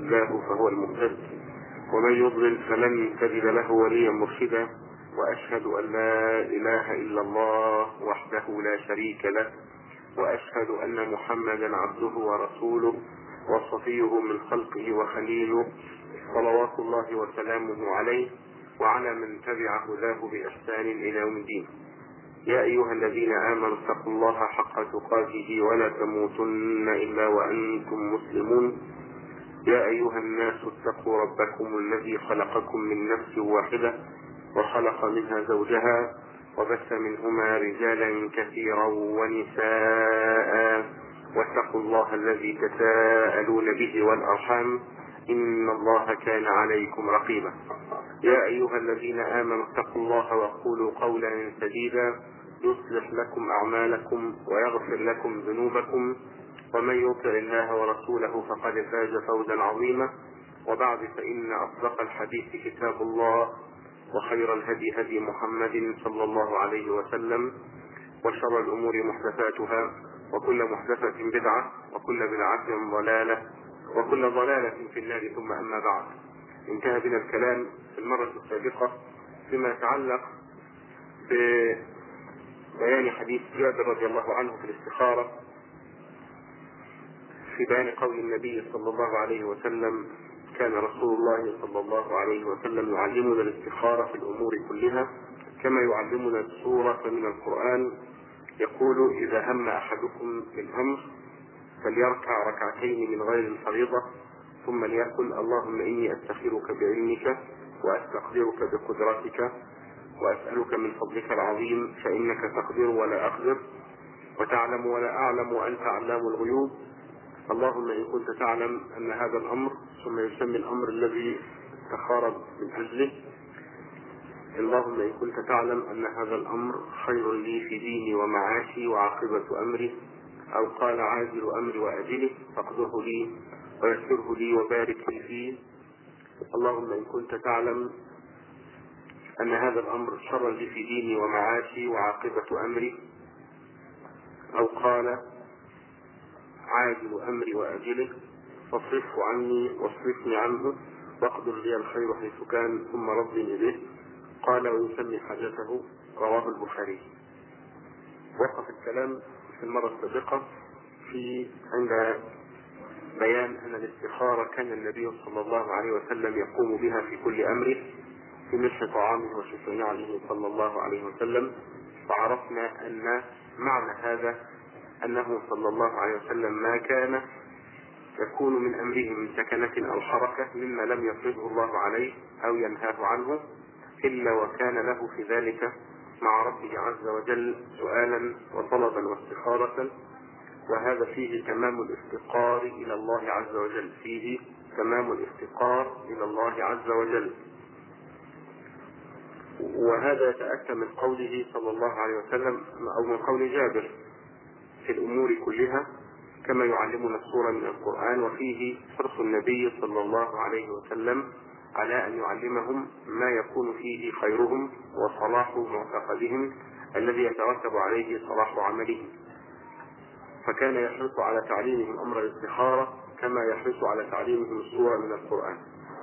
الله فهو المهتد ومن يضلل فلن تجد له وليا مرشدا واشهد ان لا اله الا الله وحده لا شريك له واشهد ان محمدا عبده ورسوله وصفيه من خلقه وخليله صلوات الله وسلامه عليه وعلى من تبع هداه باحسان الى يوم الدين يا أيها الذين آمنوا اتقوا الله حق تقاته ولا تموتن إلا وأنتم مسلمون يا أيها الناس اتقوا ربكم الذي خلقكم من نفس واحدة وخلق منها زوجها وبث منهما رجالا كثيرا ونساء واتقوا الله الذي تساءلون به والأرحام إن الله كان عليكم رقيبا يا أيها الذين آمنوا اتقوا الله وقولوا قولا سديدا يصلح لكم أعمالكم ويغفر لكم ذنوبكم ومن يطع الله ورسوله فقد فاز فوزا عظيما وبعد فإن أصدق الحديث كتاب الله وخير الهدي هدي محمد صلى الله عليه وسلم وشر الأمور محدثاتها وكل محدثة بدعة وكل بدعة ضلالة وكل ضلالة في النار ثم أما بعد انتهى بنا الكلام في المرة السابقة فيما يتعلق ببيان حديث جابر رضي الله عنه في الاستخارة في بيان قول النبي صلى الله عليه وسلم كان رسول الله صلى الله عليه وسلم يعلمنا الاستخارة في الأمور كلها كما يعلمنا السورة من القرآن يقول إذا هم أحدكم بالأمر فليركع ركعتين من غير الفريضة ثم ليقل اللهم إني أستخيرك بعلمك وأستقدرك بقدرتك وأسألك من فضلك العظيم فإنك تقدر ولا أقدر وتعلم ولا أعلم وأنت علام الغيوب اللهم إن كنت تعلم أن هذا الأمر ثم يسمي الأمر الذي استخار من أجله اللهم إن كنت تعلم أن هذا الأمر خير لي في ديني ومعاشي وعاقبة أمري أو قال عاجل أمري وأجله فاقدره لي ويسره لي وبارك لي فيه اللهم إن كنت تعلم أن هذا الأمر شر لي في ديني ومعاشي وعاقبة أمري أو قال عاجل أمري وأجله فاصرفه عني واصرفني عنه واقدر لي الخير حيث كان ثم ردني به قال ويسمي حاجته رواه البخاري وقف الكلام في المرة السابقة في عند بيان أن الاستخارة كان النبي صلى الله عليه وسلم يقوم بها في كل أمره في ملح طعامه وشفاء نعله صلى الله عليه وسلم وعرفنا أن معنى هذا أنه صلى الله عليه وسلم ما كان يكون من أمره من سكنة أو حركة مما لم يفرضه الله عليه أو ينهاه عنه إلا وكان له في ذلك مع ربه عز وجل سؤالا وطلبا واستخارة وهذا فيه تمام الافتقار إلى الله عز وجل فيه تمام الافتقار إلى الله عز وجل وهذا يتأتى من قوله صلى الله عليه وسلم أو من قول جابر في الأمور كلها كما يعلمنا الصورة من القرآن وفيه حرص النبي صلى الله عليه وسلم على أن يعلمهم ما يكون فيه خيرهم وصلاح معتقدهم الذي يترتب عليه صلاح عملهم فكان يحرص على تعليمهم أمر الاستخارة كما يحرص على تعليمهم الصورة من القرآن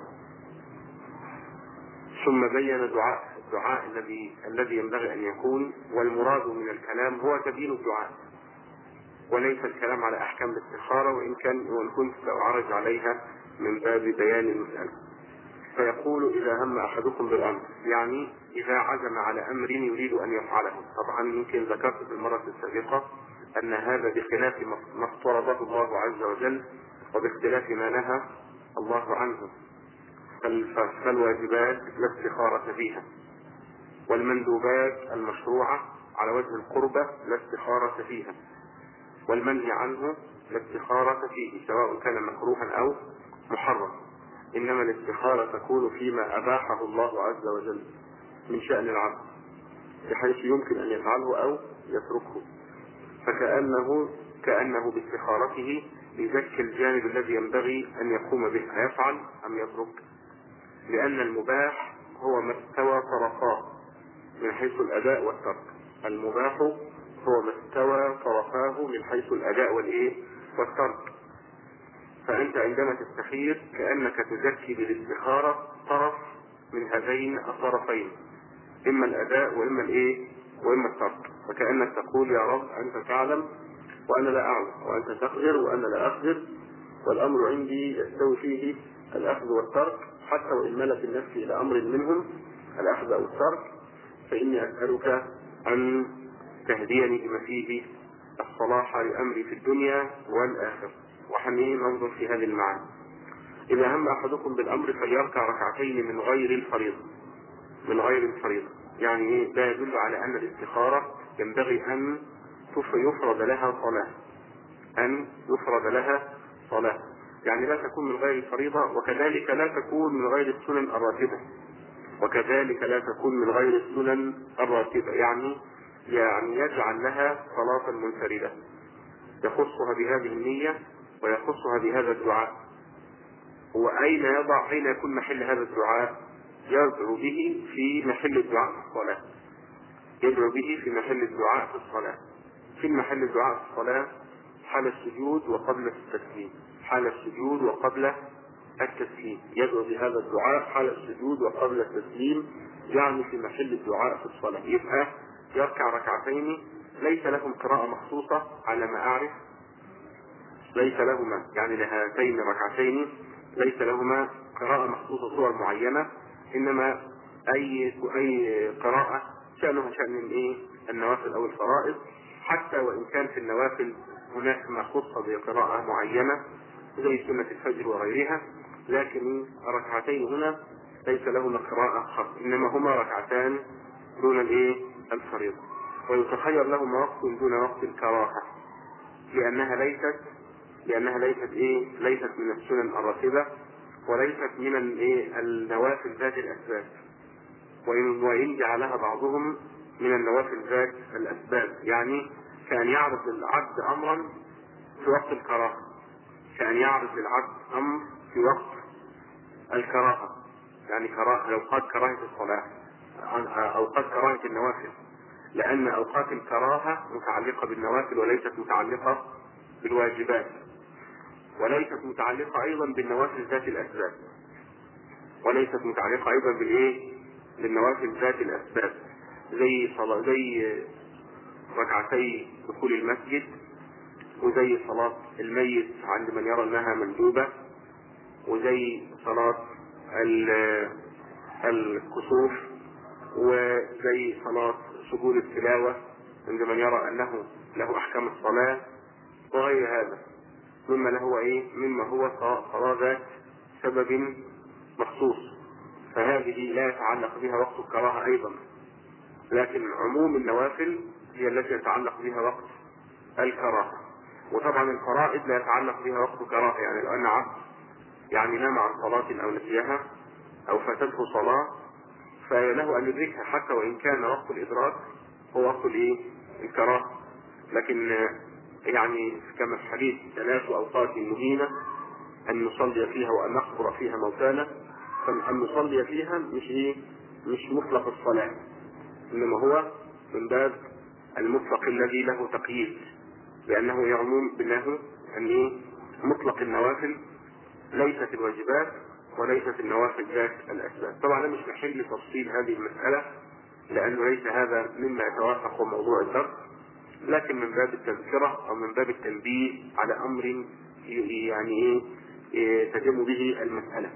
ثم بين دعاء الدعاء الذي الذي ينبغي أن يكون والمراد من الكلام هو تبيين الدعاء وليس الكلام على أحكام الاستخارة وإن كان وإن كنت سأعرج عليها من باب بيان المسألة فيقول إذا هم أحدكم بالأمر يعني إذا عزم على أمر يريد أن يفعله طبعا يمكن ذكرت في المرة السابقة أن هذا بخلاف ما افترضه الله عز وجل وباختلاف ما نهى الله عنه فالواجبات لا استخارة فيها والمندوبات المشروعة على وجه القربة لا استخارة فيها والمنهي عنه لا استخارة فيه سواء كان مكروها أو محرم إنما الاستخارة تكون فيما أباحه الله عز وجل من شأن العبد بحيث يمكن أن يفعله أو يتركه فكأنه كأنه باستخارته يزكي الجانب الذي ينبغي أن يقوم به أيفعل أم يترك لأن المباح هو ما استوى طرفاه من حيث الأداء والترك المباح هو ما استوى طرفاه من حيث الأداء والإيه والترك فأنت عندما تستخير كأنك تزكي بالاستخارة طرف من هذين الطرفين إما الأداء وإما الإيه وإما الترك فكأنك تقول يا رب أنت تعلم وأنا لا أعلم وأنت تقدر وأنا لا أقدر والأمر عندي يستوي فيه الأخذ والترك حتى وإن ملت النفس إلى أمر منهم الأخذ أو الترك فإني أسألك أن تهديني بما فيه الصلاح لأمري في الدنيا والآخرة وحنين ننظر في هذه المعاني إذا هم أحدكم بالأمر فليركع ركعتين من غير الفريضة من غير الفريضة يعني ده يدل على أن الاستخارة ينبغي أن يفرض لها صلاة أن يفرض لها صلاة يعني لا تكون من غير الفريضة وكذلك لا تكون من غير السنن الراتبة وكذلك لا تكون من غير السنن الراتبة يعني يعني يجعل لها صلاة منفردة يخصها بهذه النية ويخصها بهذا الدعاء وأين يضع أين يكون محل هذا الدعاء يدعو به في محل الدعاء في الصلاة يدعو به في محل الدعاء في الصلاة في محل الدعاء في الصلاة حال السجود وقبل التسليم حال السجود وقبل التسليم يدعو بهذا الدعاء حال السجود وقبل التسليم يعني في محل الدعاء في الصلاة يبقى يركع ركعتين ليس لهم قراءة مخصوصة على ما أعرف ليس لهما يعني لهاتين الركعتين ليس لهما قراءة مخصوصة صور معينة إنما أي أي قراءة شأنها شأن الإيه النوافل أو الفرائض حتى وإن كان في النوافل هناك ما خص بقراءة معينة زي سنة الفجر وغيرها لكن الركعتين هنا ليس لهما قراءة خاصة إنما هما ركعتان دون الإيه الفريضة ويتخير لهما وقت دون وقت الكراهة لأنها ليست لأنها ليست إيه ليست من السنن الراتبة وليست من الإيه النوافل ذات الأسباب وإن وإن جعلها بعضهم من النوافل ذات الأسباب يعني كان يعرض العبد أمرا في وقت الكراهة كان يعرض للعبد أمر في وقت الكراهة يعني كراهة أوقات كراهة الصلاة أوقات كراهة النوافل لأن أوقات الكراهة متعلقة بالنوافل وليست متعلقة بالواجبات وليست متعلقة أيضا بالنوافل ذات الأسباب وليست متعلقة أيضا بالإيه؟ بالنوافل ذات الأسباب زي صلاة زي ركعتي دخول المسجد وزي صلاة الميت عند من يرى انها مندوبة وزي صلاة الكسوف وزي صلاة سجود التلاوة عند من يرى انه له احكام الصلاة وغير هذا مما له ايه مما هو صلاة ذات سبب مخصوص فهذه لا يتعلق بها وقت الكراهة ايضا لكن عموم النوافل هي التي يتعلق بها وقت الكراهة وطبعا الفرائض لا يتعلق بها وقت كراهة يعني لو أن عبد يعني نام عن صلاة أو نسيها أو فاتته صلاة فله أن يدركها حتى وإن كان وقت الإدراك هو وقت الإيه؟ الكراهة لكن يعني كما في حديث ثلاث أوقات مهينة أن نصلي فيها وأن نقبر فيها موتانا فأن نصلي فيها مش إيه؟ مش مطلق الصلاة إنما هو من باب المطلق الذي له تقييد لأنه يعمون بأنه أن إيه؟ مطلق النوافل ليست الواجبات وليست النوافل ذات الأسباب طبعا مش محل تفصيل هذه المسألة لأنه ليس هذا مما يتوافق موضوع الدرس لكن من باب التذكرة أو من باب التنبيه على أمر يعني إيه تتم به المسألة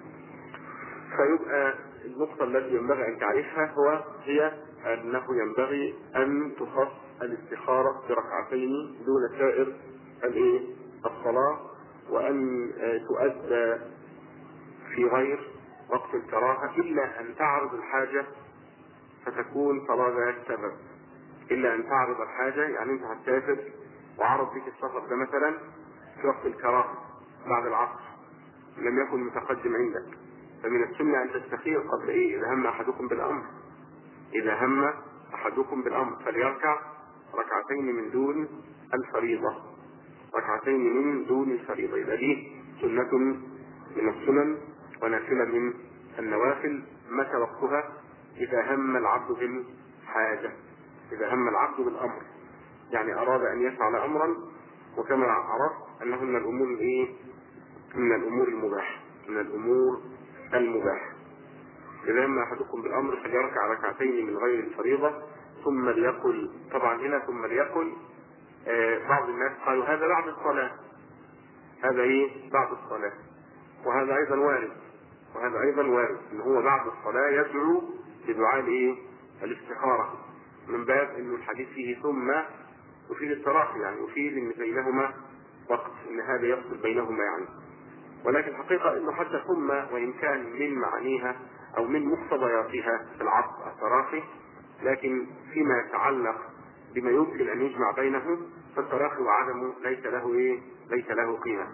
فيبقى النقطة التي ينبغي أن تعرفها هو هي أنه ينبغي أن تخص الاستخارة بركعتين دون سائر الإيه؟ الصلاة وأن تؤدى في غير وقت الكراهة إلا أن تعرض الحاجة فتكون صلاة ذات سبب إلا أن تعرض الحاجة يعني أنت هتسافر وعرض فيك السفر ده مثلا في وقت الكراهة بعد العصر لم يكن متقدم عندك فمن السنة أن تستخير قبل إيه إذا هم أحدكم بالأمر إذا هم أحدكم بالأمر فليركع ركعتين من دون الفريضة ركعتين من دون الفريضة إذا دي سنة من السنن ونافلة من النوافل متى وقتها إذا هم العبد بالحاجة إذا هم العبد بالأمر يعني أراد أن يفعل أمرا وكما عرفت أنه من الأمور الإيه من الأمور المباحة من الأمور المباحة إذا أما أحدكم بالأمر فليركع ركعتين من غير الفريضة ثم ليقل طبعا هنا ثم ليقل آه بعض الناس قالوا هذا بعد الصلاة هذا إيه بعد الصلاة وهذا أيضا وارد وهذا أيضا وارد إن هو بعد الصلاة يدعو بدعاء إيه الاستخارة من باب إنه الحديث فيه ثم يفيد التراخي يعني يفيد إن بينهما وقت إن هذا يفصل بينهما يعني ولكن الحقيقة إنه حتى ثم وإن كان من معانيها أو من مقتضياتها في العطف التراخي لكن فيما يتعلق بما يمكن أن يجمع بينه فالتراخي وعدمه ليس له إيه؟ ليس له قيمة.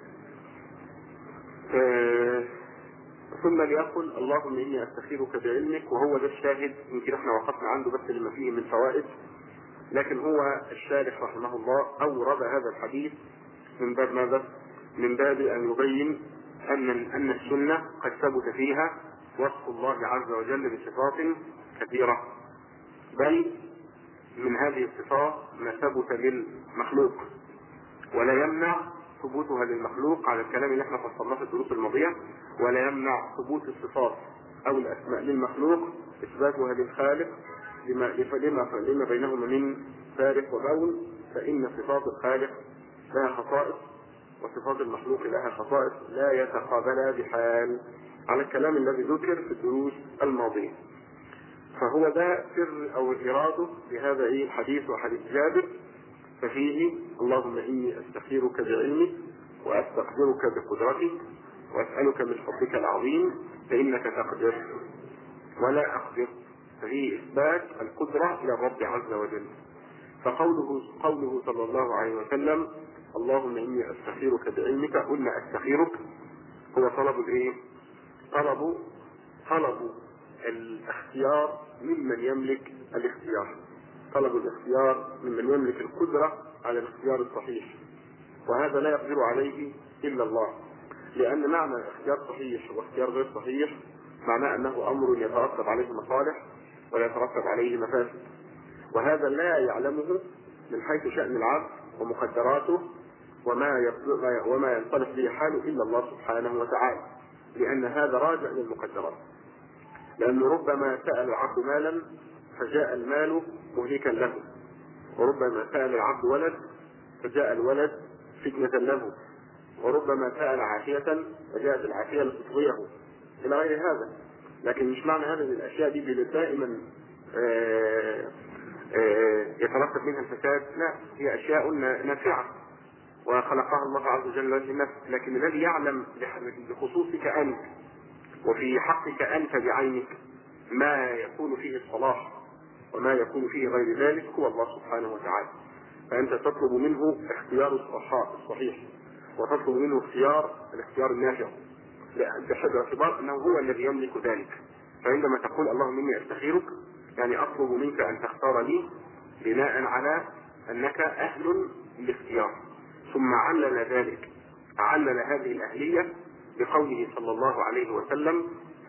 آه ثم ليقل اللهم إني أستخيرك بعلمك وهو ده الشاهد يمكن احنا وقفنا عنده بس لما فيه من فوائد لكن هو الشارح رحمه الله أورد هذا الحديث من باب ماذا؟ من باب أن يبين أن أن السنة قد ثبت فيها وصف الله عز وجل بصفات كثيرة بل من هذه الصفات ما ثبت للمخلوق ولا يمنع ثبوتها للمخلوق على الكلام اللي احنا فصلناه في الدروس الماضية ولا يمنع ثبوت الصفات او الاسماء للمخلوق اثباتها للخالق لما لما لما بينهما من فارق وبون فان صفات الخالق لها خصائص وصفات المخلوق لها خصائص لا يتقابلا بحال على الكلام الذي ذكر في الدروس الماضية فهو ده سر او اراده لهذا ايه الحديث وحديث جابر ففيه اللهم اني استخيرك بعلمك واستقدرك بقدرتك واسالك من حبك العظيم فانك تقدر ولا اقدر ففيه اثبات القدره الى الرب عز وجل فقوله قوله صلى الله عليه وسلم اللهم اني استخيرك بعلمك قلنا استخيرك هو طلب الايه؟ طلب طلب الاختيار ممن يملك الاختيار طلب الاختيار ممن يملك القدرة على الاختيار الصحيح وهذا لا يقدر عليه إلا الله لأن معنى اختيار صحيح واختيار غير صحيح معناه أنه أمر يترتب عليه مصالح ولا يترتب عليه مفاسد وهذا لا يعلمه من حيث شأن العبد ومقدراته وما وما ينطلق به حاله إلا الله سبحانه وتعالى لأن هذا راجع للمقدرات لأنه ربما سأل العبد مالا فجاء المال مهلكا له وربما سأل العبد ولد فجاء الولد فتنة له وربما سأل عافية فجاءت العافية لتطغيه إلى غير هذا لكن مش معنى هذا ان الأشياء دي دائما آآ آآ يترتب منها الفساد لا هي أشياء نافعة وخلقها الله عز وجل لوجه النفس لكن الذي يعلم بخصوصك أنت وفي حقك أنت بعينك ما يكون فيه الصلاح وما يكون فيه غير ذلك هو الله سبحانه وتعالى فأنت تطلب منه اختيار الصحاء الصحيح وتطلب منه اختيار الاختيار النافع بحسب اعتبار أنه هو الذي يملك ذلك فعندما تقول اللهم إني أستخيرك يعني أطلب منك أن تختار لي بناء على أنك أهل للاختيار ثم علل ذلك علل هذه الأهلية بقوله صلى الله عليه وسلم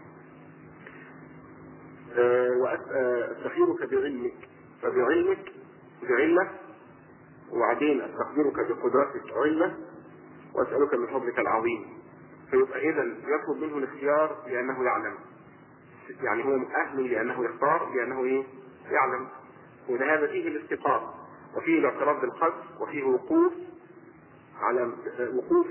واستخيرك بعلمك فبعلمك بعلة وبعدين استخبرك بقدرتك علة واسألك من فضلك العظيم فيبقى اذا يطلب منه الاختيار لانه يعلم يعني هو اهل لانه يختار لانه ايه يعلم ولهذا فيه الاستقامة وفيه الاعتراف بالقدر وفيه وقوف على وقوف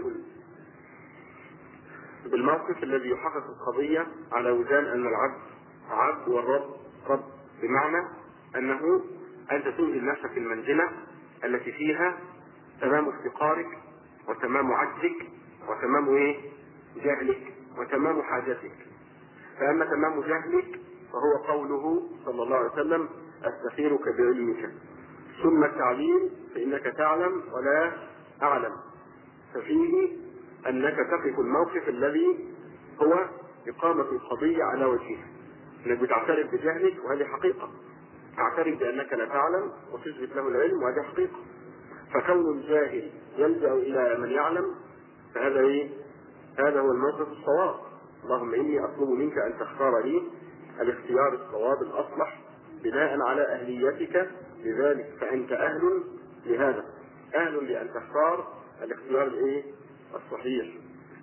بالموقف الذي يحقق القضية على وزان أن العبد عبد والرب رب بمعنى أنه أنت تنزل نفسك في المنزلة التي فيها تمام افتقارك وتمام عجزك وتمام ايه؟ جهلك وتمام حاجتك فأما تمام جهلك فهو قوله صلى الله عليه وسلم أستخيرك بعلمك ثم التعليم فإنك تعلم ولا أعلم ففيه أنك تقف الموقف الذي هو إقامة القضية على وجهها انك بتعترف بجهلك وهذه حقيقة تعترف بانك لا تعلم وتثبت له العلم وهذه حقيقة فكون الجاهل يلجأ الى من يعلم فهذا ايه؟ هذا هو الموقف الصواب اللهم اني اطلب منك ان تختار لي الاختيار الصواب الاصلح بناء على اهليتك لذلك فانت اهل لهذا اهل لان تختار الاختيار الايه؟ الصحيح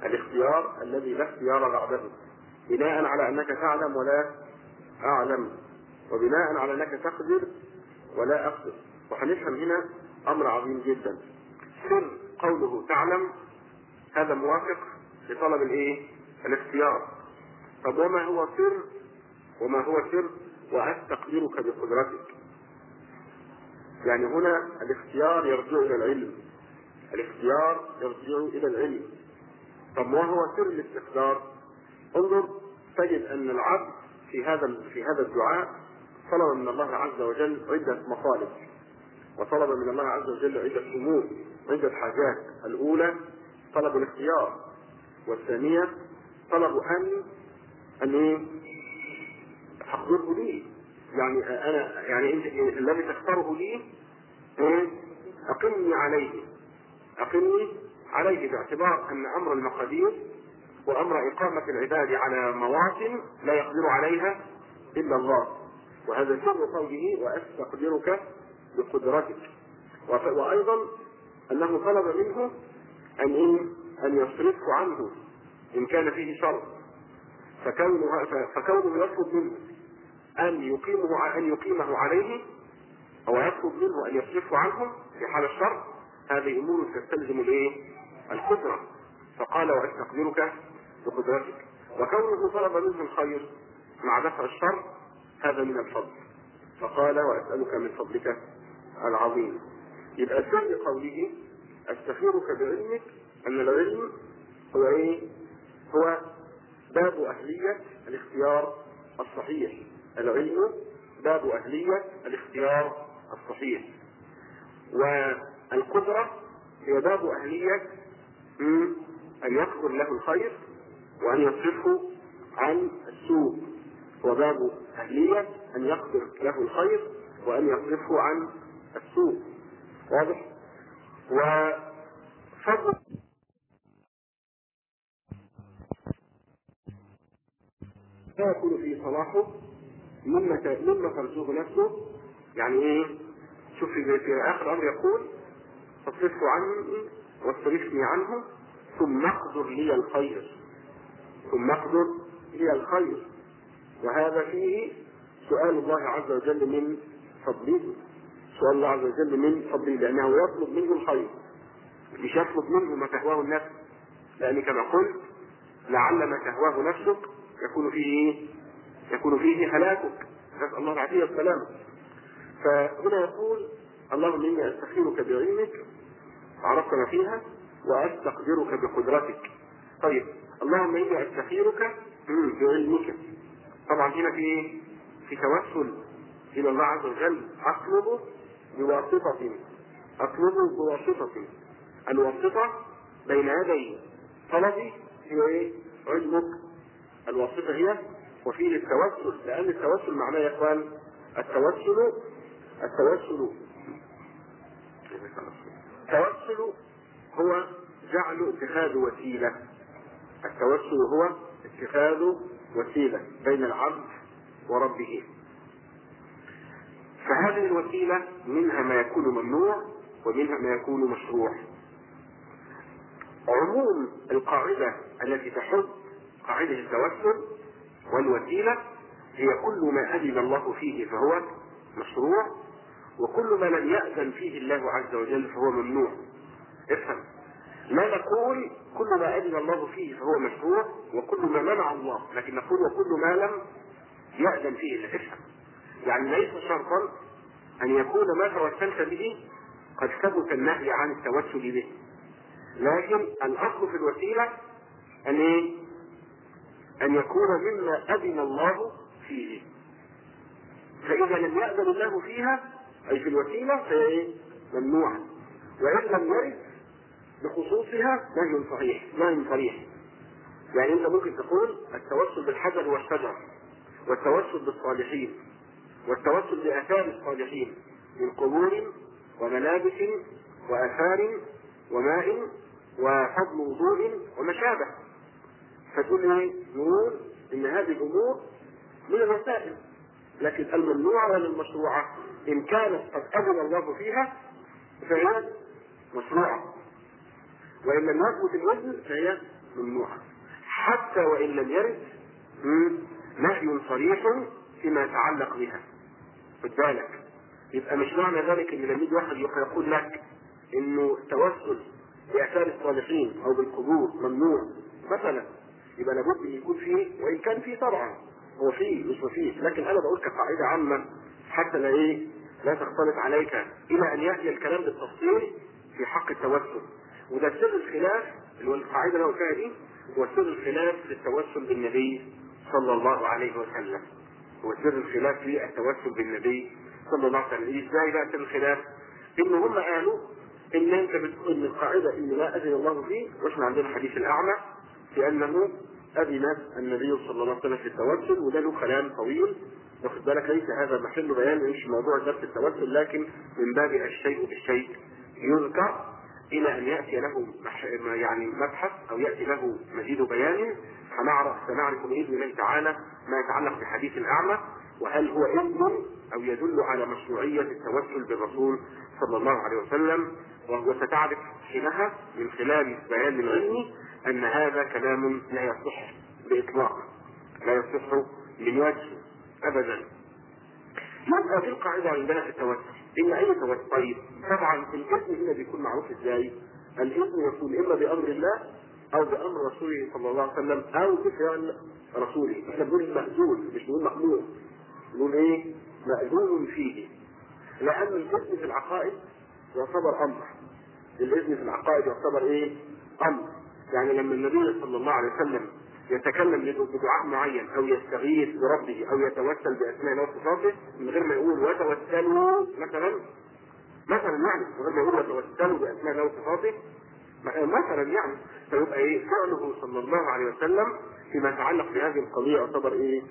الاختيار الذي لا اختيار بعده بناء على انك تعلم ولا اعلم وبناء على انك تقدر ولا اقدر وهنفهم هنا امر عظيم جدا سر قوله تعلم هذا موافق لطلب الايه الاختيار طب وما هو سر وما هو سر واستقدرك بقدرتك يعني هنا الاختيار يرجع الى العلم الاختيار يرجع الى العلم طب ما هو سر الاستقدار انظر تجد ان العبد في هذا في هذا الدعاء طلب من الله عز وجل عدة مطالب وطلب من الله عز وجل عدة أمور عدة حاجات الأولى طلب الاختيار والثانية طلب أن أن إيه؟ تحضره لي يعني أنا يعني أنت الذي تختاره لي إيه؟ أقمني عليه أقمني عليه باعتبار أن أمر المقادير وأمر إقامة العباد على مواطن لا يقدر عليها إلا الله وهذا سر قوله وأستقدرك بقدرتك وأيضا أنه طلب منه أن إيه؟ أن يصرفه عنه إن كان فيه شر فكونه فكونه يطلب منه أن يقيمه أن يقيمه عليه أو يطلب منه أن يصرفه عنه في حال الشر هذه أمور تستلزم الإيه؟ القدرة فقال وأستقدرك بقدرتك وكونه طلب منه الخير مع دفع الشر هذا من الفضل فقال وأسألك من فضلك العظيم يبقى سر قوله أستخيرك بعلمك أن العلم هو إيه؟ هو باب أهلية الاختيار الصحيح العلم باب أهلية الاختيار الصحيح والقدرة هي باب أهلية أن يقدر له الخير وأن يصرفه عن السوء وباب أهلية أن يقدر له الخير وأن يصرفه عن السوء واضح؟ وفضل لا يكون فيه صلاحه مما مما ترجوه نفسه يعني ايه؟ شوف في, في اخر امر يقول فاصرفه عني واصرفني عنه ثم اقدر لي الخير ثم اقدر لي الخير وهذا فيه سؤال الله عز وجل من فضله سؤال الله عز وجل من فضله لانه يطلب منه الخير مش يطلب منه ما تهواه النفس لان كما قلت لعل ما تهواه نفسك يكون فيه ايه؟ يكون فيه هلاكك نسال الله العافيه والسلامه فهنا يقول اللهم اني استخيرك بعلمك عرفت ما فيها واستقدرك بقدرتك طيب اللهم اني استخيرك بعلمك طبعا هنا في ايه؟ في توسل الى الله عز وجل اطلب بواسطة اطلب بواسطة الواسطة بين يدي طلبي هي ايه؟ علمك الواسطة هي وفيه التوسل لأن التوسل معناه يا إخوان التوسل التوسل التوسل هو جعل اتخاذ وسيلة التوسل هو اتخاذ وسيلة بين العبد وربه فهذه الوسيلة منها ما يكون ممنوع ومنها ما يكون مشروع عموم القاعدة التي تحد قاعدة التوسل والوسيلة هي كل ما أذن الله فيه فهو مشروع وكل ما لم يأذن فيه الله عز وجل فهو ممنوع افهم لا نقول كل ما أذن الله فيه فهو مشروع وكل ما منع الله لكن نقول وكل ما لم يأذن فيه الله افهم يعني ليس شرطا أن يكون ما توسلت به قد ثبت النهي عن التوسل به لكن الأصل في الوسيلة أن إيه؟ أن يكون مما أذن الله فيه فإذا لم يأذن الله فيها أي في الوسيلة فهي إيه؟ ممنوعة وإن لم يرد بخصوصها نهي صحيح نهي صريح يعني أنت ممكن تقول التوسل بالحجر والشجر والتوسل بالصالحين والتوسل بآثار الصالحين من قبور وملابس وآثار وماء وفضل وضوء وما شابه فتقول ايه؟ نقول ان هذه الامور من الوسائل لكن الممنوعه ولا المشروعه ان كانت قد اذن الله فيها فهي مشروعه وان لم يثبت الوزن فهي ممنوعة حتى وإن لم يرد مم، نهي صريح فيما يتعلق بها خد بالك يبقى مش معنى ذلك ان لما يجي واحد يقول لك انه التوسل باثار الصالحين او بالقبور ممنوع مثلا يبقى لابد ان يكون فيه وان كان فيه طبعا هو فيه مش مفيش لكن انا بقول كقاعده عامه حتى لا ايه لا تختلط عليك الى ان ياتي الكلام بالتفصيل في حق التوسل وده سر الخلاف اللي هو القاعده اللي انا قلتها دي هو سر الخلاف في التوسل بالنبي صلى الله عليه وسلم هو سر الخلاف في التوسل بالنبي صلى الله عليه وسلم ازاي بقى سر الخلاف؟ ان هم قالوا ان انت بتقول ان القاعده ان ما اذن الله فيه واحنا عندنا حديث الاعمى في انه اذن النبي صلى الله عليه وسلم في التوسل وده له كلام طويل واخد بالك ليس هذا محل بيان مش موضوع درس التوسل لكن من باب الشيء بالشيء يذكر الى ان ياتي له مح... يعني مبحث او ياتي له مزيد بيان فنعرف سنعرف باذن الله تعالى ما يتعلق بحديث الاعمى وهل هو اذن او يدل على مشروعيه التوسل بالرسول صلى الله عليه وسلم وستعرف حينها من خلال بيان العلم ان هذا كلام لا يصح باطلاق لا يصح من وجه ابدا يبقى في القاعده عندنا في التوسل ان اي توسل طيب طبعا الاذن هنا بيكون معروف ازاي؟ الاذن يكون اما بامر الله او بامر رسوله صلى الله عليه وسلم او بفعل رسوله احنا بنقول مأذون مش بنقول مأمور بنقول ايه؟ مأذون فيه لان الاذن في العقائد يعتبر امر الاذن في العقائد يعتبر ايه؟ امر يعني لما النبي صلى الله عليه وسلم يتكلم بدعاء معين او يستغيث بربه او يتوسل باسماء الله وصفاته من غير ما يقول وتوسلوا مثلا مثلا يعني من غير ما يقول وتوسلوا باسماء الله وصفاته مثلا يعني فيبقى ايه فعله صلى الله عليه وسلم فيما يتعلق بهذه القضيه يعتبر ايه؟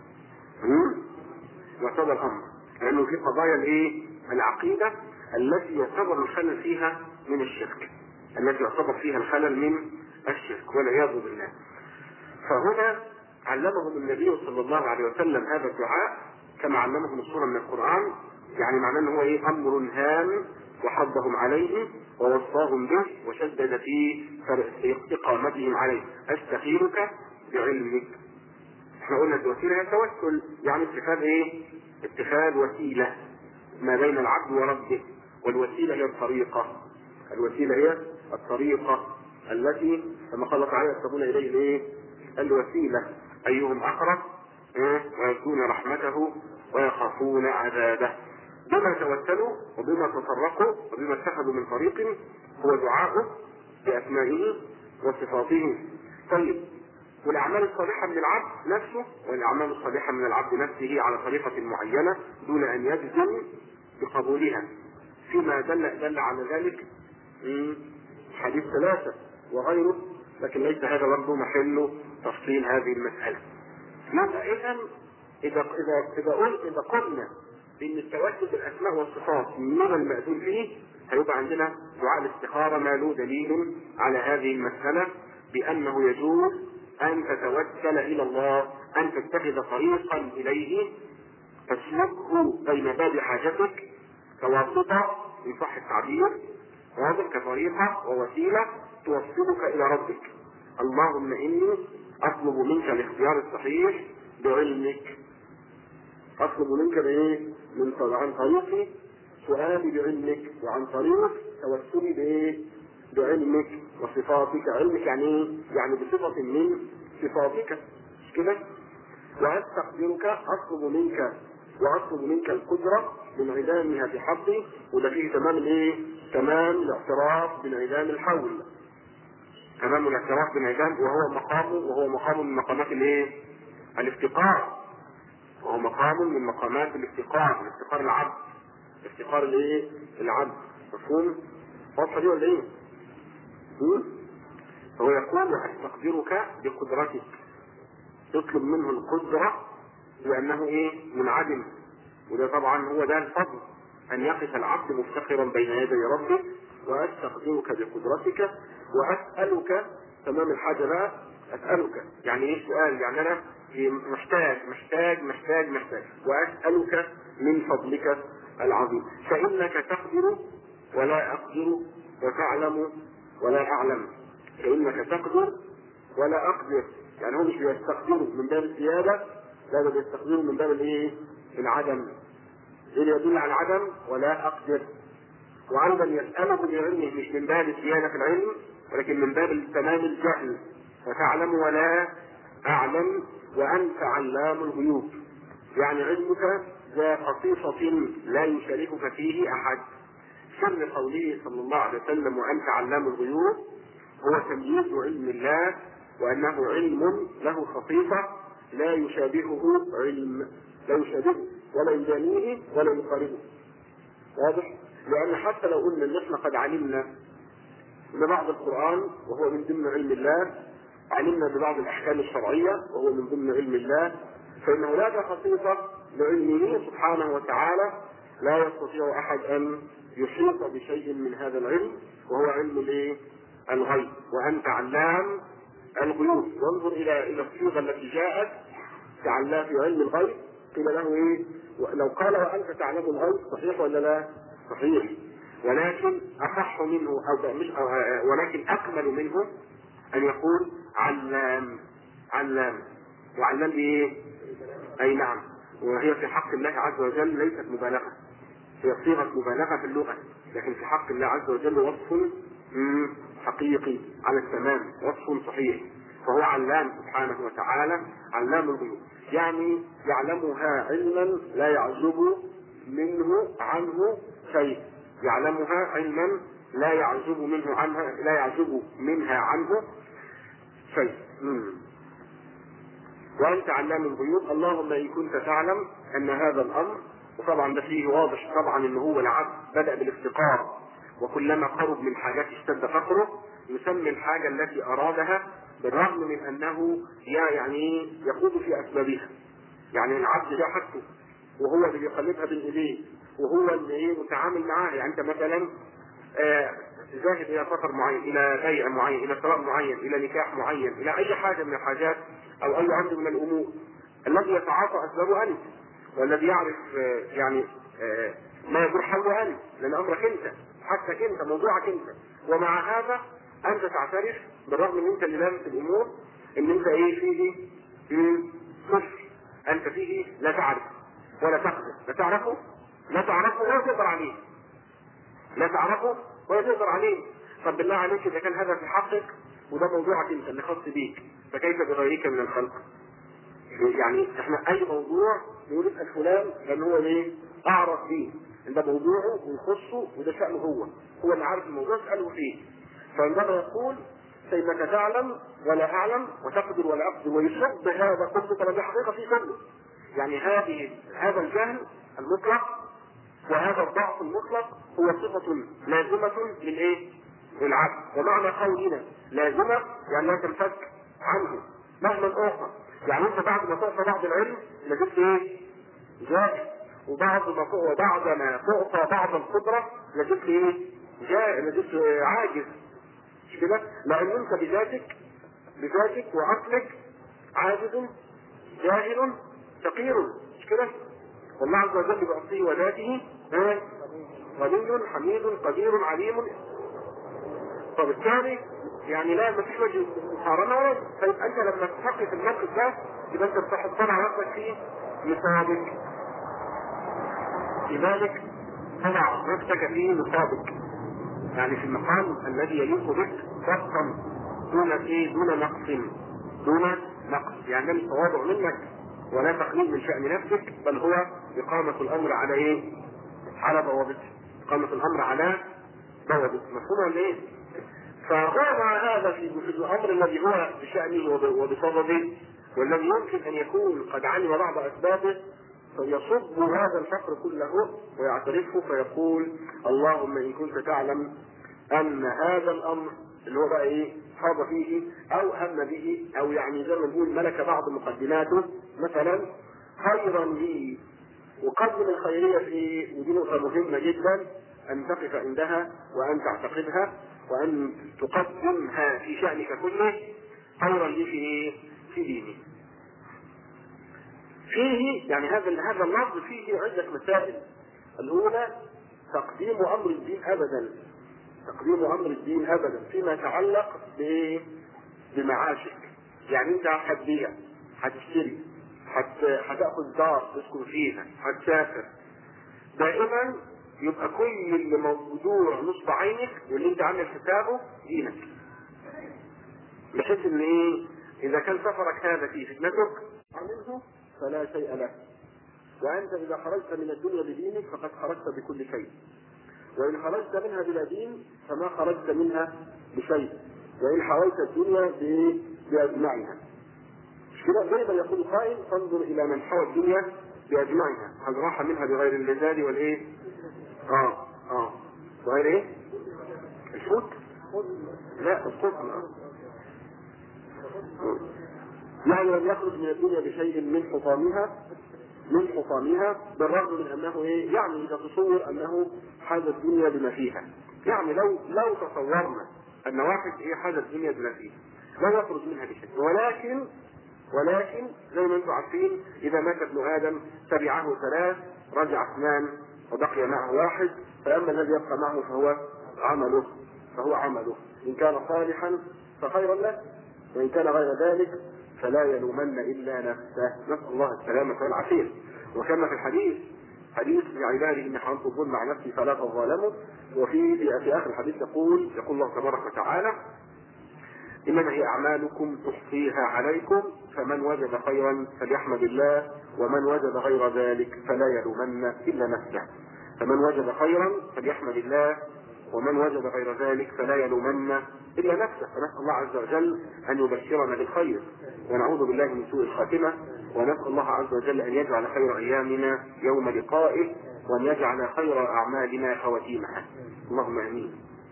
يعتبر امر لانه في قضايا الايه؟ العقيده التي يعتبر الخلل فيها من الشرك التي يعتبر فيها الخلل من الشرك والعياذ بالله فهنا علمهم النبي صلى الله عليه وسلم هذا الدعاء كما علمهم السوره من القران يعني معناه ان هو ايه امر هام وحضهم عليه ووصاهم به وشدد في اقامتهم عليه استخيرك بعلمك احنا قلنا الوسيله هي التوسل يعني اتخاذ ايه؟ اتخاذ وسيله ما بين العبد وربه والوسيله هي الطريقه الوسيله هي الطريقه التي كما قال تعالى يتقون اليه الايه؟ الوسيله ايهم اقرب إيه؟ ويرجون رحمته ويخافون عذابه بما توسلوا وبما تفرقوا وبما اتخذوا من طريق هو دعاءه باسمائه وصفاته طيب والاعمال الصالحه من العبد نفسه والاعمال الصالحه من العبد نفسه على طريقه معينه دون ان يجزم بقبولها فيما دل دل على ذلك حديث ثلاثه وغيره لكن ليس هذا برضه محل تفصيل هذه المساله. يبقى اذا اذا اذا اذا قلنا اذا قلنا ان التوسل بالاسماء والصفات من المأذون فيه هيبقى عندنا دعاء الاستخاره ما له دليل على هذه المساله بانه يجوز ان تتوسل الى الله ان تتخذ طريقا اليه تسلكه بين باب حاجتك كواسطه ان صح التعبير واضح كطريقه ووسيله توصلك الى ربك اللهم اني اطلب منك الاختيار الصحيح بعلمك اطلب منك بايه؟ من عن طريق سؤالي بعلمك وعن طريق توسلي بايه؟ بعلمك وصفاتك علمك يعني ايه؟ يعني بصفة من صفاتك مش كده؟ واستقدرك اطلب منك واطلب منك القدرة بانعدامها في حقي وده فيه تمام الايه؟ تمام الاعتراف بانعدام الحول تمام الاعتراف بانعدام وهو مقام وهو مقام من مقامات الايه؟ الافتقار وهو مقام من مقامات الافتقار الافتقار العبد افتقار الايه؟ العبد مفهوم؟ واضحه دي ولا ايه؟ فهو يقول استقدرك بقدرتك يطلب منه القدرة لأنه إيه؟ منعدم وده طبعا هو ده الفضل أن يقف العبد مفتقرا بين يدي ربه وأستقدرك بقدرتك وأسألك تمام الحاجة بقى أسألك يعني إيه سؤال؟ يعني أنا محتاج محتاج محتاج محتاج وأسألك من فضلك العظيم فإنك تقدر ولا أقدر وتعلم ولا أعلم فإنك تقدر ولا اقدر يعني هو مش بيستقدره من باب الزياده لا ده بيستقدره من باب الايه؟ العدم اللي يدل على العدم ولا اقدر وأيضا يسأله بعلمه مش من باب الزيادة في العلم ولكن من باب تمام الجهل فتعلم ولا أعلم وأنت علام الغيوب يعني علمك ذا خصيصة لا يشاركك فيه أحد سر قوله صلى الله عليه وسلم وأنت علام الغيوب هو تمييز علم الله وأنه علم له خصيصة لا يشابهه علم لا يشابهه ولا يدانيه ولا يقاربه واضح؟ لأن حتى لو قلنا إن إحنا قد علمنا ببعض القرآن وهو من ضمن علم الله علمنا ببعض الأحكام الشرعية وهو من ضمن علم الله فإن هناك خصيصة لعلمه سبحانه وتعالى لا يستطيع أحد أن يحيط بشيء من هذا العلم وهو علم الايه؟ الغيب وأنت علام الغيوب وانظر إلى إلى الصيغة التي جاءت تعلى في علم الغيب قيل له إيه؟ لو قال وأنت تعلم الغيب صحيح ولا لا؟ صحيح ولكن أصح منه أو مش أو ولكن أكمل منه أن يقول علام علام وعلام بإيه؟ أي نعم وهي في حق الله عز وجل ليست مبالغة هي صيغة مبالغة في اللغة لكن في حق الله عز وجل وصف حقيقي على التمام وصف صحيح فهو علام سبحانه وتعالى علام الغيوب يعني يعلمها علما لا يعزب منه عنه شيء يعلمها علما لا يعزب منه عنها لا يعزب منها عنه شيء وانت علام الغيوب اللهم ان كنت تعلم ان هذا الامر وطبعا ده فيه واضح طبعا ان هو العبد بدا بالافتقار وكلما قرب من حاجات اشتد فقره يسمي الحاجه التي ارادها بالرغم من انه يعني يخوض في اسبابها يعني العبد ده حاجته وهو اللي بيقلبها بين ايديه وهو اللي ايه متعامل معاه يعني انت مثلا آه ذاهب الى سفر معين الى بيع معين الى طلاق معين الى نكاح معين الى اي حاجه من الحاجات او اي امر من الامور الذي يتعاطى اسبابه انت والذي يعرف آه يعني آه ما يدور حوله انت لان امرك انت حاجتك انت موضوعك انت ومع هذا انت تعترف بالرغم ان انت اللي لامس الامور ان انت ايه فيه صفر انت فيه لا تعرف ولا تقدر لا تعرفه لا تعرفه ولا تقدر عليه لا تعرفه ولا تقدر عليه طب بالله عليك اذا كان هذا في حقك وده موضوعك انت اللي خاص بيك فكيف بغيرك من الخلق؟ يعني احنا اي موضوع نقول اسال فلان لان هو ايه؟ اعرف بيه ان ده موضوعه ويخصه وده شأنه هو هو اللي عارف الموضوع اساله فيه فعندما يقول فانك تعلم ولا اعلم وتقدر ولا اقدر ويصب هذا كله طبعا دي حقيقه في كله يعني هذه هذا الجهل المطلق وهذا الضعف المطلق هو صفة لازمة للايه؟ للعبد ومعنى قولنا لازمة يعني لا تنفك عنه مهما أعطى يعني أنت بعد ما تعطى بعض العلم لقيت إيه؟ جاهل وبعد ما وبعد ما تعطى بعض القدرة لقيت إيه؟ جاهل لقيت عاجز مش كده؟ لأن أنت بذاتك بذاتك وعقلك عاجز جاهل فقير مش كده؟ والله عز وجل بأصله وذاته غني حميد قدير عليم فبالتالي يعني لا ما فيش وجه مقارنة ولا طيب أنت لما تحقق في الموقف ده يبقى أنت بتحط طبعا نفسك في نصابك لذلك تضع نفسك في نصابك يعني في المقام الذي يليق بك ضبطا دون ايه دون نقص دون نقص يعني ده مش تواضع منك ولا تقليل من شأن نفسك بل هو إقامة الأمر على إيه؟ على ضوابطه إقامة الأمر على ضوابطه مفهوم ولا إيه؟ فهو مع هذا في الأمر الذي هو بشأنه وبصدده والذي يمكن أن يكون قد علم بعض أسبابه فيصب هذا الفقر كله ويعترفه فيقول اللهم إن كنت تعلم أن هذا الأمر اللي هو بقى إيه خاض فيه أو هم به أو يعني زي ما نقول ملك بعض مقدماته مثلا خيرا لي وقدم الخيرية في ودي نقطة مهمة جدا أن تقف عندها وأن تعتقدها وأن تقدمها في شأنك كله خيرا لي في في ديني. فيه يعني هذا هذا اللفظ فيه عدة مسائل. الأولى تقديم أمر الدين أبدا. تقديم أمر الدين أبدا فيما يتعلق بمعاشك يعني انت هتبيع هتشتري هت... هتاخذ دار تسكن فيها هتسافر دائما يبقى كل اللي موجود نصب عينك واللي انت عامل حسابه دينك بحيث ان ايه اذا كان سفرك هذا في فتنتك منه فلا شيء لك وانت اذا خرجت من الدنيا بدينك فقد خرجت بكل شيء وان خرجت منها بلا دين فما خرجت منها بشيء وان حويت الدنيا باجمعها مش كده زي ما يقول قائل فانظر الى من حوى الدنيا باجمعها هل راح منها بغير اللذاذ والايه؟ اه اه بغير ايه؟ الفوت؟ لا القطن اه يعني لم يخرج من الدنيا بشيء من حطامها من حطامها بالرغم من انه ايه يعني اذا تصور انه حاز الدنيا بما فيها يعني لو لو تصورنا ان واحد ايه حاز الدنيا بما فيها لا يخرج منها بشيء ولكن ولكن زي ما انتم عارفين اذا مات ابن ادم تبعه ثلاث رجع اثنان وبقي معه واحد فاما الذي يبقى معه فهو عمله فهو عمله ان كان صالحا فخيرا له وان كان غير ذلك فلا يلومن الا نفسه نسال الله السلامه والعافيه وكما في الحديث حديث لعباده ان حرمت الظلم على نفسي فلا تظالموا وفي في اخر الحديث يقول يقول الله تبارك وتعالى انما هي اعمالكم تحصيها عليكم فمن وجد خيرا فليحمد الله ومن وجد غير ذلك فلا يلومن الا نفسه فمن وجد خيرا فليحمد الله ومن وجد غير ذلك فلا يلومن الا نفسه فنسال الله عز وجل ان يبشرنا بالخير ونعوذ بالله من سوء الخاتمه ونسال الله عز وجل ان يجعل خير ايامنا يوم لقائه وان يجعل خير اعمالنا خواتيمها اللهم امين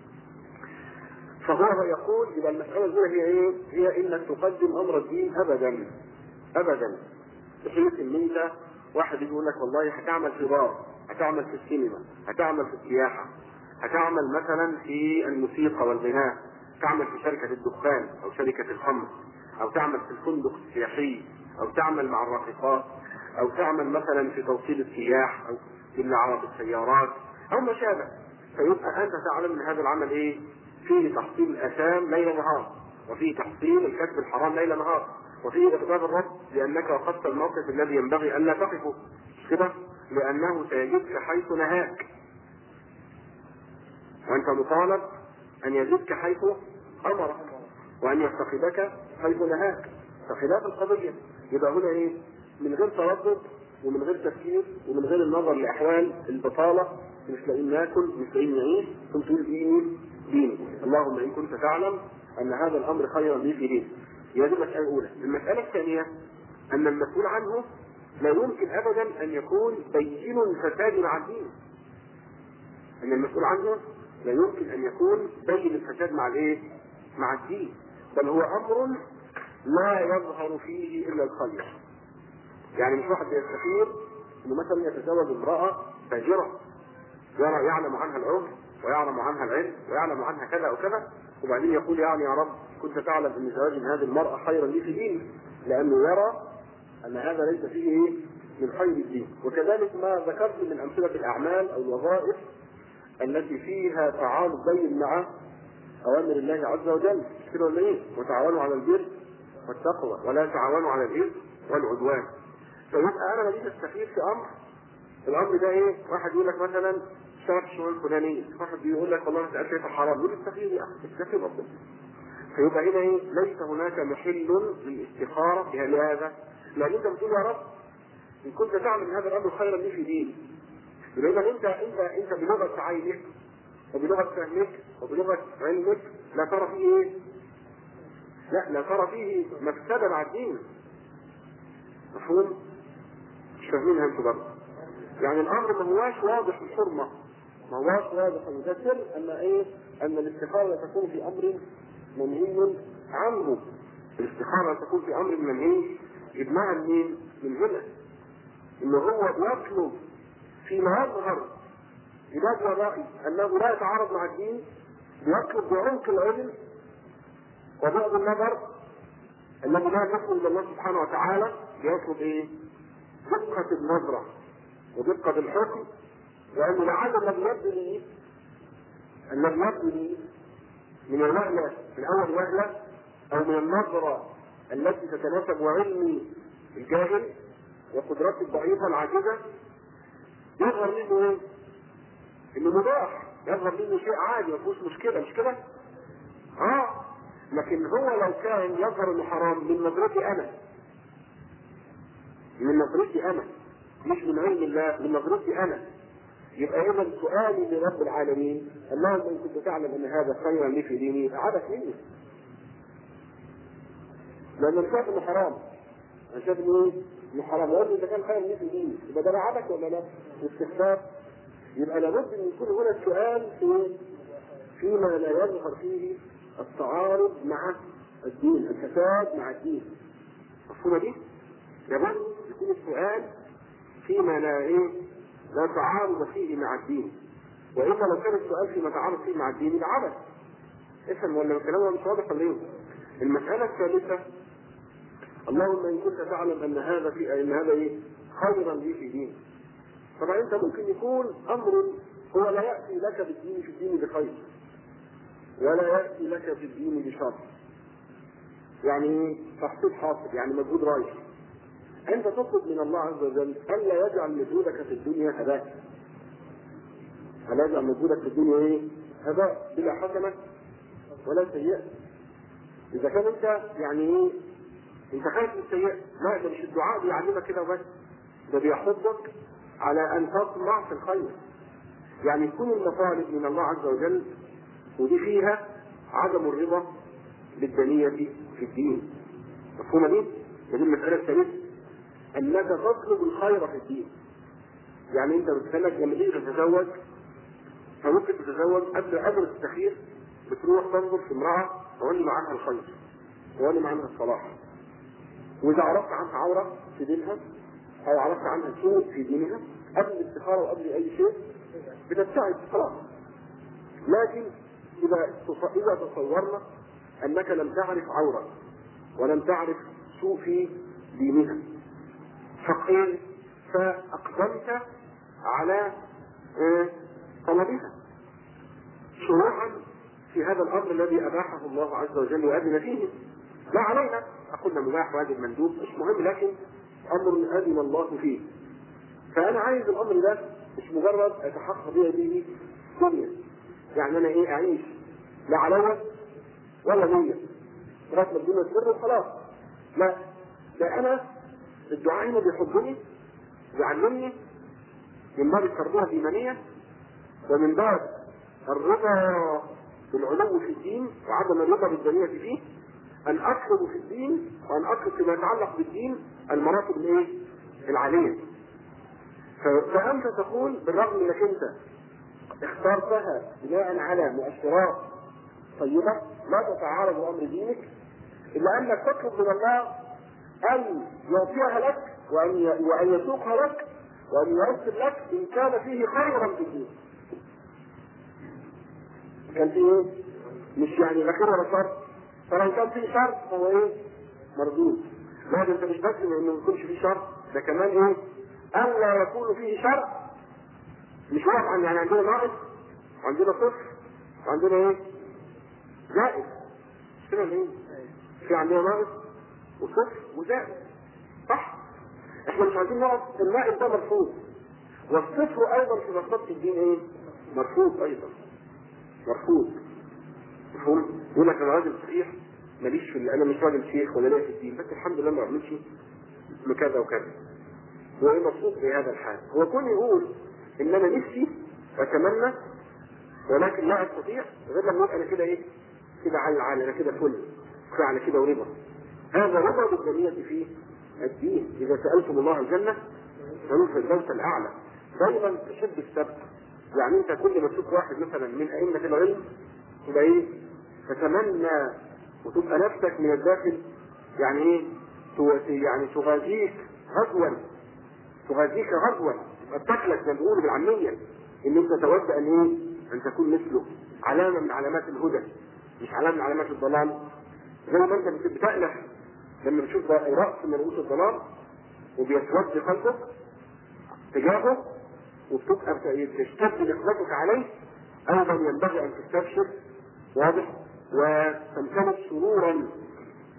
فهو يقول اذا المساله الاولى هي ايه؟ هي انك تقدم امر الدين ابدا ابدا بحيث ان انت واحد يقول لك والله هتعمل في بار هتعمل في السينما هتعمل في السياحه هتعمل مثلا في الموسيقى والغناء تعمل في شركة الدخان أو شركة الخمر أو تعمل في الفندق السياحي أو تعمل مع الرافقات أو تعمل مثلا في توصيل السياح أو في عرب السيارات أو ما شابه فيبقى أنت تعلم أن هذا العمل إيه؟ فيه تحصيل الآثام ليل نهار وفيه تحصيل الكسب الحرام ليل نهار وفيه إغضاب الرب لأنك وقفت الموقف الذي ينبغي ألا تقفه كده لأنه سيجدك حيث نهاك وأنت مطالب أن يزدك حيث أمرك وأن يفتقدك حيث نهاك فخلاف القضية يبقى هنا إيه؟ من غير تردد ومن غير تفكير ومن غير النظر لأحوال البطالة مش لاقيين ناكل مش لاقيين نعيش كنت تقول ديني ديني اللهم إن كنت تعلم أن هذا الأمر خيرا لي في ديني هي دي المسألة الأولى المسألة الثانية أن المسؤول عنه لا يمكن أبدا أن يكون بين الفساد مع الدين أن المسؤول عنه لا يمكن ان يكون بين الفساد مع الايه؟ مع الدين بل هو امر لا يظهر فيه الا الخير. يعني مش واحد يستخير انه مثلا يتزوج امراه فاجره يرى يعلم عنها العمر ويعلم عنها العلم ويعلم عنها كذا وكذا وبعدين يقول يعني يا رب كنت تعلم ان زواج هذه المراه خيرا لي في ديني لانه يرى ان هذا ليس فيه ايه؟ من خير الدين وكذلك ما ذكرت من امثله الاعمال او الوظائف التي فيها تعارض بين مع اوامر الله عز وجل كده ولا ايه؟ وتعاونوا على البر والتقوى ولا تعاونوا على الاثم والعدوان فيبقى انا بديت استخير في امر الامر ده ايه؟ واحد يقول لك مثلا اشتغل في الشغل الفلانيه، واحد بيقول لك والله انت شايفها حرام، يقول استخير يا اخي استخير ربنا. فيبقى هنا ايه؟ ليس هناك محل للاستخاره لهذا لان انت بتقول يا رب ان كنت تعلم هذا الامر خيرا لي في ديني لان انت انت انت بلغه عينك وبلغه فهمك وبلغه علمك لا ترى فيه ايه؟ لا لا ترى فيه مفسده مع الدين مفهوم؟ مش فاهمينها انتوا برضه يعني الامر ما هواش واضح الحرمه ما هواش واضح المذكر ان ايه؟ ان الاستخاره تكون في امر منهي عنه الاستخاره تكون في امر منهي اجماعا مين؟ من هنا ان هو يطلب فيما يظهر بباب الرأي أنه لا يتعارض مع الدين بيطلب بعمق العلم وبعد النظر الذي لا يصل إلى الله سبحانه وتعالى يطلب إيه؟ دقة النظرة ودقة الحكم لأنه لعل الذي يبدو لي الذي يبدو لي من الوهلة من أول وهلة أو من النظرة التي تتناسب وعلمي الجاهل وقدرتي الضعيفة العاجزة يظهر منه ايه؟ انه مباح يظهر منه شيء عادي ما فيهوش مشكلة مش كده؟ اه لكن هو لو كان يظهر انه حرام من نظرتي انا من نظرتي انا مش من علم الله من نظرتي انا يبقى اذا سؤالي لرب العالمين اللهم ان كنت تعلم ان هذا خيرا لي في ديني عبث مني لان انا شايف انه حرام انا شايف انه ايه؟ انه حرام وقال اذا كان خيرا لي في ديني يبقى ده عبث ولا لا؟ واستخفاف يبقى لابد ان يكون هنا السؤال في فيما لا يظهر فيه التعارض مع الدين الفساد مع الدين مفهومه دي؟ لابد يكون السؤال فيما لا ايه لا تعارض فيه مع الدين والا لو كان السؤال فيما تعارض فيه مع الدين يبقى عبث افهم ولا الكلام مش واضح ولا ايه؟ المسألة الثالثة اللهم ان كنت تعلم ان هذا في ان هذا ايه؟ خيرا لي في ديني. طبعا انت ممكن يكون امر هو لا ياتي لك بالدين في الدين بخير. ولا ياتي لك في الدين بشر. يعني تحصيل حاصل يعني مجهود رايح. انت تطلب من الله عز وجل الا يجعل مجهودك في الدنيا هباء. الا يجعل مجهودك في الدنيا ايه؟ هباء بلا حسنه ولا سيئه. اذا كان انت يعني ايه انت خايف من السيئه لا ده مش الدعاء بيعلمك كده بس ده بيحضك على ان تطمع في الخير يعني تكون المطالب من الله عز وجل ودي فيها عدم الرضا بالدنية في الدين مفهومة دي؟ ودي المسألة الثالثة أنك تطلب الخير في الدين يعني أنت بتسألك لما تيجي تتزوج فممكن تتزوج قبل قبل التخيير بتروح تنظر في امرأة تولي عنها الخير تولي عنها الصلاح وإذا عرفت عنها عورة في دينها أو عرفت عنها سوء في دينها قبل الاستخارة وقبل أي شيء بتبتعد خلاص لكن إذا إذا تصورنا أنك لم تعرف عورة ولم تعرف سوء في دينها فقير فأقدمت على طلبها شروعا في هذا الامر الذي اباحه الله عز وجل واذن فيه لا علينا قلنا مباح واجب مندوب مش مهم لكن امر اذن الله فيه فانا عايز الامر ده مش مجرد اتحقق به به دنيا يعني انا ايه اعيش لا عليا ولا نية لغايه ما الدنيا تمر وخلاص لا ده انا الدعاء هنا بيحبني يعلمني من باب التربيه الايمانيه ومن باب الرضا بالعلو في الدين وعدم الرضا بالدنيا فيه ان اطلب في الدين وان اطلب فيما يتعلق بالدين المراتب الايه؟ العاليه. فانت تقول بالرغم انك انت اخترتها بناء على مؤشرات طيبه لا تتعارض امر دينك الا انك تطلب من الله ان يعطيها لك وان وان يسوقها لك وان ييسر لك ان كان فيه خيرا في الدين. كان فيه ايه؟ مش يعني لا خير ولا شر فلو كان فيه شر فهو ايه؟ مردود. لا ده انت مش بس انه ما يكونش فيه شر ده كمان ايه؟ الا يكون فيه شر مش واقف عن يعني عندنا ناقص وعندنا صفر وعندنا ايه؟ زائد مش كده ايه؟ في عندنا ناقص وصفر وزائد صح؟ احنا مش عايزين نقف الناقص ده مرفوض والصفر ايضا في مرتبه الدين ايه؟ مرفوض ايضا مرفوض مفهوم؟ يقول لك انا راجل صحيح ماليش في انا مش راجل شيخ ولا ليا في الدين بس الحمد لله ما بعملش كذا وكذا هو ايه مبسوط بهذا الحال هو كون يقول ان انا نفسي اتمنى ولكن لا استطيع غير لما يبقى انا كده ايه كده على العالي انا كده فل على كده ورضا هذا رضا بالدنيا في الدين اذا سالتم الله الجنه فمن في الدوس الاعلى دايما تحب السبت يعني انت كل ما تشوف واحد مثلا من ائمه العلم تبقى ايه تتمنى وتبقى نفسك من الداخل يعني ايه يعني تغازيك غزوا تغازيك غزوا تاكلك زي ما بيقولوا بالعاميه ان انت تود ان ايه ان تكون مثله علامه من علامات الهدى مش علامه من علامات الضلال زي ما انت بتألف لما بتشوف راس من رؤوس الضلال وبيسود قلبك تجاهه وبتبقى تشتد نقمتك عليه ايضا ينبغي ان تستبشر واضح وتمتلك سرورا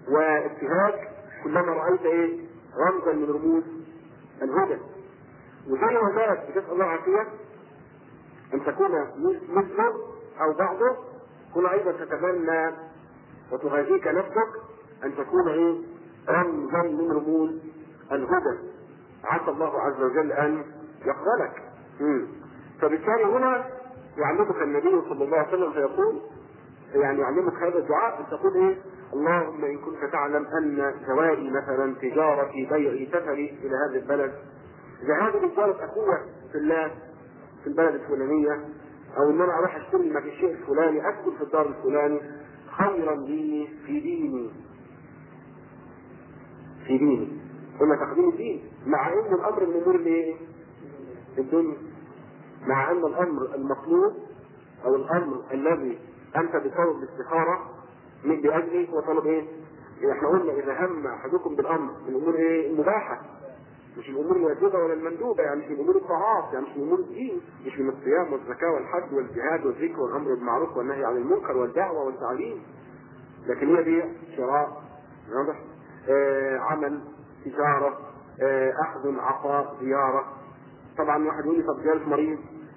وابتهاج كلما رأيت ايه رمزا من رموز الهدى وزي ما ذلك بتسأل الله عافية أن تكون مثله أو بعضه كن أيضا تتمنى وتهاجيك نفسك أن تكون إيه رمزا من رموز الهدى عسى الله عز وجل أن يقبلك فبالتالي هنا يعلمك النبي صلى الله عليه وسلم فيقول يعني يعلمك هذا الدعاء ان تقول ايه اللهم ان كنت تعلم ان زوائي مثلا تجارتي بيعي سفري الى هذا البلد ذهابي لزيارة اخويا في الله في البلد الفلانية او ان انا اروح اشتري ما في الشيء الفلاني اسكن في الدار الفلاني خيرا لي في ديني في ديني قلنا تقديم الدين مع ان الامر من امور الايه؟ الدنيا مع ان الامر المطلوب او الامر الذي انت بطلب الاستخاره من باجله هو طلب ايه؟ احنا قلنا اذا هم احدكم بالامر من الامور ايه؟ المباحه مش الامور الواجبه ولا المندوبه يعني مش من امور الطاعات يعني مش من امور الدين مش من الصيام والزكاه والحج والجهاد والذكر والامر بالمعروف والنهي عن المنكر والدعوه والتعليم لكن هي دي شراء واضح آه عمل تجاره آه اخذ عطاء زياره طبعا واحد يقول لي طب زياره مريض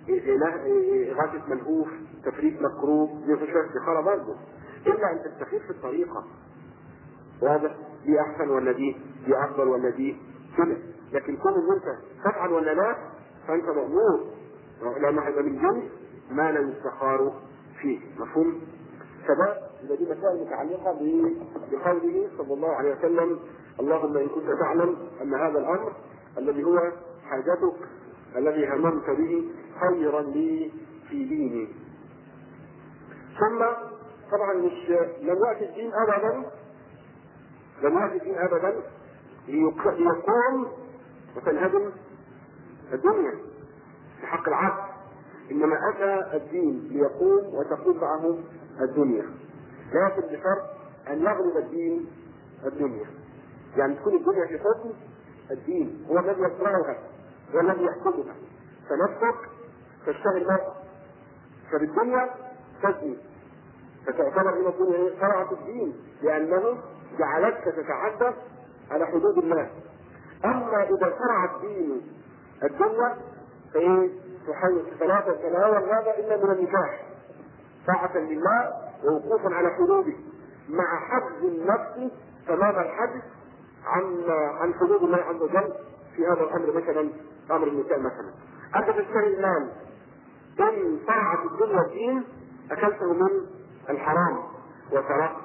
إغاثة ملهوف تفريط مكروه دي مفيش فيها استخارة برضه إلا أن تستخير في الطريقة واضح دي أحسن ولا دي دي أفضل ولا دي كده لكن كون إن أنت تفعل ولا لا فأنت مأمور لأنه هيبقى من جنس ما لا يستخار فيه مفهوم؟ فده يبقى دي مسائل متعلقة بقوله صلى الله عليه وسلم اللهم إن كنت تعلم أن هذا الأمر الذي هو حاجتك الذي هممت به خيرا لي في ديني ثم طبعا مش لم يأتي الدين أبدا لم يأتي الدين أبدا ليقوم وتنهدم الدنيا في حق العبد إنما أتى الدين ليقوم وتقوم معه الدنيا لكن بشرط أن يغلب الدين الدنيا يعني تكون الدنيا في حكم الدين هو الذي يصنعها هو الذي يحكمها فنفسك تشتغل معه فبالدنيا تزني فتعتبر من الدنيا ايه؟ شرعة الدين لأنه جعلتك تتعدى على حدود الله أما إذا شرع الدين الدنيا فإيه؟ تحيي فلا تتناول هذا إلا من النكاح طاعة لله ووقوفا على حدوده مع حفظ النفس تمام الحد عن عن حدود الله عز وجل في هذا الامر مثلا امر النساء مثلا انت تشتري المال ان طاعت الدنيا الدين اكلته من الحرام وسرقت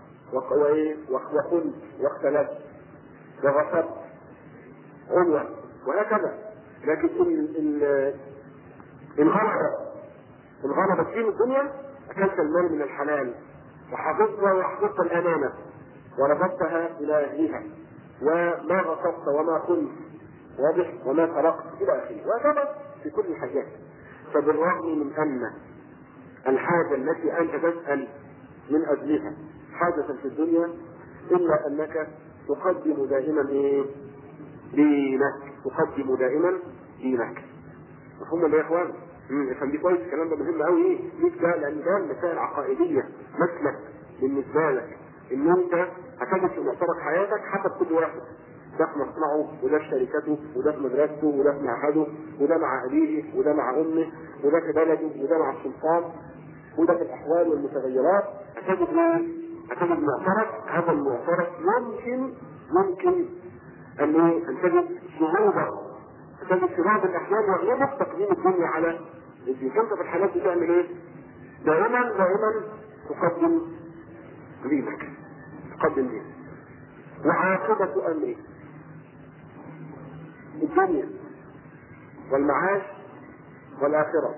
وقلت واختلفت وغصبت عنوة وهكذا لكن ان ان غلبت ان غلبت فيه الدنيا اكلت المال من الحلال وحفظتها وحفظت الامانه ورفضتها الى اهلها وما غصبت وما كنت واضح وما سرقت الى اخره وهكذا في كل الحاجات فبالرغم من ان الحاجه التي انت تسال من اجلها حاجه في الدنيا الا انك تقدم دائما ايه؟ دينك تقدم دائما دينك مفهوم يا اخوان؟ افهم دي كويس الكلام ده مهم قوي ايه؟ ليك ده لان ده مسائل عقائديه مسلك بالنسبه لك ان انت هتجد في معتبر حياتك حسب كل واحد ده في مصنعه وده في شركته وده في مدرسته وده في معهده وده مع ابيه وده مع امه وده في بلده وده مع السلطان وده في الاحوال والمتغيرات هتجد ايه؟ هتجد معترك هذا المعترك يمكن يمكن ان ايه؟ ان تجد صعوبه تجد في بعض الاحيان يغلبك تقديم الدنيا على الدين فانت في الحالات دي تعمل ايه؟ دائما دائما تقدم دينك تقدم دينك وعاقبة أمره الدنيا والمعاش والآخرة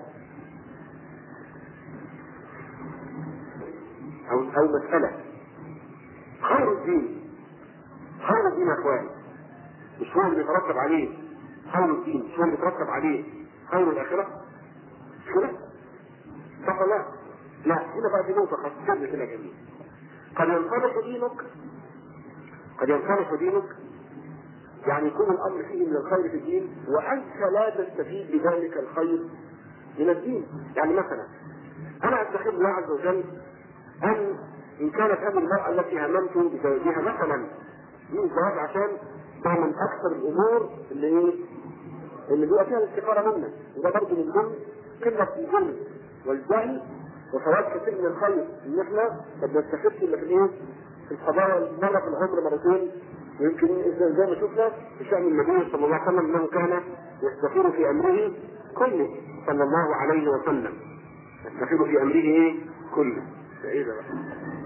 أو أو مسألة خير الدين خير الدين يا إخواني مش هو اللي بيترتب عليه خير الدين مش هو اللي بيترتب عليه خير الآخرة مش كده؟ صح ولا لا؟ لا هنا بقى دي نقطة خاصة كده جميل قد ينصلح دينك قد ينصلح دينك يعني يكون الامر فيه من الخير في الدين وانت لا تستفيد بذلك الخير من الدين يعني مثلا انا استخير الله عز وجل ان ان كانت هذه المراه التي هممت بزواجها مثلا من الزواج عشان تعمل اكثر الامور اللي ايه اللي بيبقى فيها الاستخاره منا وده برضه من ضمن قله الجهل والجهل وفوات كثير من الخير ان احنا ما بنستفدش الا في الايه؟ في القضايا مره في العمر مرتين ويمكن زي ما شفنا في شان النبي صلى الله عليه وسلم انه كان يستخير في امره كله صلى الله عليه وسلم يستخير في امره ايه؟ كله ايه ده بقى؟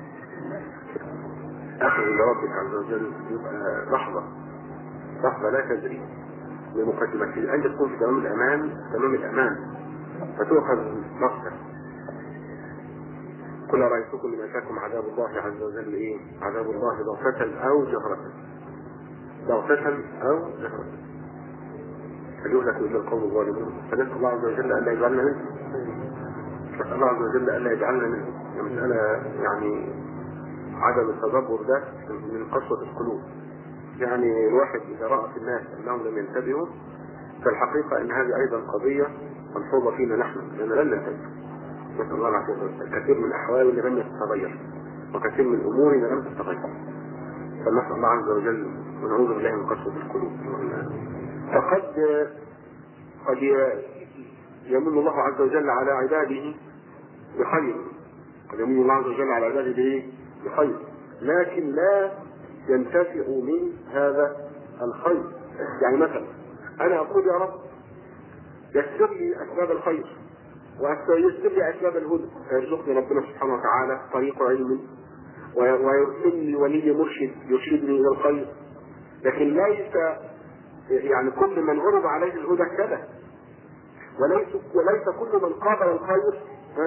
اخذ الى ربك عز وجل يبقى لحظه لحظه لا تدري بمقدمة أنت تكون في تمام الأمان تمام الأمان فتؤخذ نفسك قل رأيتكم من أتاكم عذاب الله عز وجل إيه؟ عذاب الله ضغطة أو جهرة ضغطة أو جهرة هل يهلك إلا القوم الظالمون فنسأل الله عز وجل ألا يجعلنا منهم نسأل الله عز وجل ألا يجعلنا منهم مسألة يعني عدم التدبر ده من قسوة القلوب يعني الواحد إذا رأى في الناس أنهم لم ينتبهوا فالحقيقة أن هذه أيضا قضية ملحوظة فينا نحن لأننا لن ننتبه نسأل الله العافية والسلامة كثير من أحوالنا لم تتغير وكثير من أمورنا لم تتغير فنسأل الله عز وجل ونعوذ بالله من قسوة القلوب فقد قد يمن الله عز وجل على عباده بخير قد يمن الله عز وجل على عباده بخير لكن لا ينتفع من هذا الخير يعني مثلا انا اقول يا رب يسر لي اسباب الخير ويسر لي اسباب الهدى فيرزقني ربنا سبحانه وتعالى طريق علم ويرسل لي ولي مرشد يرشدني الى الخير لكن ليس يعني كل من عرض عليه الهدى كذا وليس وليس كل من قابل الخير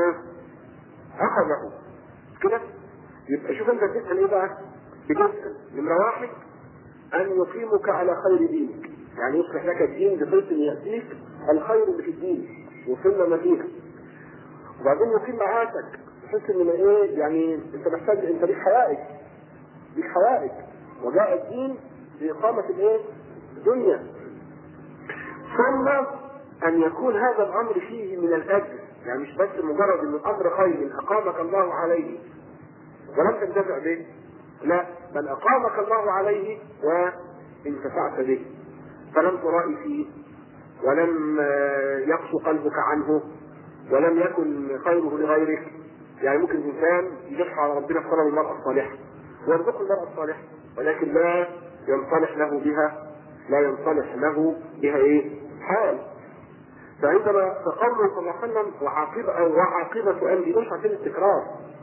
اخذه كده يبقى شوف انت بتسال ايه بقى؟ بتسال نمره واحد ان يقيمك على خير دينك يعني يصلح لك الدين بحيث ان ياتيك الخير اللي في الدين وصلنا ما فيها وبعدين يقيم معاشك بحيث ان ايه يعني انت محتاج انت ليك حوائج ليك حوائج وجاء الدين لاقامه الايه؟ الدنيا ثم ان يكون هذا الامر فيه من الاجر يعني مش بس مجرد ان الامر خير اقامك الله عليه ولم تنتفع به لا بل اقامك الله عليه وانتفعت به فلم ترائي فيه ولم يقسو قلبك عنه ولم يكن خيره لغيرك يعني ممكن الانسان يلح على ربنا في طلب المرأة الصالحة ويرزقه المرأة الصالحة ولكن لا ينصلح له بها لا ينصلح له بها ايه؟ حال فعندما تقرر صلى الله عليه وسلم وعاقبة وعاقبة أمره مش عشان التكرار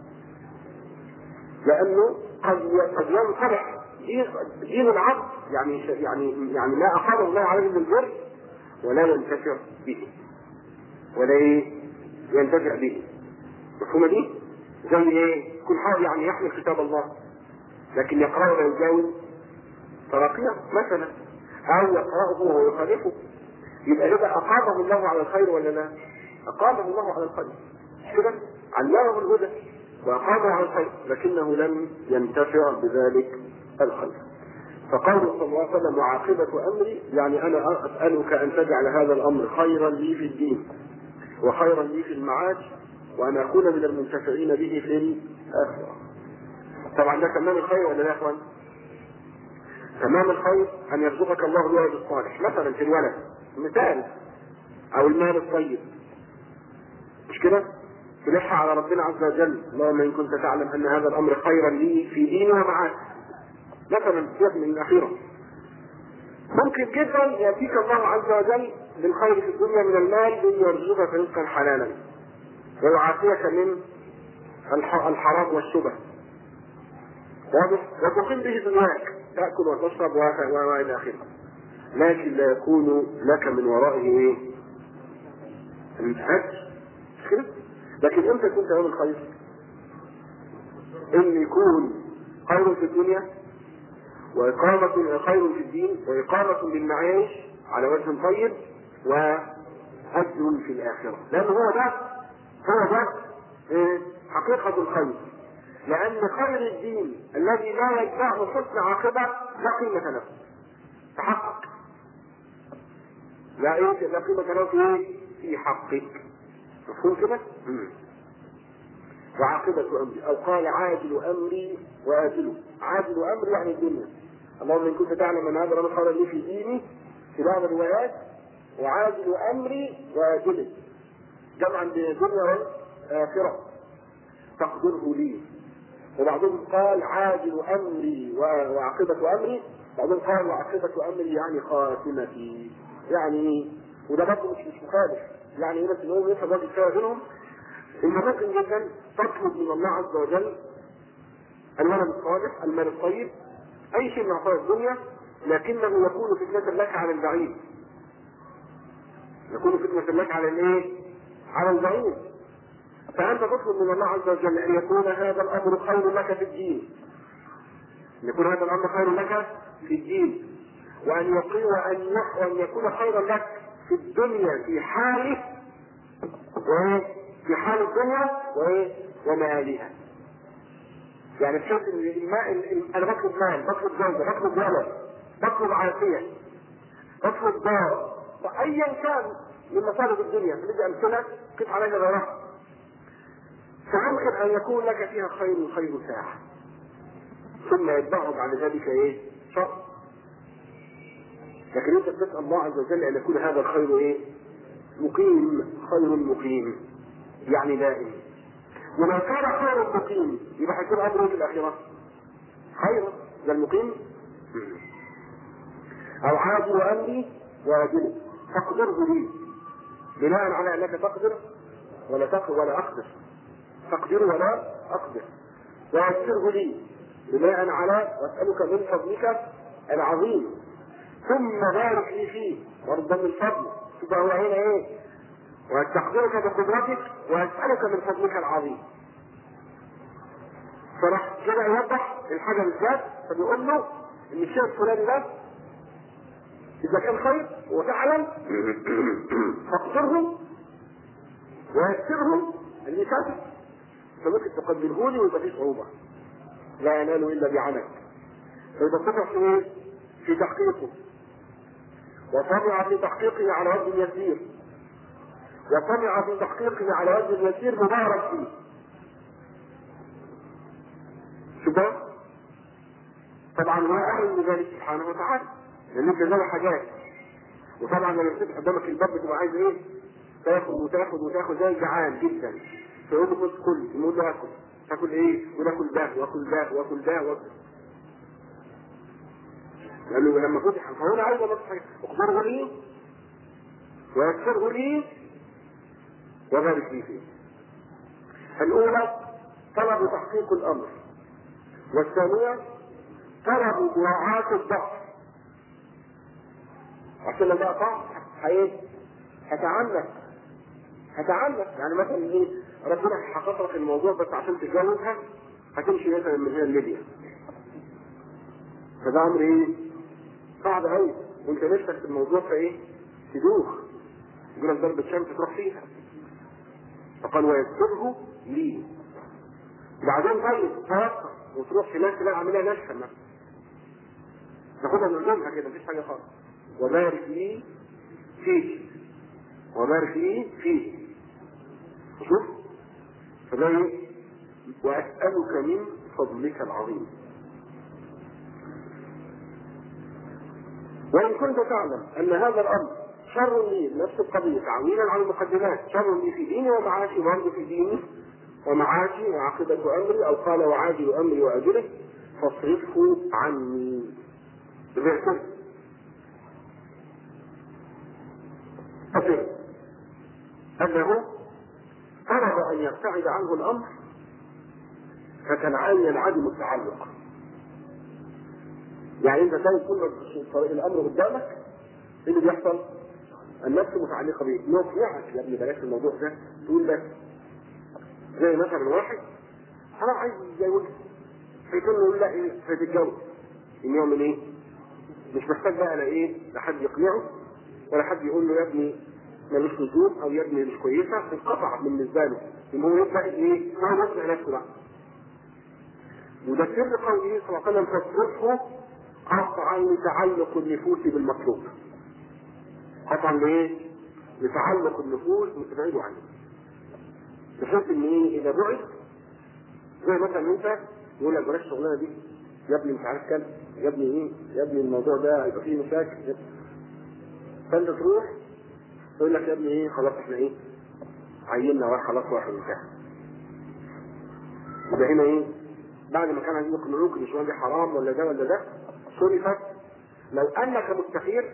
لأنه قد قد ينصلح دين العبد يعني يعني يعني ما أقام الله عليه من البر ولا ينتفع به ولا ايه ينتفع به مفهومة دي؟ زي ايه؟ كل حاجة يعني يحمل كتاب الله لكن يقرأه ولا يجاوز تراقيه مثلا أو يقرأه وهو يخالفه يبقى كده أقامه الله على الخير ولا لا؟ أقامه الله على الخير كده علمه الهدى وأقامه على الخير لكنه لم ينتفع بذلك الخير فقوله صلى الله عليه وسلم وعاقبة أمري يعني أنا أسألك أن تجعل هذا الأمر خيرا لي في الدين وخيرا لي في المعاش وأن أكون من المنتفعين به في الآخرة طبعا ده تمام الخير ولا لا يا إخوان؟ تمام الخير أن يرزقك الله الولد الصالح مثلا في الولد مثال أو المال الطيب مش كده؟ تلح على ربنا عز وجل اللهم إن كنت تعلم أن هذا الأمر خيرا لي في ديني ومعاشي مثلا سياق من الأخيرة ممكن جدا يأتيك الله عز وجل بالخير في الدنيا من المال بأن يرزقك رزقا حلالا ويعافيك من الحرام والشبه واضح وتقيم به دنياك تأكل وتشرب وإلى آخره لكن لا يكون لك من ورائه ايه؟ الأجر كده؟ لكن امتى يكون تمام الخير؟ ان يكون خير في الدنيا وإقامة خير في الدين وإقامة للمعايش على وجه طيب وأجر في الآخرة لأن هو ده هو ده إيه؟ حقيقة الخير لأن خير الدين الذي لا يتبعه حسن عاقبة لا قيمة له تحقق لا ايه لا قيمة له في ايه؟ في حقك مفهوم كده؟ وعاقبة أمري أو قال عاجل أمري وآجله عاجل أمري يعني الدنيا اللهم إن كنت تعلم أن هذا الأمر خير لي في ديني في بعض الروايات وعاجل أمري وآجله جمعا بين الدنيا والآخرة تقدره لي وبعضهم قال عاجل أمري وعاقبة أمري بعضهم قال وعاقبة أمري يعني خاتمتي يعني وده برضه مش مش مخالف يعني هنا في النوم يفهم راجل كده بينهم ان ممكن جدا تطلب من الله عز وجل الولد الصالح المال الطيب اي شيء من عطايا الدنيا لكنه يكون فتنة لك على البعيد يكون فتنة لك على الايه؟ على البعيد فأنت تطلب من الله عز وجل أن يكون هذا الأمر خير لك في الدين أن يكون هذا الأمر خير لك في الدين وأن يقي وأن وأن يكون خيرا لك في الدنيا في حاله في حال الدنيا وإيه؟ ومآلها. يعني بحيث ان الماء انا بطلب مال، بطلب زوجه، بطلب ولد، بطلب عافيه، بطلب دار، فايا كان من مصالح الدنيا، ندي امثله كيف عليها غيرها. فيمكن ان يكون لك فيها خير خير ساعه. ثم يتبعه بعد ذلك ايه؟ شر. لكن انت بتسال الله عز وجل ان يكون هذا الخير ايه؟ مقيم خير مقيم يعني دائم ولو كان خير مقيم يبقى هيكون امره في الاخره خير ده المقيم او عاجل امري واجله فاقدره لي بناء على انك تقدر ولا تقدر ولا اقدر تقدر ولا اقدر ويسره لي بناء على واسالك من فضلك العظيم ثم بارك لي فيه برضه من فضلك يبقى هو هنا ايه؟ واستخبرك بقدرتك واسالك من فضلك العظيم. فراح كده يوضح الحاجه بالذات فبيقول له ان الشيء الفلاني ده اذا كان خير وفعلا فاقدره ويسره اللسان فممكن تقدره لي ويبقى فيه صعوبه لا ينال الا بعمل فاذا استطع في ايه؟ في تحقيقه وطمع في تحقيقه على وجه يسير وطمع في تحقيقه على وجه يسير مبارك فيه شباب طبعا هو اهل لذلك سبحانه وتعالى لان انت زي حاجات وطبعا لما تفتح قدامك الباب بتبقى عايز ايه؟ تاخد وتاخد وتاخد زي جعان جدا فيقول له خد كل يقول له اكل تاكل ايه؟ يقول اكل ده واكل ده واكل ده واكل لانه لما فتح فهنا عايز اقول حاجه اخبره لي ويسره لي وبارك لي فيه. الاولى طلب تحقيق الامر والثانيه طلب مراعاة الضعف عشان لما اقع هايه هتعنف هتعنف يعني مثلا ايه ربنا حقق لك الموضوع بس عشان تتجوزها هتمشي مثلا من هنا لليبيا فده امر ايه صعب قوي وانت نفسك في الموضوع فايه تدوخ يقول لك ضربة شمس تروح فيها فقال ويسره لي بعدين طيب توقف وتروح في ناس تلاقي عاملها ناشفه مثلا تاخدها من قدامها كده مفيش حاجه خالص وبارك لي فيه وبارك لي فيه شوف فده ايه واسالك من فضلك العظيم وإن كنت تعلم أن هذا الأمر شر لي نفس القضية تعويلا على المقدمات شر لي في ديني ومعاشي برضه في ديني ومعاشي وعاقبة أمري أو قال وعاجل أمري وأجله فاصرفه عني ذكر أفر أنه طلب أن يبتعد عنه الأمر فكان ينعدم التعلق يعني انت شايف كل طريق الامر قدامك ايه اللي بيحصل؟ النفس متعلقه بيه يقنعك يا ابني بلاش الموضوع ده تقول بس زي مثلا واحد انا عايز يتجوز فيكون يقول لا ايه هتتجوز يقوم يعمل ايه؟ مش محتاج بقى لا ايه لا حد يقنعه ولا حد يقول له يا ابني ملوش لزوم او يا ابني مش كويسه انقطع بالنسبه له ان هو يبدا ايه؟ هو يقنع نفسه بقى وده سر قوله صلى الله عليه وسلم فاصرفه قطعا لتعلق النفوس بالمطلوب قطعا لايه؟ لتعلق النفوس وتبعده عنه بحيث ان ايه اذا بعد زي مثلا انت يقول لك بلاش الشغلانه دي يا ابني مش عارف كام يا ابني ايه يا ابني الموضوع ده هيبقى فيه مشاكل فانت تروح يقول لك يا ابني ايه خلاص احنا ايه عيننا واحد خلاص واحد انتهى يبقى هنا ايه بعد ما كان عايزين يقنعوك ان الشغلانه دي حرام ولا ده ولا ده صرفت لو انك مستخير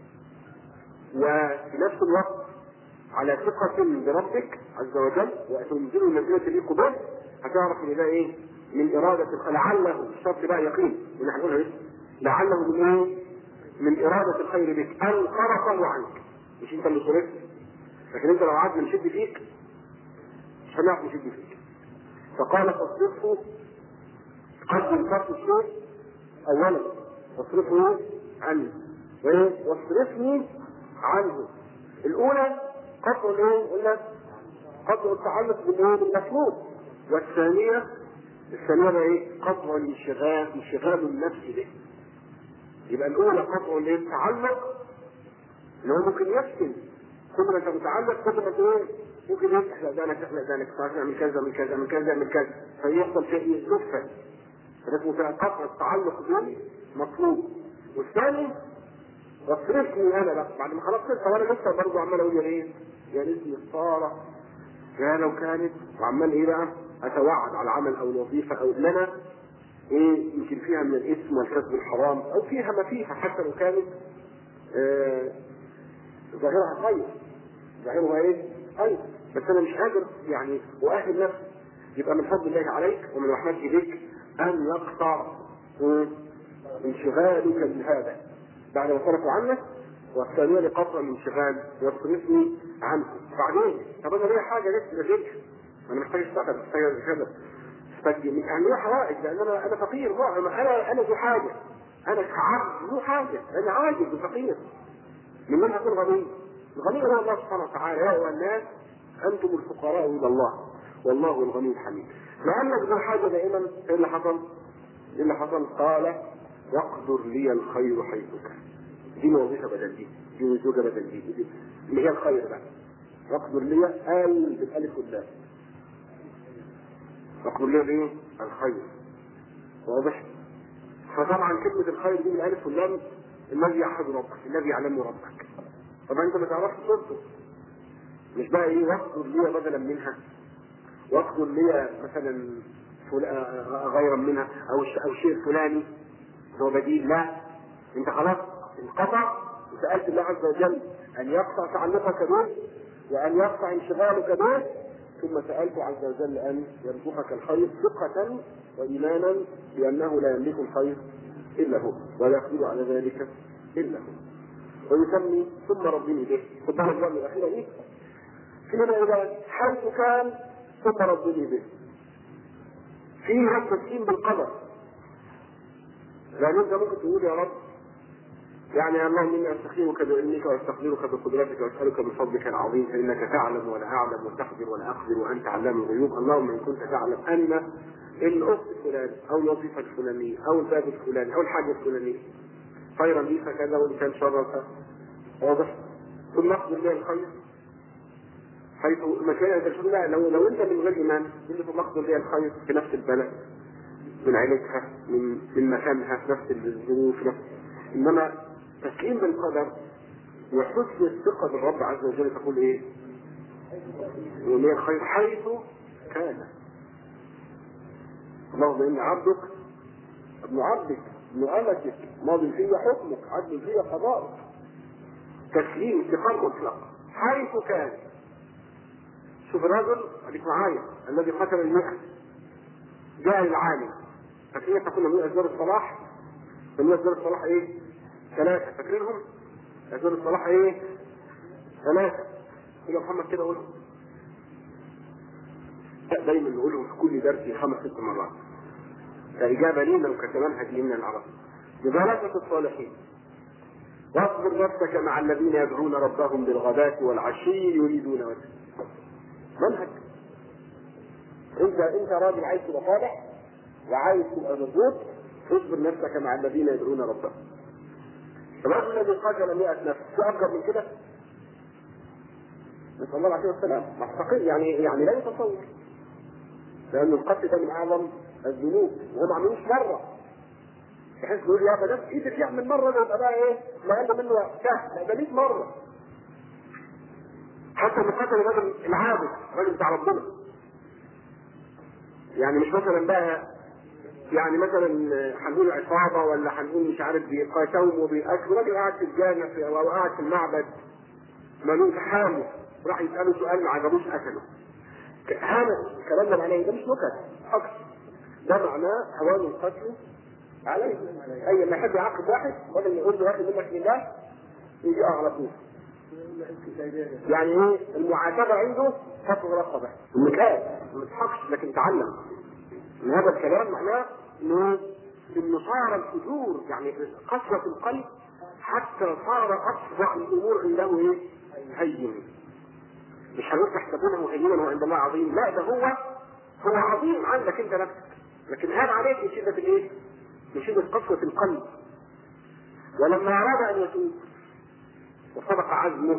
وفي نفس الوقت على ثقة بربك عز وجل وتنزل الذين تليق به هتعرف ان ده ايه؟ من إرادة الخ- لعله الشرط بقى يقين اللي هنقولها ايه؟ لعله من ايه؟ من إرادة الخير بك أن صرفه عنك مش أنت اللي صرفت لكن أنت لو قعدنا نشد فيك مش هنعرف نشد فيك فقال فاصرفه قدم صرف الشيء أولا واصرفه عني وإيه؟ واصرفني عنه الأولى قطع الإيه؟ قلنا قطع التعلق بالإيه؟ بالمطلوب والثانية الثانية بقى إيه؟ قطع الانشغال انشغال النفس به يبقى الأولى قطع الإيه؟ التعلق اللي هو ممكن يفتن كل ما انت متعلق كل ما ايه ممكن ايه احلق دانك احلق دانك تعمل كذا من كذا من كذا من كذا فيحصل شيء يصفى فده اسمه فيها قطع التعلق به مطلوب والثاني واصرفني انا بقى بعد ما خلاص صرت وانا لسه برضه عمال اقول يا ايه يا ريتني الصارة يا لو كانت وعمال ايه بقى اتوعد على العمل او الوظيفه او ان انا ايه يمكن فيها من الاثم والكسب الحرام او فيها ما فيها حتى لو كانت آه ظاهرها خير ظاهرها ايه؟ خير بس انا مش قادر يعني اؤهل نفسي يبقى من فضل الله عليك ومن رحمته بك ان يقطع آه، انشغالك بهذا بعد ما صرفوا عنك والثانية لقطع الانشغال يصرفني عنه بعدين طب انا ليا حاجة لسه ذكر انا محتاج اشتغل محتاج كذا محتاج يعني ليا حوائج لان انا انا فقير معظم انا انا ذو حاجة انا كعبد ذو حاجة انا عاجز وفقير من من اكون غني؟ الغني هو الله سبحانه وتعالى يا ايها الناس انتم الفقراء الى الله والله الغني الحميد لانك ذو حاجه دائما ايه اللي حصل؟ ايه اللي حصل؟ قال واقدر لي الخير حيث كان دي وظيفه بدل دي دي زوجه بدل دي, دي اللي هي الخير بقى واقدر لي ال بالالف واللام واقدر لي ايه؟ الخير واضح؟ فطبعا كلمه الخير دي بالالف واللام الذي يعهد ربك الذي يعلم ربك طبعا انت ما تعرفش صورته مش بقى ايه واقدر لي بدلا منها واقدر لي مثلا فل- غيرا منها او ش- او شيء فلاني هو بديل لا انت خلاص انقطع وسالت الله عز وجل ان يقطع تعلقك به وان يقطع انشغالك به ثم سالت عز وجل ان يرزقك الخير ثقه وايمانا بانه لا يملك الخير الا هو ولا يقدر على ذلك الا هو ويسمي ثم ربني به خد بالك بقى من الاخيره دي فيما اذا حيث كان ثم ربني به فيها التسليم بالقدر لان انت ممكن تقول يا رب يعني يا اللهم اني استخيرك بعلمك واستقدرك بقدرتك واسالك من فضلك العظيم فانك تعلم ولا اعلم وتقدر ولا اقدر وانت علام الغيوب اللهم ان كنت تعلم ان الاخت الفلاني او الوظيفه الفلانيه او الباب الفلاني او الحاجه الفلانيه خيرا لي فكذا وان كان شرا ف- واضح ثم اقدر لي الخير حيث مكان الرسول لا لو لو انت من غير ايمان اللي ثم اقدر لي الخير في نفس البلد من عيلتها من من مكانها في نفس الظروف نفس انما تسليم بالقدر وحسن الثقة بالرب عز وجل تقول ايه؟ ولي الخير حيث كان اللهم اني عبدك ابن عبدك ابن امتك ماض في حكمك عدل في قضاءك تسليم استقامة مطلق حيث كان شوف الرجل خليك معايا الذي قتل المئة جاء للعالم فكيف تكون من اسباب الصلاح من اسباب الصلاح ايه؟ ثلاثة فاكرينهم؟ اسباب الصلاح ايه؟ ثلاثة يا محمد كده قولهم لا دايما نقولهم في كل درس خمس ست مرات كإجابة لينا وكتمام هدينا العرب ببركة الصالحين واصبر نفسك مع الذين يدعون ربهم بالغداة والعشي يريدون وجهه منهج انت انت راجل عايز تبقى صالح وعايز تبقى مضبوط اصبر نفسك مع الذين يدعون ربهم الرجل الذي قتل 100 نفس في اكبر من كده نسال الله العافيه والسلام مستقيم يعني يعني لا يتصور لان القتل ده من اعظم الذنوب وهم ما عملوش مره بحيث يقول يا بلاش ايدك يعمل مره ده يبقى بقى ايه ما قال منه سهل لا ده 100 مره حتى اللي قتل الراجل العابد الراجل بتاع ربنا يعني مش مثلا بقى يعني مثلا هنقول عصابه ولا هنقول مش عارف بيقاتلوا وبياكلوا راجل قاعد في الجامع في- او قاعد في المعبد ملوك حامل راح يساله سؤال ما عجبوش قتله ك- هذا الكلام ده معناه إيه؟ ده مش نكت حقش ده معناه هوان القتل عليه اي ما يحب يعاقب واحد ولا يقول له واحد منك لله يجي على طول يعني ايه المعاتبه عنده فقد رقبه النكايه ما تضحكش لكن تعلم ان هذا الكلام معناه انه انه صار الفجور يعني قسوه القلب حتى صار اصبع الامور عنده ايه؟ هين مش هنقول تحسبونه هينا وعند الله عظيم لا ده هو هو عظيم عندك انت نفسك لكن هذا عليك من شده الايه؟ من شده قسوه القلب ولما اراد ان يتوب وصدق عزمه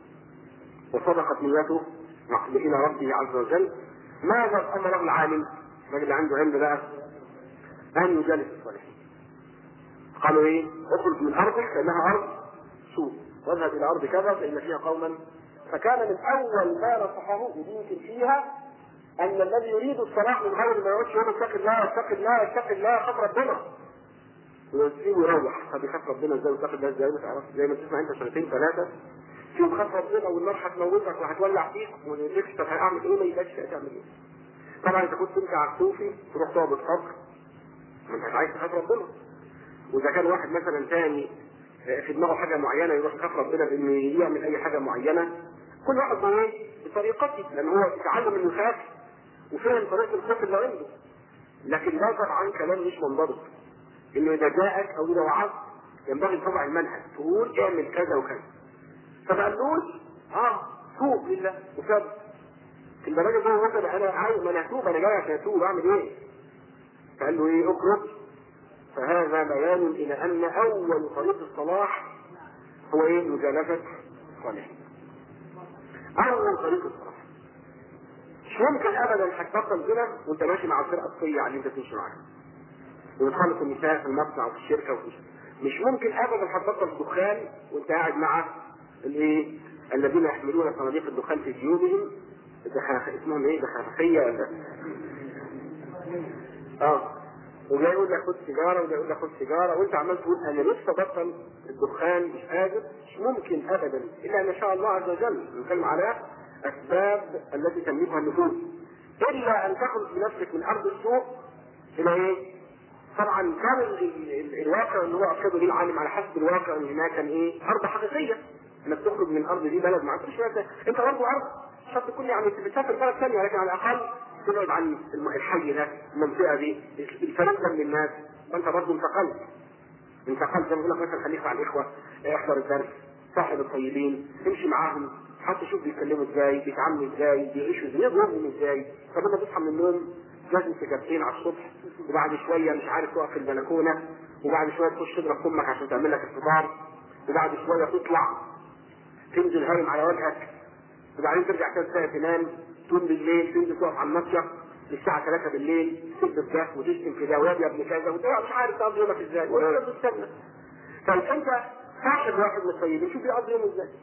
وصدقت نيته الى ربه عز وجل ماذا امره العالم؟ الراجل اللي عنده علم بقى ان يجالس الصالحين قالوا ايه؟ اخرج من ارضك فانها ارض سوء واذهب الى ارض كذا فان فيها قوما فكان من اول ما نصحه ودي يمكن فيها ان الذي يريد الصلاح من غير ما يقولش يقول اتق الله اتق الله اتق الله خاف ربنا ويسيبه يروح طب يخاف ربنا ازاي ويتقي الله ازاي ما تعرفش زي ما تسمع انت سنتين ثلاثه فيهم خاف ربنا والنار هتموتك وهتولع فيك ويقولك طب هعمل ايه ما يبقاش تعمل ايه طبعا اذا كنت انت عكسوفي تروح تقعد الصبر ما انت عايز تخاف ربنا واذا كان واحد مثلا تاني في دماغه حاجه معينه يروح يخاف ربنا بانه يعمل اي حاجه معينه كل واحد ما ايه بطريقته لان هو اتعلم انه يخاف وفهم طريقه الخوف اللي عنده لكن ده طبعا كلام مش منضبط انه اذا جاءك او اذا وعظت ينبغي طبع المنهج تقول اعمل كذا وكذا فما قالوش اه توب لله وتاب البرنامج ده مثلا انا عايز ما انا اتوب انا جاي عشان اتوب اعمل ايه؟ فقال له ايه اخرج فهذا بيان الى ان اول طريق الصلاح هو ايه؟ مجالسه الصالحين. اول طريق الصلاح. مش ممكن ابدا هتبطل كده وانت ماشي مع الفرقه الصية اللي انت تمشي معاها. وبتخلص النساء في المصنع وفي الشركه وفي مش ممكن ابدا هتبطل الدخان وانت قاعد مع الايه؟ الذين يحملون صناديق الدخان في جيوبهم دخاخ اسمهم ايه دخاخية ولا اه وجاي يقول لك خد سيجارة وجاي يقول لك خد سيجارة وانت عمال تقول انا نفسي ابطل الدخان مش قادر مش ممكن ابدا الا ان شاء الله عز وجل نتكلم على اسباب التي تملكها النفوس الا ان تخرج بنفسك من ارض السوء الى ايه؟ طبعا كان ال- ال- الواقع اللي هو اقصده ليه العالم على حسب الواقع ان هناك كان ايه؟ ارض حقيقيه انك تخرج من الارض دي بلد ما عندكش فيها- انت برضه ارض شرط تكون يعني بتسافر بلد ثانيه لكن على الاقل تبعد عن الم- الحي ده المنطقه دي الفريق من الناس وانت برضه انتقلت انتقلت زي ما بقول لك مثلا خليك مع الاخوه احضر الدرس صاحب الطيبين امشي معاهم حتى شوف بيتكلموا ازاي بيتعاملوا ازاي بيعيشوا ازاي يضربهم ازاي طب انت تصحى من النوم لازم سيجارتين على الصبح وبعد شويه مش عارف تقف في البلكونه وبعد شويه تخش تضرب امك عشان تعمل لك الفطار وبعد شويه تطلع تنزل هايم على وجهك وبعدين ترجع تاني ساعة تنام تقوم بالليل تنزل تقف على المصيف للساعة 3 بالليل تسد الجاف وتشتم في ده ويا ابن كذا وانت مش عارف تقضي يومك ازاي ولا بتستنى طيب انت صاحب واحد من الطيبين شوف يقضي يومه ازاي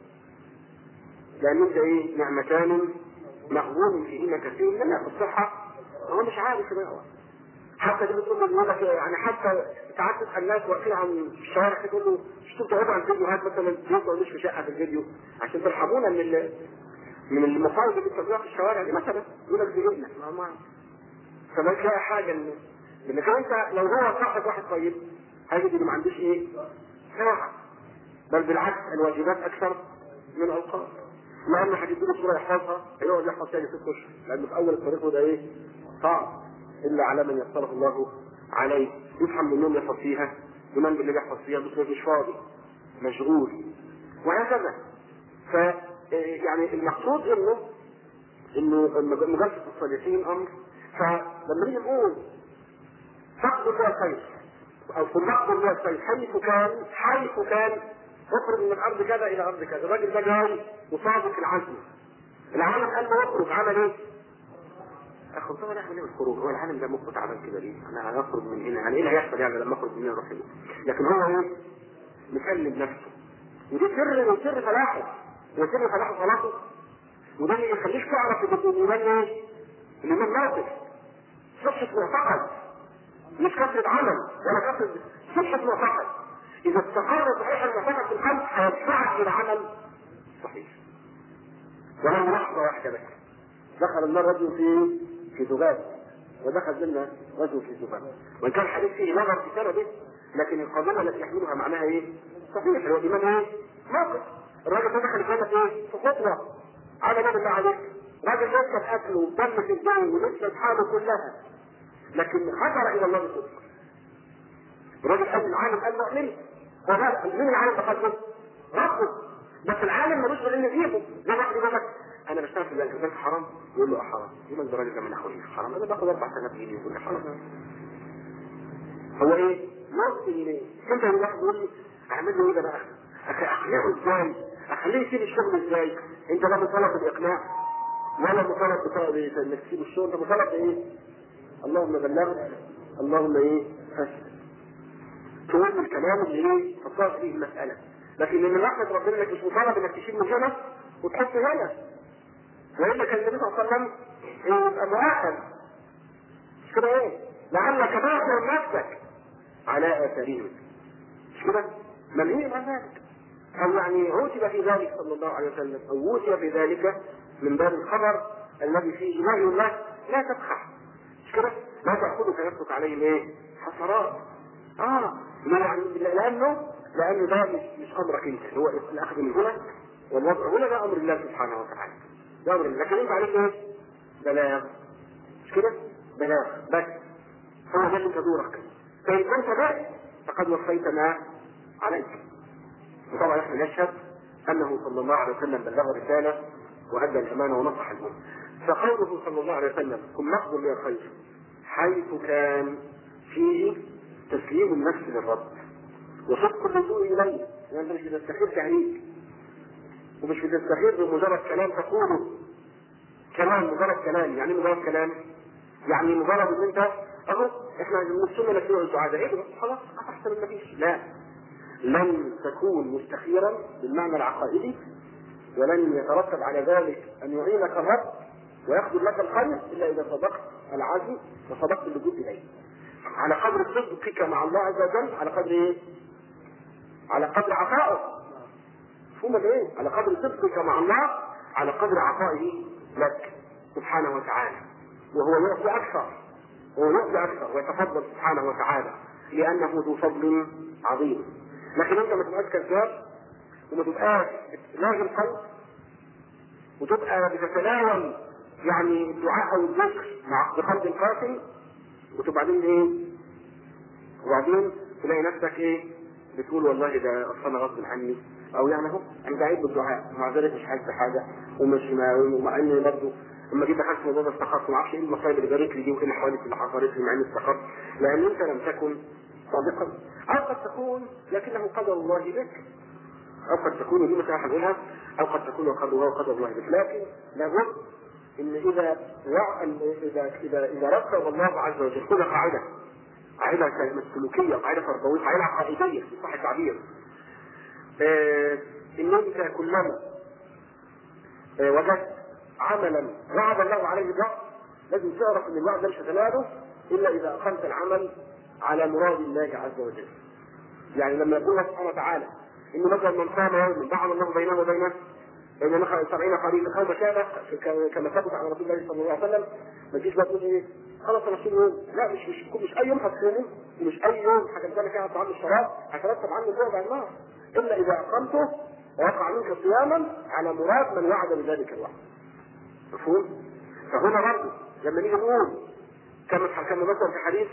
لان انت ايه نعمتان مغبون فيهما كثير منها في الصحة هو مش عارف بقى حتى دي بتقول له بيقول لك يعني حتى ساعات تسال الناس واقفين عن الشوارع تقول له مش انتوا بتقعدوا على الفيديوهات مثلا ما تقعدوش في شقه في الفيديو عشان ترحمونا من ال- من المصايب اللي بتسويها في الشوارع دي مثلا يقول لك دي جبنه ما ما فما تلاقي حاجه ان لان كان انت لو هو صاحب واحد طيب هيجد اللي ما عندوش ايه؟ ساعه بل بالعكس الواجبات اكثر من الاوقات لان هتديله صوره يحفظها هيقعد يحفظ تاني ست اشهر لان في اول الطريق ده ايه؟ صعب الا على من يسره الله عليه يفهم من النوم يحفظ فيها ينام بالليل يحفظ فيها بس مش فاضي مشغول وهكذا ف يعني المقصود انه انه مجالسه الصالحين امر فلما نيجي نقول فقد الله الخير او في فقد الله الخير حيث كان حيث كان اخرج من الارض كذا الى ارض كذا الراجل ده جاي وصادق العزم العالم قال له اخرج عمل ايه؟ اخرج طبعا اعمل ايه الخروج هو العالم ده مخه تعبان كده ليه؟ انا هخرج من هنا يعني ايه اللي هيحصل يعني لما اخرج من هنا اروح هنا؟ لكن هو ايه؟ مسلم نفسه ودي سر من سر فلاحه وسر فلاحه صلاته وده اللي يخليك تعرف ان الايمان ايه؟ الايمان موقف صحة معتقد مش كثرة عمل ولا كثرة صحة معتقد إذا استقر صحيح المعتقد في القلب هيدفعك إلى عمل صحيح ولو لحظة واحدة بس دخل النار رجل في في ذباب ودخل منا رجل في ذباب وإن كان الحديث فيه نظر في سنة لكن القضية التي يحملها معناها إيه؟ صحيح هو الإيمان إيه؟ موقف الراجل ده دخل الجنة في إيه؟ في خطوة على باب الله عليك راجل لسه في أكله ودم في الجو ولسه حاله كلها لكن حضر الى الله بصدق الراجل قال العالم قال مؤمن هو لا مين العالم ده قال ربه بس العالم ملوش غير انه يجيبه زي واحد يقول لك انا بشتغل في البنك البنك حرام يقول له اه حرام يقول لك ده راجل ده من اخويا حرام انا باخد 4000 جنيه يقول لي حرام هو ايه؟ نص جنيه انت الواحد يقول لي اعمل له ايه ده بقى؟ اقنعه ازاي؟ اخليه يسيب الشغل ازاي؟ انت لا مطالب بالاقناع ولا مطالب بطلب انك تسيب الشغل انت مطالب بايه؟ اللهم بلغت اللهم ايه فشل تقول الكلام اللي ايه تطلع فيه المسألة لكن من رحمة ربنا انك مش مطالب انك تشيل من هنا وتحط هنا والا كان النبي صلى الله عليه وسلم يبقى مؤاخذ مش كده ايه لعلك باخر نفسك على اثارهم مش كده منهي عن ذلك او يعني عوتب في ذلك صلى الله عليه وسلم او ووتب في ذلك من باب الخبر الذي فيه نهي الله لا تبخح مش كده؟ لا تأخذوا فيسلك عليهم ايه؟ حسرات. اه ما يعني لأنه لأنه ده مش مش أمرك أنت هو الأخذ من هنا والوضع هنا ده أمر الله سبحانه وتعالى. ده أمر الله لكن أنت عليك ايه؟ بلاغ. مش كده؟ بلاغ بس. هو ده اللي دورك. فإن كنت بس فقد وفيت ما عليك. وطبعا احنا نشهد أنه صلى الله عليه وسلم بلغ الرسالة وأدى الأمانة ونصح المؤمن. فقوله صلى الله عليه وسلم كن نقض من الخير حيث كان فيه تسليم النفس للرب وصدق اللجوء اليه يعني مش بتستخير تعليق ومش بتستخير بمجرد كلام تقوله كلام مجرد كلام يعني مجرد كلام يعني مجرد ان انت اهو احنا نفسنا لك نوع الدعاء ده ايه خلاص احسن ما فيش لا لن تكون مستخيرا بالمعنى العقائدي ولن يترتب على ذلك ان يعينك الرب ويقدر لك الخير الا اذا صدقت العزم وصدقت اللجوء اليه. على قدر صدقك مع الله عز وجل على قدر ايه؟ على قدر عطائه. مفهوم ايه؟ على قدر صدقك مع الله على قدر عطائه لك سبحانه وتعالى. وهو يعطي اكثر وهو يعطي اكثر ويتفضل سبحانه وتعالى لانه ذو فضل عظيم. لكن انت ما تبقاش كذاب وما تبقاش لاغي القلب وتبقى بتتناول يعني الدعاء او الذكر مع بقلب قاسي وتبعدين ايه؟ وبعدين تلاقي نفسك ايه؟ بتقول والله ده اصل انا غصب عني او يعني اهو انا بعيد بالدعاء ومع ذلك مش حاسس بحاجه ومش ومع اني برضه لما جيت دخلت في الموضوع ده استخرت ما اعرفش ايه المصايب اللي جرت لي دي وايه الحوادث اللي حصلت لي مع اني استخرت لان انت لم تكن صادقا او قد تكون لكنه قدر الله بك او قد تكون دي مثلا هنقولها او قد تكون قدر الله قدر الله بك لكن لابد ان اذا وع... اذا اذا اذا رتب الله عز وجل خذ قاعده قاعده كلمه سلوكيه قاعده تربويه قاعده عقائديه في صح التعبير آه ان انت كلما آه وجدت عملا وعد الله عليه الوقت لازم تعرف ان الوعد ده مش هتناله الا اذا اقمت العمل على مراد الله عز وجل. يعني لما يقول الله سبحانه وتعالى ان مثلا من صام يوما بعد الله بينه وبينه بين سبعين قليلا او مشابه كما ثبت عن رسول الله صلى الله عليه وسلم ما تجيش بقى تقول ايه خلاص انا صوم يوم لا مش مش مش اي يوم هتصومه مش اي يوم هتمتلك فيها طعام الشراب هترتب عنه الجوع بعد النار الا اذا اقمته ووقع منك صياما على مراد من وعد بذلك الوعد مفهوم؟ فهنا برضه لما نيجي نقول كما كما مثلا في حديث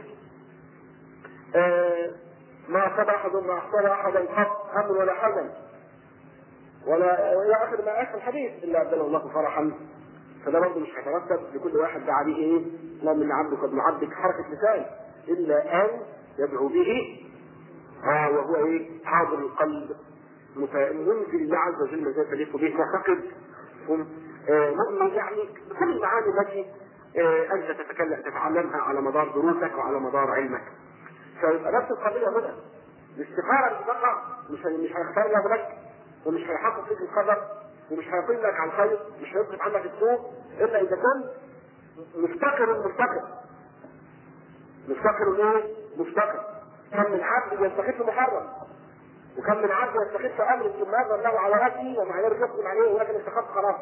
آه ما أصاب أحد ما أحصل أحدا قط هم ولا حزن ولا إلى آخر ما آخر الحديث إلا أبدله الله فرحا فده برضه مش هيترتب لكل واحد دعا به إيه؟ اللهم إن عبدك ابن عبدك حركة لسان إلا أن يدعو به آه وهو إيه؟ حاضر القلب منزل الله عز وجل ما تليق به معتقد آه مؤمن يعني بكل المعاني التي آه، انت تتكلم تتعلمها على مدار دروسك وعلى مدار علمك فيبقى نفس القضيه هنا الاستخاره اللي بتقع مش مش هيختار لك ومش هيحقق فيك القدر ومش هيقيم لك على الخير مش هيصرف عنك السوء الا اذا كنت مفتقر مفتقر مفتقر ايه؟ مفتقر كم من عبد يستخف محرم وكم من عبد يستخف امر ثم يظهر له على راسه ومع ذلك يقبل عليه ولكن استخف خلاص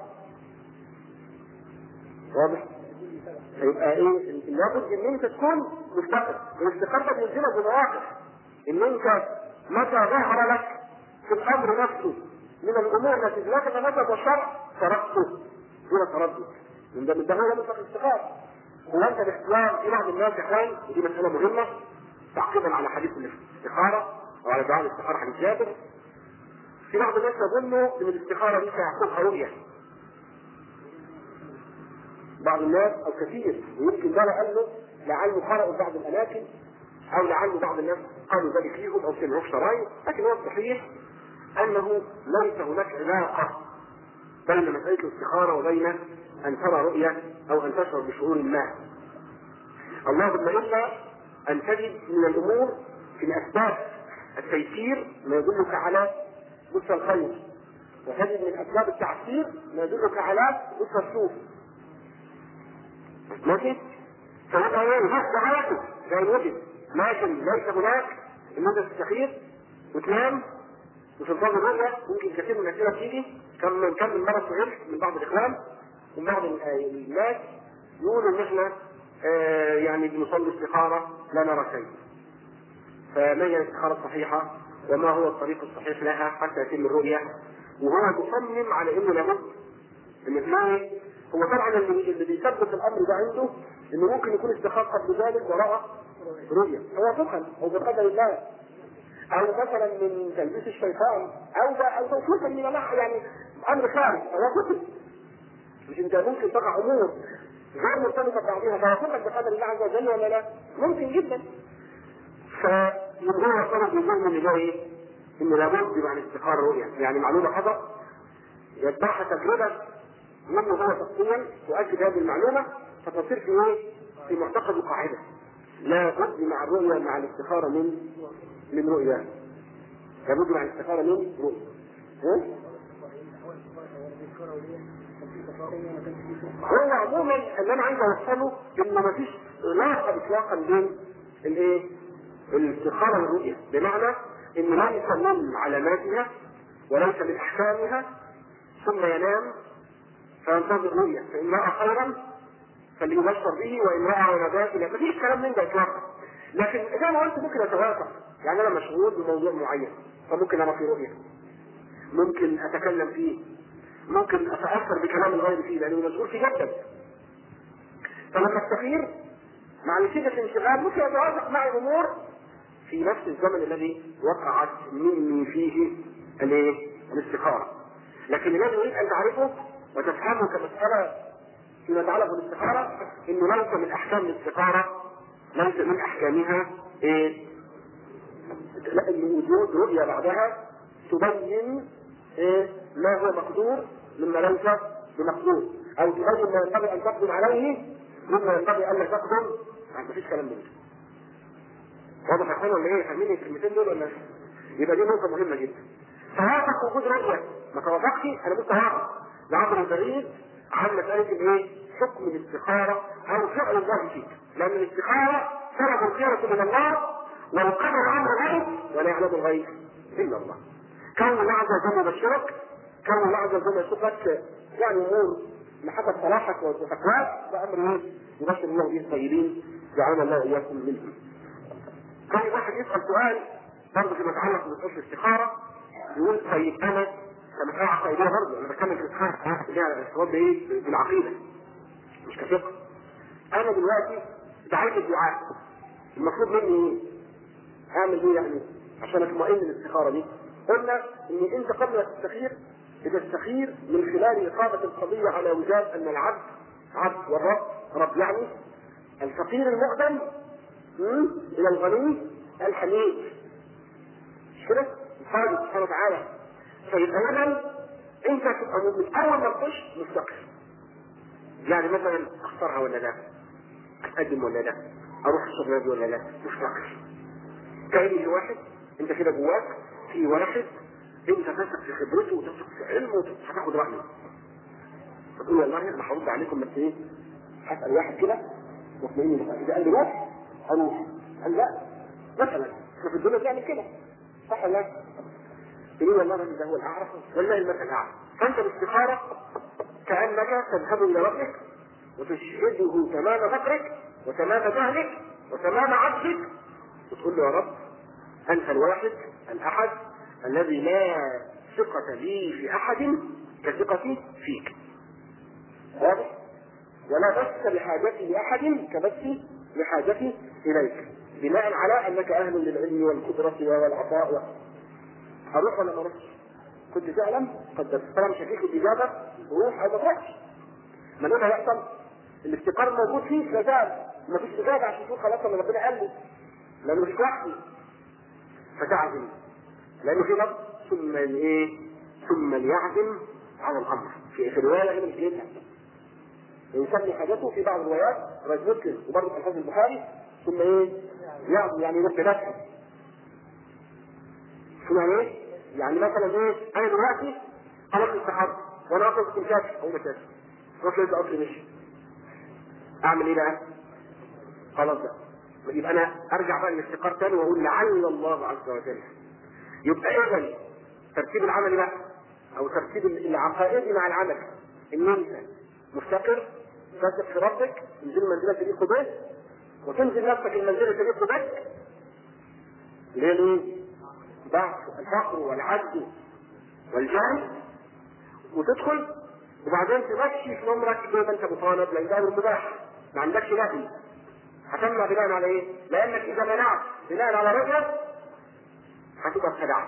واضح؟ فيبقى ايه؟ لابد ان انت تكون مفتقر، والاستقامه بيلزمك بمواقف ان انت متى ظهر لك في الامر نفسه من الامور التي لا تتناسب الشرع تركته دون تردد. من ده من ده هو مطلق الاستقامه. هو انت الاختيار في بعض الناس يا اخوان ودي مساله مهمه تعقيبا على حديث الاستخاره وعلى دعاء الاستخاره حديث جابر في بعض الناس يظنوا ان الاستخاره دي سيعقبها رؤيه بعض الناس او كثير ويمكن ده قال له لعله قرأوا في بعض الاماكن او لعل بعض الناس قالوا ذلك ليهم او سمعوه شرايط لكن هو الصحيح انه ليس هناك علاقه بين مساله الاستخاره وبين ان ترى رؤيه او ان تشعر بشعور ما اللهم الا ان تجد من الامور في الاسباب التيسير ما يدلك على بث الخير وتجد من اسباب التعسير ما يدلك على بث السوء ماشي فيبقى ايه نفس حياته زي الوجد لكن ليس هناك ان انت تستخير وتنام وتنتظر الرؤية يمكن كثير من الاسئله بتيجي كم من كم من مره سمعت من بعض الاخوان ومن بعض الناس يقولوا ان احنا آه يعني بنصلي استخاره لا نرى شيء فما هي الاستخاره الصحيحه وما هو الطريق الصحيح لها حتى يتم الرؤيه وهو مصمم على انه لابد ان في هو طبعا اللي اللي بيثبت الامر ده عنده انه ممكن يكون استخاره قبل ذلك وراء رؤيه هو فقها او بقدر الله او مثلا من تلبيس الشيطان او او توفيقا من الله يعني امر خارج هو كتب مش انت ممكن تقع امور غير مرتبطه ببعضها توافقك بقدر الله عز وجل ولا لا؟ ممكن جدا. فمن هو طلب من اللي هو ايه؟ ان لابد من الاستخاره رؤيه، يعني معلومه خطا يتبعها تجربه منه هو شخصيا تؤكد هذه المعلومه فتصير في ايه؟ في معتقد قاعده. لا بد مع الرؤيه مع الاستخاره من من رؤيا. لابد مع الاستخاره من رؤيا. ها؟ هو عموما اللي انا عايز اوصله ان مفيش علاقه اطلاقا بين الايه؟ الاستخاره والرؤيه، بمعنى ان ليس من علاماتها وليس من احكامها ثم ينام فينتظر رؤيه فان راى خيرا فليبشر به وان راى ونبات مفيش كلام من ده اطلاقا لكن زي ما قلت ممكن اتوافق يعني انا مشغول بموضوع معين فممكن انا في رؤيه ممكن اتكلم فيه ممكن اتاثر بكلام الغير فيه لانه مشغول فيه جدا فلما استخير مع نتيجة الانشغال ممكن يتوافق معي امور في نفس الزمن الذي وقعت مني فيه الايه؟ الاستخارة. لكن الذي يريد ان تعرفه وتفهمه كمسألة فيما يتعلق بالاستخارة انه ليس من احكام الاستخارة ليس من احكامها ايه؟ لا ان وجود رؤية بعدها تبين ايه؟ ما هو مقدور مما ليس بمقدور او تبين ما ينبغي ان تقدم عليه مما ينبغي ان لا تقدم ما فيش كلام من ده واضح يا اخوان ولا ايه فاهمين الكلمتين دول ولا يبقى دي نقطه مهمه جدا توافق وجود رؤيه ما توافقش انا قلت توافق لعمر البريد عن مساله الايه؟ حكم الاستخاره او فعل الله فيك لان الاستخاره سبب الخيره من الله والقدر امر غيب ولا يعلم الغيب الا الله كون الله عز وجل يبشرك كون الله عز وجل يشوفك يعني امور لحسب صلاحك وتقواك ده امر ايه؟ يبشر الله به الطيبين جعلنا الله واياكم منهم. طيب واحد يسال سؤال برضه فيما يتعلق بمساله الاستخاره يقول طيب انا كمساله عقائديه برضه انا بتكلم في الاستخاره اللي هي الارتباط بايه؟ بالعقيده مش كفقه. انا دلوقتي دعيت الدعاء المفروض مني ايه؟ اعمل ايه يعني؟ عشان اطمئن الاستخاره دي قلنا ان انت قبل ما تستخير بتستخير من خلال اقامه القضيه على وجاب ان العبد عبد والرب رب يعني الفقير المقدم الى الغني الحميد مش كده؟ الخالق سبحانه وتعالى فيبقى اذا انت تبقى من اول ما تخش مستقر يعني مثلا اختارها ولا لا اتقدم ولا لا اروح الشباب ولا لا مفتقر تاني في واحد انت كده جواك في واحد انت تثق في خبرته وتثق في علمه هتاخد رايه فتقول والله انا هرد عليكم بس ايه هسال واحد كده واطمئني بقى اذا قال لي روح هروح قال لا مثلا احنا في الدنيا بنعمل كده صح ولا لا؟ تقول والله الراجل ده هو الاعرف والله المثل الاعلى فانت باستخاره كانك تذهب الى ربك وتشهده تمام فقرك وتمام جهلك وتمام عجزك وتقول له يا رب انت الواحد الاحد الذي لا ثقة لي في احد كثقتي فيك واضح؟ ولا بث بحاجتي لاحد كبثي لحاجتي اليك بناء على انك اهل للعلم والقدرة والعطاء و... اروح ولا ما اروحش؟ كنت تعلم قد طالما مش هتيجي الاجابه روح او ما تروحش ما ده هيحصل الافتقار موجود فيك لا زال ما فيش اجابه عشان تقول خلاص انا ربنا قال لي لانه مش وحدي فتعزم لانه في لفظ ثم ايه ثم ليعزم على الامر في في الروايه هنا مش جيدة يسمي حاجته في بعض الروايات روايه مسلم وبرضه في الحديث البخاري ثم ايه يعزم يعني يروح بنفسه شو يعني ايه؟ يعني مثلا ايه انا دلوقتي خلاص استحضر وانا اصلا كنت مسافر او مسافر رحت لقيت القطر مشي اعمل ايه بقى؟ خلاص بقى يبقى انا ارجع بقى للافتقار تاني واقول لعل الله عز وجل يبقى اذا ترتيب العمل بقى او ترتيب العقائدي مع العمل ان انت مفتقر تثق في ربك تنزل منزله تليق به وتنزل نفسك المنزله تليق بك ليه؟ ضعف الفقر والعجز والجهل وتدخل وبعدين تمشي في عمرك زي ما انت مطالب لان ده امر مباح ما عندكش نهي هتمنع بناء على ايه؟ لانك اذا منعت بناء على رجل هتبقى ابتدعت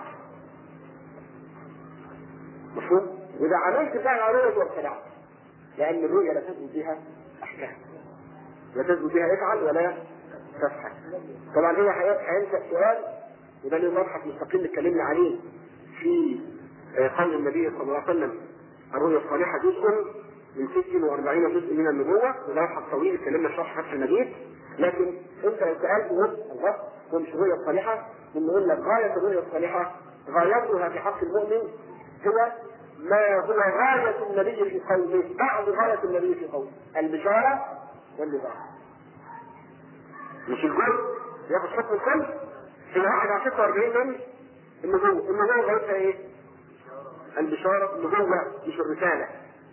مفهوم؟ واذا عملت بناء على رجل ابتدعت لان الرؤيه لا تثبت بها احكام لا تثبت بها افعل ولا تفعل طبعا هي هينشا سؤال وده له مبحث مستقل اتكلمنا عليه في قول النبي صلى الله عليه وسلم الرؤيا الصالحة جزء من 46 جزء من النبوة وده مبحث طويل اتكلمنا في شرح فتح المجيد لكن انت لو سألت الله هو مش الرؤيا الصالحة بنقول لك غاية الرؤيا الصالحة غايتها في حق المؤمن هو ما هو غاية النبي في قوله بعد غاية النبي في قوله البشارة والنظام مش الجزء ياخد حكم الكل في واحد على 46 من النبوة النبوة غايتها ايه؟ البشارة النبوة مش الرسالة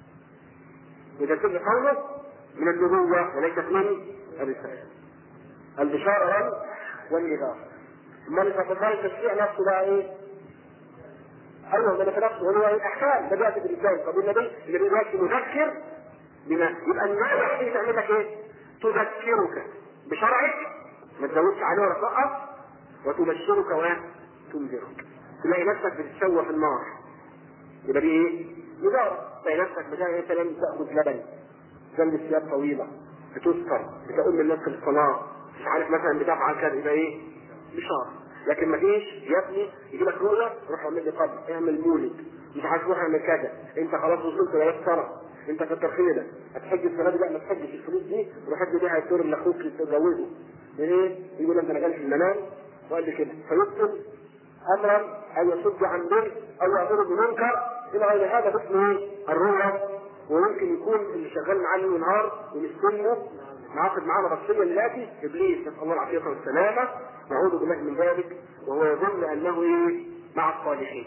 وده سر قوله من النبوة وليست من الرسالة البشارة والنظام امال تفضل التشريع نفسه بقى ايه؟ ايوه ده في نفسه هو الاحكام ده بياتي بالرسالة طب النبي النبي دلوقتي مذكر بما يبقى النبي دي تعمل لك ايه؟ تذكرك بشرعك ما تزودش عليه ولا تقف وتبشرك وتنذرك تلاقي نفسك بتتشوه في النار يبقى دي ايه؟ نزارة تلاقي نفسك مثلا مثلا تاخذ لبن جنب الثياب طويله بتستر بتقوم الناس في الصلاه مش عارف مثلا بتفعل كذا يبقى ايه؟ بشارة لكن ما فيش يا ابني يجي لك رؤيا روح اعمل لي قبر اعمل مولد مش عارف روح اعمل كذا انت خلاص وصلت لغايه سنه انت كتر خيرك هتحج السنه دي لا ما تحجش الفلوس دي روح ادي بيها الدور اللي اخوك تتجوزه ليه؟ يقول انت انا جالي في المنام وقال لي كده فيكتب امرا او يصد عن بر او يامر بمنكر الى غير هذا اسمه ايه؟ الرؤيا وممكن يكون اللي شغال معاه ليل ونهار ومستنه معاقد معاه نفسيا دلوقتي ابليس نسال الله العافيه والسلامه نعوذ بالله من ذلك وهو يظن انه ايه؟ مع الصالحين.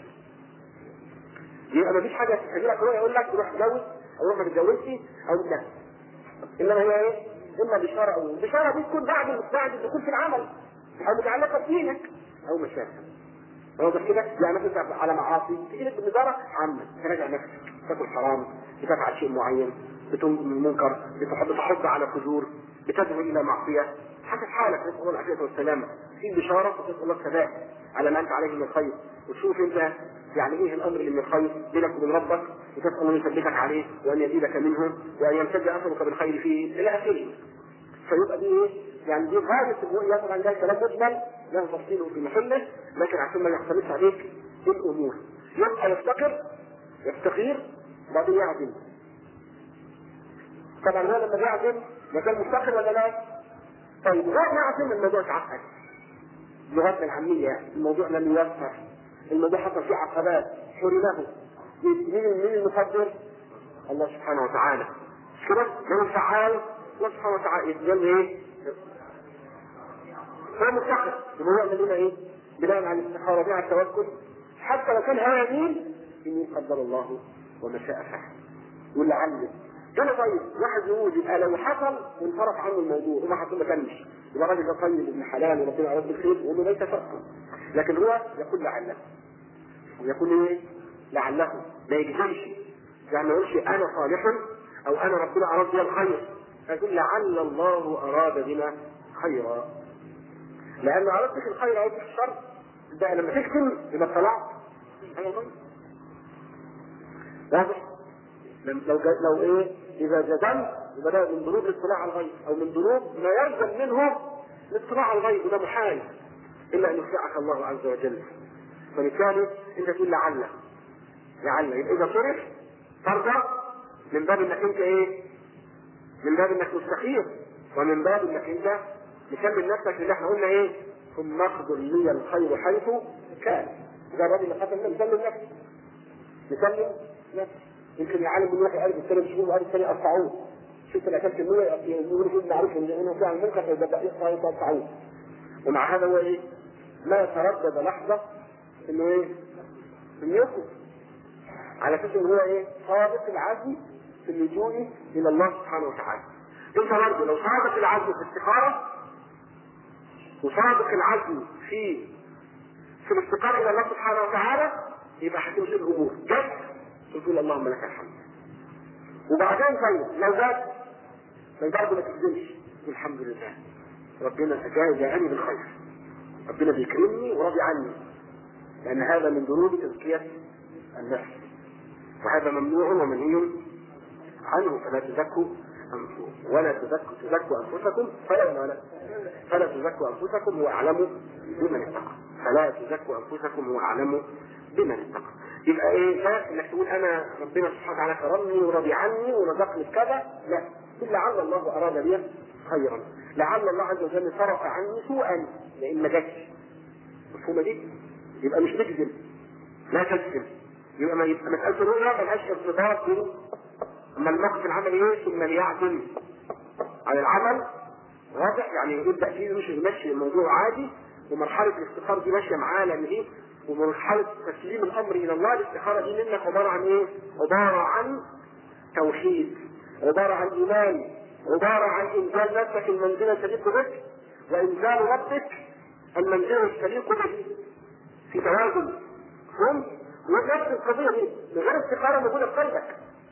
يبقى مفيش حاجه تجي لك رؤيا يقول لك روح اتجوز او روح ما تتجوزش او لا. انما هي ايه؟ اما بشاره او البشاره دي تكون بعد بعد الدخول في العمل او متعلقه بدينك او مشاكل. واضح كده؟ يعني مثلا على معاصي تيجي لك بالنظاره عامه تراجع نفسك تاكل حرام بتفعل شيء معين بتنقل من المنكر بتحب تحض على فجور بتدعو الى معصيه حسب حالك نسال الله العافيه والسلامه في بشاره وتسال الله الثبات على ما انت عليه من الخير وتشوف انت يعني ايه الامر اللي من الخير بينك وبين ربك وتسال ان يثبتك عليه وان يزيدك منه وان يمتد اثرك بالخير فيه الى اخره فيبقى دي ايه؟ يعني دي غايه الرؤيه طبعا ده كلام مجمل له تفصيله في محله لكن عشان ما يختلفش عليك الامور يبقى يفتقر يفتقير بعدين يعدل طبعا هو لما بيعزم مكان مفتخر ولا لا؟ طيب هو يعزم الموضوع اتعقد لغتنا العامية يعني الموضوع لم ييسر الموضوع حصل فيه عقبات حرمه مين مين المقدر؟ الله سبحانه وتعالى مش كده؟ من الفعال الله سبحانه وتعالى يتجمع ايه؟ هو مفتخر يبقى هو يعمل لنا ايه؟ بناء على الاستخاره دي على التوكل حتى لو كان هذا يمين إني قدر الله وما شاء فعل ولعل كده طيب واحد يقول يبقى لو حصل انصرف عنه الموضوع وما حصل ما كانش يبقى الراجل ده طيب ابن حلال وربنا يرد بالخير يقول له ليس فرقا لكن هو يقول لعله ويقول ايه؟ لعله ما يجزمش يعني ما يقولش انا صالح او انا ربنا اراد بي الخير يقول لعل الله اراد بنا خيرا لان اردت في الخير او في الشر ده لما تكتم يبقى طلعت انا ضيف واضح لم- لو جا- لو ايه اذا جدلت يبقى ده من ضروب الاطلاع على الغيب او من ضروب ما يلزم منه الاطلاع على الغيب وده محال الا ان يخدعك الله عز وجل فبالتالي انت تقول لعل لعل يبقى اذا صرف ترضى من باب انك انت ايه من باب انك مستخير ومن باب انك انت مسلم نفسك اللي احنا قلنا ايه ثم اقدر لي الخير حيث كان ده الراجل اللي قتل ده مسلم نفسه مسلم نفسه يمكن يعلم من واحد قلب الثاني مش وقلب الثاني قطعوه شوف انا اكلت النوع يقول في معروف ان انه فعل منكر فيبدا يقطعوه ومع هذا هو ايه ما تردد لحظه انه ايه انه يسكت على اساس ان هو ايه صادق العزم في اللجوء الى الله سبحانه وتعالى انت برضه لو صادق العزم في الاستخاره وصادق العزم في في الافتقار الى الله سبحانه وتعالى يبقى هتمشي الامور جد تقول اللهم لك الحمد وبعدين طيب لو جت لو برضه ما تكذبش تقول الحمد لله ربنا جاء جاءني بالخير ربنا بيكرمني وراضي عني لان هذا من ضروب تزكيه النفس وهذا ممنوع ومنهي عنه فلا تزكوا أنفسكم ولا تزكوا تزكوا انفسكم فلا ولا فلا تزكوا انفسكم هو اعلم بمن اتقى فلا تزكوا انفسكم هو اعلم بمن اتقى يبقى ايه ده انك تقول انا ربنا سبحانه وتعالى كرمني ورضي عني ورزقني بكذا لا قل لعل الله اراد بي خيرا لعل الله عز وجل صرف عني سوءا لان ما جاتش مفهومه دي يبقى مش نكذب لا تكذب يبقى ما يبقى مساله الرؤيا ملهاش ارتباط بين اما الموقف العملي ايه ثم ليعزم على العمل واضح يعني يبدا فيه مش يمشي الموضوع عادي ومرحله الاستخاره دي ماشيه معاه لان دي ومرحله تسليم الامر الى الله الاستخاره دي منك عباره عن ايه؟ عباره عن توحيد عباره عن ايمان عباره عن انزال نفسك المنزله تليق بك وانزال ربك المنزله التليق به في توازن فهمت؟ ونفس القضيه دي من غير استخاره موجوده في قلبك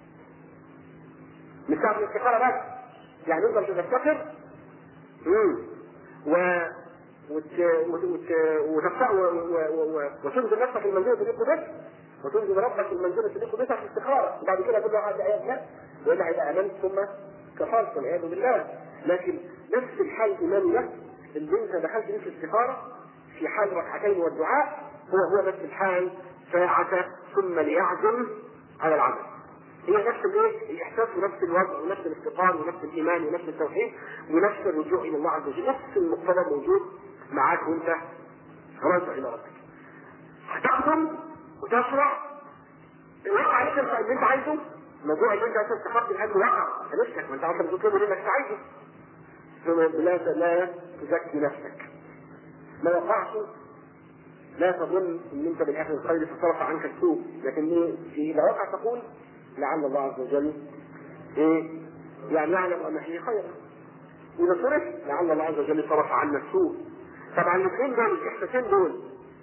مش تعرف الاستخاره بس يعني انت مش تفتكر امم و وت... وت... وت... وتفتح و... و... و... وتنزل نفسك المنزله تليق بك وتنزل ربك المنزله تليق بك في الاستخاره وبعد كده كل واحد ايات لا والا هيبقى امنت ثم كفرت والعياذ بالله لكن نفس الحال الايماني ده اللي انت دخلت فيه في الاستخاره في حال ركعتين والدعاء هو هو نفس الحال ساعة ثم ليعزم على العمل هي نفس الايه؟ الاحساس ونفس الوضع ونفس الافتقار ونفس الايمان ونفس التوحيد ونفس الرجوع الى الله عز وجل، نفس المقتضى موجود معاك وانت راجع الى ربك. هتقدم وتشرع الواقع عليك انت اللي انت عايزه الموضوع اللي انت اصلا استخرت الان واقع نفسك ما انت اصلا بتطلب منك انت عايزه. ثم لا لا تزكي نفسك. ما وقعش لا تظن ان انت من اهل الخير فصرف عنك السوء لكن ايه في اذا وقع تقول لعل الله عز وجل ايه يعني يعلم ان فيه خيرا اذا صرف لعل الله عز وجل صرف عنا السوء طبعا الاثنين دول الاحساسين دول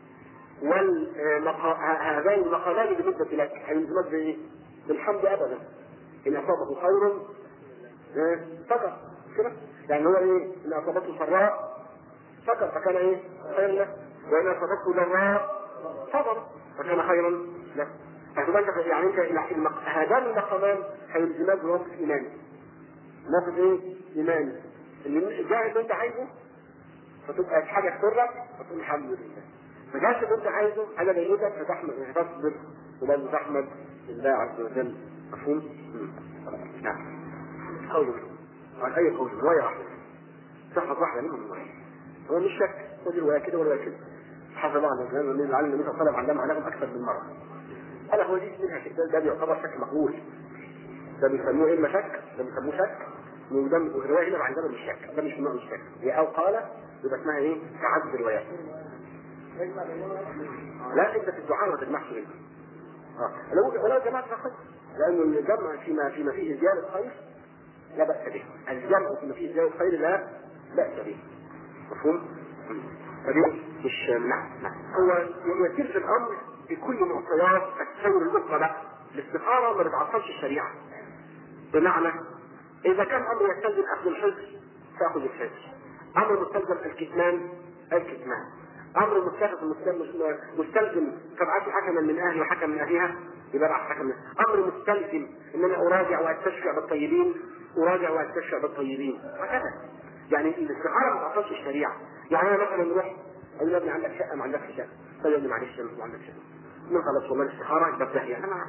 وهذان المقالان بالنسبه لك هيلزمك بايه؟ بالحمد ابدا ان اصابه خير إيه؟ فقط كده يعني هو ايه؟ ان اصابته سراء فقط فكان ايه؟ خيرا له وان اصابته ضراء صبر فكان خيرا له فهتبقى يعني انت المق... هذان المقامان هيلزمان بموقف ايماني موقف ايه؟ ايماني اللي الجاهز اللي انت عايزه فتبقى حاجه تسرك فتقول الحمد لله ما جاش اللي انت عايزه حاجه ضايقتك فتحمد تصبر وبرضه تحمد الله عز وجل مفهوم؟ نعم قول منهم عن اي قول روايه واحده تحفظ واحده منهم روايه هو مش شك ودي روايه كده وروايه كده حفظ واحده لان النبي صلى الله عليه وسلم علمها لهم اكثر من مره قال هو دي منها كده ده بيعتبر شك مقبول ده بيسموه ايه شك ده بيسموه شك وده الروايه هنا عندنا مش شك ده مش نوع مش شك هي او قال يبقى اسمها ايه تعدد الروايات لا انت في الدعاء ما تجمعش بينهم اه لو ولو جمعت فخير لانه الجمع فيما فيما فيه زياده خير لا باس به الجمع فيما فيه زياده خير لا باس به مفهوم؟ فدي مش نعم نعم هو يسير في الامر بكل معطيات التسير الاخرى بقى الاستخاره ما بتعطلش الشريعه بمعنى اذا كان امر يستلزم اخذ الحفظ تاخذ الحفظ امر مستلزم الكتمان الكتمان امر متفق مستلزم تبعث حكما من اهله وحكم من اهلها يبقى بعث حكم من امر مستلزم ان انا اراجع واستشفع بالطيبين اراجع واستشفع بالطيبين وهكذا يعني الاستخاره ما تعطلش الشريعه يعني انا مثلا نروح اقول له يا ابني عندك شقه ما عندكش شقه طيب يا ابني معلش ما عندك شقه من خلاص والله الاستخاره يبقى بداهيه انا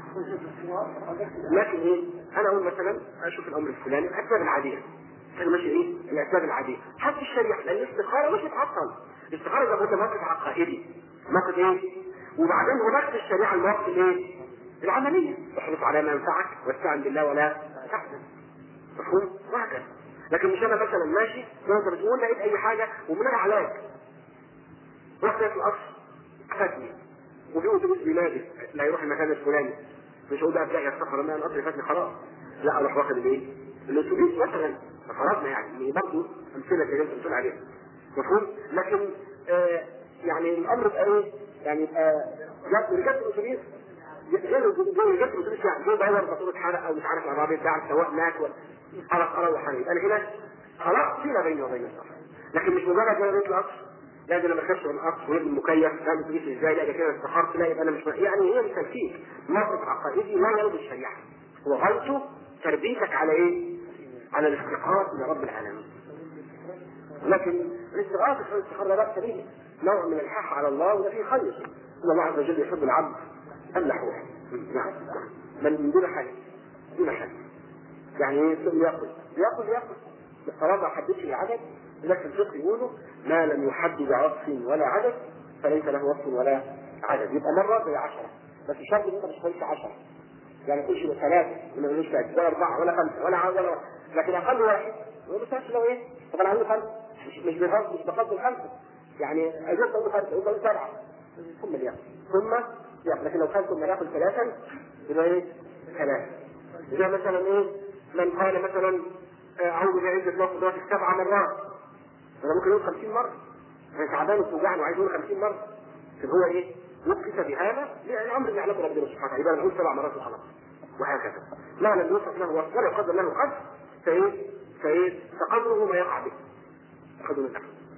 لكن ايه انا اقول مثلا اشوف الامر الفلاني الاسباب العاديه كان ماشي ايه الاسباب العاديه حتى الشريعه لان الاستخاره مش بتعطل الاستخاره ده كنت موقف عقائدي موقف ايه وبعدين هناك في الشريعه المواقف الايه العمليه احرص على ما ينفعك واستعن بالله ولا تحزن مفهوم وهكذا لكن مش انا مثلا ماشي زي ما انت بتقول لقيت اي حاجه ومنها علاج رحت في القصر فاتني وفي اتوبيس بينادي لا يروح المكان الفلاني مش هقول بقى تلاقي السفر ما القطر فاتني خلاص لا اروح واخد الايه؟ الاتوبيس مثلا فرضنا يعني برضه امثله زي اللي انت بتقول عليها مفهوم؟ لكن آه يعني الامر يبقى ايه؟ يعني يبقى جاب رجال الاتوبيس غير غير رجال الاتوبيس يعني زي دور بطولة حرق او مش عارف العربيه بتاع السواق مات ولا حرق اروح عليه انا هنا خلاص فينا بيني وبين السفر لكن مش مجرد انا بيت القطر لا ده انا ما بخافش من القطر ويبقى المكيف لا الاتوبيس ازاي لا ده كده استخرت لا يبقى انا مش يعني هي التلفيق موقف عقائدي لا يرضي الشريعه وغايته تربيتك على ايه؟ على الافتقار الى رب العالمين لكن الاستغاثه في الاستخاره لا باس به نوع من الحاح على الله وده فيه خير ان الله عز وجل يحب العبد اللحوح نعم بل من دون حاجه دون حاجه يعني ايه ياكل ياكل ياكل خلاص ما حددش العدد لكن الفقه يقولوا ما لم يحدد وصف ولا عدد فليس له وصف ولا عدد يبقى مره زي 10 بس شرط ان انت مش تقولش 10 يعني كل شيء ثلاثه ما يقولوش ولا اربعه ولا خمسه ولا ولا لكن اقل واحد يقول له لو ايه؟ طب انا عندي خمسه مش مش بفضل مش بفضل خمسه يعني اجيب اقول خمسه اقول سبعه ثم ليأكل ثم يأكل لكن لو كان ثم ياكل ثلاثا يبقى ايه؟ ثلاثه زي مثلا ايه؟ من قال مثلا اعوذ بعزة الله قدرات سبع مرات انا ممكن يقول 50 مره انا تعبان وتوجعني وعايز اقول 50 مره لكن هو ايه؟ وقف بهذا الامر اللي يعلمه ربنا سبحانه وتعالى يبقى نقول سبع مرات وخلاص وهكذا ما لم يوصف له وصف ولا يقدر له قدر فايه؟ فايه؟ فقدره ما يقع به قدر الأمر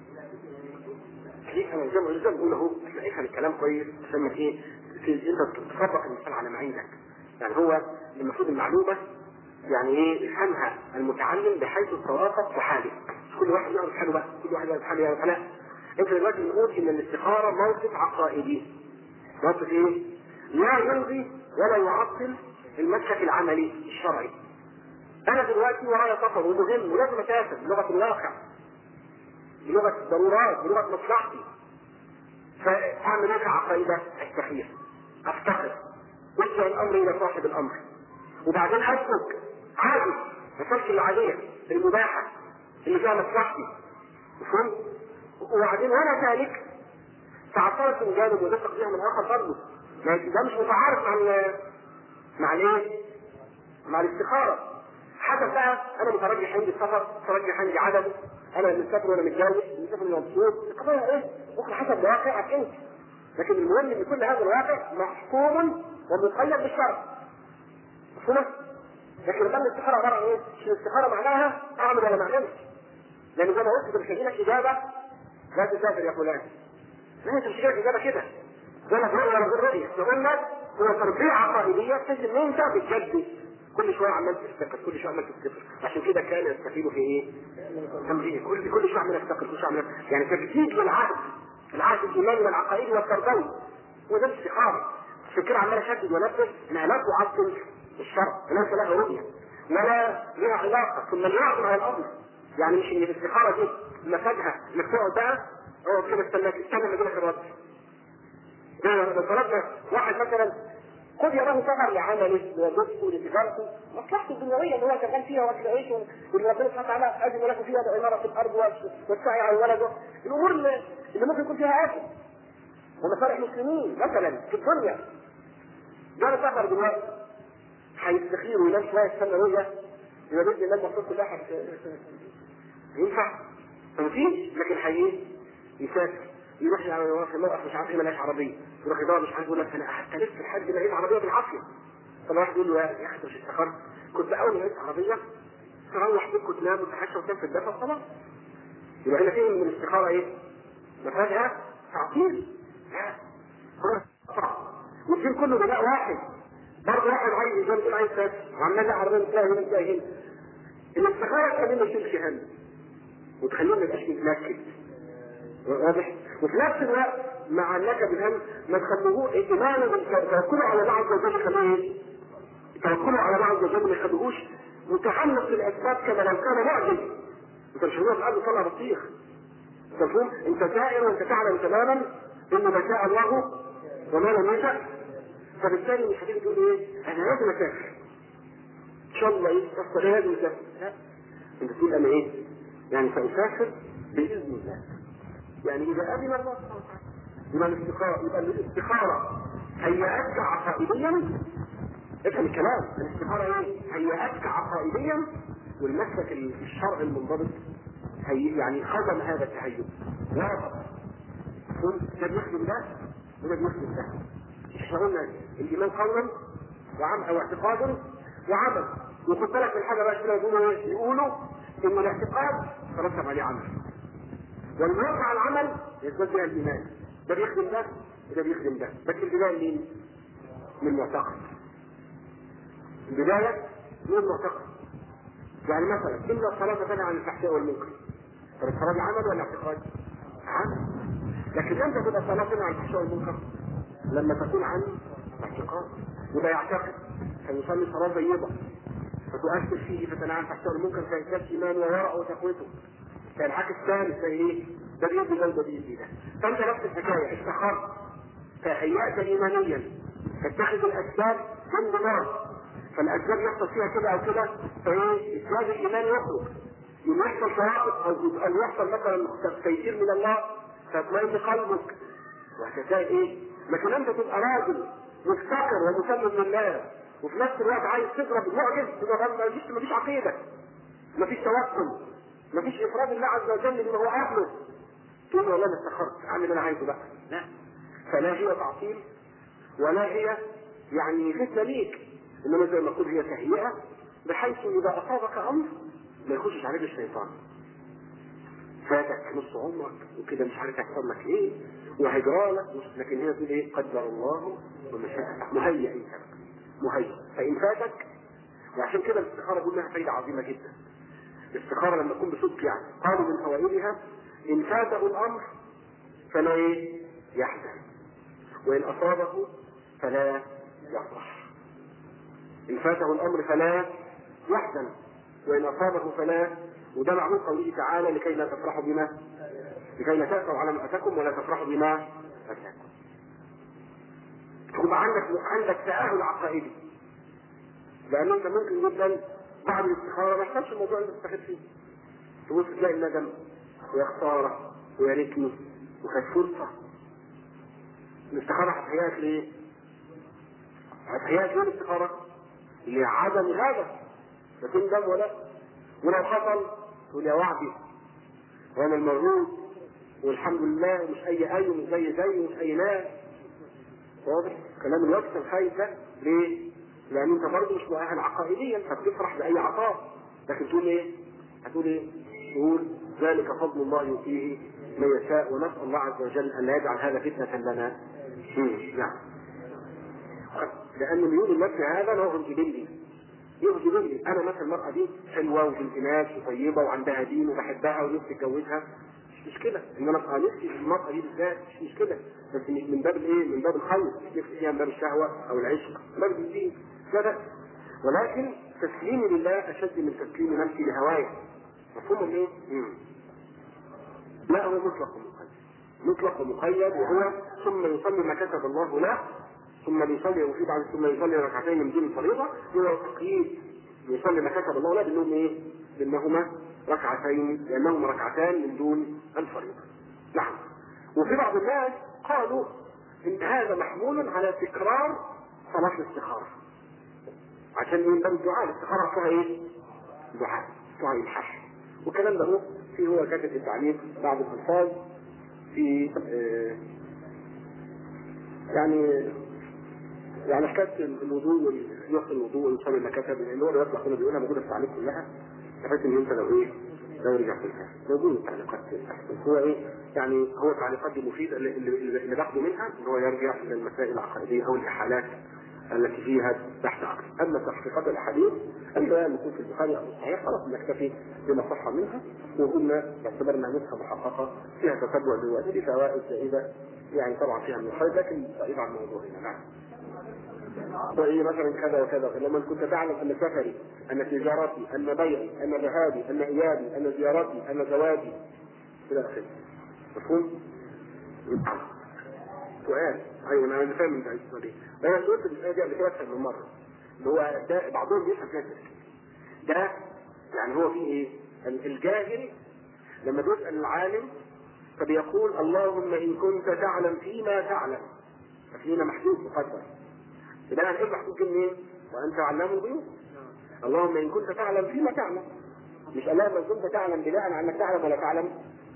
خليك انا زي ما زي ما بقول اهو افهم الكلام كويس عشان ايه؟ انت تطبق الانسان على ما عندك يعني هو المفروض المعلومه يعني ايه يفهمها المتعلم بحيث توافق وحاله كل واحد يعرف حاله بقى كل واحد يعرف حاله يعرف لا انت دلوقتي بنقول ان الاستخاره موقف عقائدي موقف ايه؟ لا يلغي ولا يعطل المسلك العملي الشرعي انا دلوقتي ورايا سفر ومهم ولازم اسافر بلغه الواقع بلغه الضرورات بلغه مصلحتي فاعمل ايه كعقيده؟ استخير افتخر ارجع الامر الى صاحب الامر وبعدين اسلك عادي مسلك العاديه المباحه اللي فيها مصلحتي مفهوم؟ وبعدين وانا ذلك تعطلت من جانب ودفق فيها من اخر برضه ده مش متعارف مع ال مع الايه؟ مع الاستخاره حسب بقى انا مترجح عندي السفر مترجح عندي عدد انا مسافر وانا متجوز مسافر وانا مبسوط القضيه ايه؟ ممكن حسب واقعك انت لكن المهم ان كل هذا الواقع محكوم ومقيد بالشرع مفهومه؟ لكن لما الاستخاره عباره عن ايه؟ مش الاستخاره معناها اعمل ولا ما اعملش لان زي ما قلت مش هجيلك اجابه لا تسافر يا فلان لا انت مش هجيلك اجابه كده ولا غير ولا غير رؤيه قلنا هو تربيه عقائديه تجد ان انت بتجدد كل شويه عمال تفتكر كل شويه عمال تفتكر عشان كده كان يستفيد في ايه؟ تمرين كل كل شويه عمال يفتكر كل شويه عمال يعني تجديد للعهد العهد الايماني والعقائدي والتربوي وده الاستخاره عشان كده عمال اشدد وانبه انها لا تعطل الشرع ليس لها رؤيه ولا لها علاقه ثم الوقت مع الامر يعني مش ان الاستخاره دي مفادها انك تقعد بقى اقعد كده استنى استنى لما يجيلك الرد لو طلبنا واحد مثلا قد يراه سفر لعمله ورزقه لتجارته مصلحته الدنيويه اللي هو شغال فيها واكل عيشه واللي ربنا سبحانه وتعالى اذن له فيها العماره في الارض والسعي على ولده الامور اللي, اللي ممكن يكون فيها اكل ومصالح المسلمين مثلا في الدنيا ده سفر دلوقتي هيستخير وينام شويه يستنى رؤيه يبقى باذن الله المفروض كلها حت... ينفع؟ مفيش لكن حي يسافر يروح يروح موقف مش عارف ايه ملاش عربيه يروح يدور مش عارف يقول لك انا قعدت الف لحد ما لقيت عربيه بالعافيه طب واحد يقول له يا اخي انت مش استخرت كنت اول ما لقيت عربيه تروح بيتكم تنام وتتعشى وتنام في الدفا خلاص يبقى هنا فين من الاستخاره ايه؟ مفادها تعطيل والدين كله بناء واحد برضه واحد عايز يجيب يقول عايز سافر وعمال عربيه تلاقي هنا تلاقي هنا الاستخاره تخلينا نشيل هم وتخلينا نبقاش نتنكد واضح وفي نفس الوقت مع النكد الهم ما تخلوه ايمانه توكله على الله عز وجل يخليه توكله على الله عز وجل ما يخليهوش متعلق بالاسباب كما لو كان معجز انت مش هو في الارض طلع بطيخ مفهوم انت سائر وانت تعلم تماما ان ما شاء الله وما لم يشاء فبالتالي مش هتيجي تقول ايه انا لازم اسافر ان شاء الله ايه اصل ايه لازم اسافر لا انت تقول انا ايه يعني ساسافر باذن الله يعني اذا اذن الله سبحانه وتعالى يبقى الاستخاره يبقى الاستخاره هيئتك عقائديا افهم الكلام الاستخاره ايه هيئتك عقائديا والمسلك الشرعي المنضبط هي يعني خدم هذا التهيؤ واضح ده بيخدم ده وده بيخدم ده احنا قلنا الايمان قولا وعم او اعتقاد وعمل وخد بالك من حاجه بقى كده يقولوا ايه؟ يقولوا ان الاعتقاد ترتب عليه عمل ولما يقع العمل يزداد بها الايمان ده بيخدم ده وده بيخدم ده بس البدايه مين؟ من المعتقد البدايه من المعتقد يعني مثلا ان الصلاه تنهى عن الفحشاء والمنكر طب الصلاه دي عمل ولا اعتقاد؟ عمل لكن امتى تبقى الصلاه تنهى عن الفحشاء والمنكر؟ لما تكون عن اعتقاد وده يعتقد فيصلي صلاه طيبه فتؤثر فيه فتنهى عن الفحشاء والمنكر فيزداد ايمانه وورعه وتقوته فالحاجة الثالث زي ايه؟ ده بيدي ده وده بيدي ده. فانت نفس الحكاية استخرت تهيأت ايمانيا تتخذ الاسباب من دماغ فالاسباب يحصل فيها كده او كده فايه؟ ازداد الايمان يخرج. يوم يحصل شرائط او ان يحصل مثلا تيسير من الله فتطمئن قلبك وهتلاقي ايه؟ لكن انت تبقى راجل مفتقر ومسلم لله وفي نفس الوقت عايز تضرب المعجز تبقى ما فيش ما فيش عقيده ما فيش توكل ما فيش افراد الله عز وجل بما هو اهله تقول والله انا استخرت اعمل اللي انا عايزه بقى لا فلا هي تعطيل ولا هي يعني فتنه ليك انما زي ما قلت هي تهيئه بحيث اذا اصابك امر ما يخشش عليك الشيطان فاتك نص عمرك وكده مش عارف هيحصل لك ايه وهيجرى لك لكن هي تقول ايه قدر الله وما شاء مهيئ انت مهيئ فان فاتك وعشان كده الاستخاره قلنا لها فايده عظيمه جدا الاستخاره لما تكون بصدق يعني قالوا من فوائدها ان فاته الامر فلا ايه يحزن وان اصابه فلا يفرح ان فاته الامر فلا يحزن وان اصابه فلا وده معنى قوله تعالى لكي لا تفرحوا بما لكي لا تأسوا على ما أتاكم ولا تفرحوا بما أتاكم تبقى عندك عندك تأهل عقائدي لأن أنت ممكن جدا بعد الاستخارة ما يحصلش الموضوع اللي تستخير فيه تبص تلاقي الندم ويا خسارة ويا ريتني وكانت فرصة الاستخارة هتهيأك ليه؟ هتهيأك ليه الاستخارة؟ لعدم هذا فتندم ولا ولو حصل تقول يا وعدي وانا الموجود والحمد لله ومش اي اي ومش زي زي ومش اي ناس واضح كلام الوقت الخايف ده ليه؟ لان انت برضه مش مؤهل عقائديا فبتفرح باي عطاء لكن تقول ايه؟ هتقول ايه؟ تقول ذلك فضل الله يؤتيه من يشاء ونسال الله عز وجل ان لا يجعل هذا فتنه لنا. نعم. لان ميول النفس هذا نوع جبلي يهدي مني انا مثلا المرأة دي حلوة وبنت ناس وطيبة وعندها دين وبحبها ونفسي اتجوزها مش مشكلة ان انا ابقى نفسي في المرأة دي بالذات مش مشكلة بس مش من باب الايه؟ من باب الخير مش نفسي فيها من باب الشهوة او العشق من باب الدين لا بس ولكن تسليمي لله اشد من تسليم نفسي لهوايا مفهوم ايه؟ مم. لا هو مطلق ومقيد مطلق ومقيد وهو ثم يصلي ما كتب الله له ثم يصلي وفي بعد ثم يصلي ركعتين من دون الفريضه هو تقييد يصلي ما كتب الله له بانهم ايه؟ بانهما ركعتين لانهما ركعتان من دون الفريضه. نعم. وفي بعض الناس قالوا ان هذا محمول على تكرار صلاه الاستخاره. عشان ايه؟ باب الدعاء الاستخاره فيها ايه؟ دعاء دعاء الحشر. والكلام ده هو في هو كاتب التعليق بعض الالفاظ في آه يعني يعني حكايه الوضوء يحسن الوضوء ويصلي ما كتب اللي هو الوقت كنا بيقولها موجوده في التعليق كلها بحيث ان انت لو ايه لو رجعت لها موجود التعليقات بس هو ايه يعني هو التعليقات دي مفيده اللي, اللي, اللي باخده منها ان هو يرجع الى المسائل العقائديه او الاحالات التي فيها بحث عقلي اما تحقيقات الاحاديث البيان يكون في البخاري او الصحيح خلاص نكتفي بما صح منها وقلنا باعتبار انها نسخه محققه فيها تتبع دلوقتي في فوائد زائده يعني طبعا فيها من الخير لكن بعيد عن موضوعنا نعم وإيه مثلا كذا وكذا لما كنت تعلم أن سفري أن تجارتي أن بيعي أن ذهابي أن إيابي أن زيارتي أن زواجي إلى آخره مفهوم؟ سؤال أيوه أنا فاهم أنت عايز تقول إيه أنا سئلت الآية دي قبل كده أكثر من مرة اللي هو ده بعضهم بيفهم كده ده يعني هو فيه إيه؟ الجاهل لما بيسأل العالم فبيقول اللهم إن كنت تعلم فيما تعلم ففينا محدود مقدر يبقى انا ايه محدود منين؟ وانت علام الغيوب. اللهم ان كنت تعلم فيما تعلم. مش اللهم ان كنت تعلم بناء على انك تعلم ولا تعلم.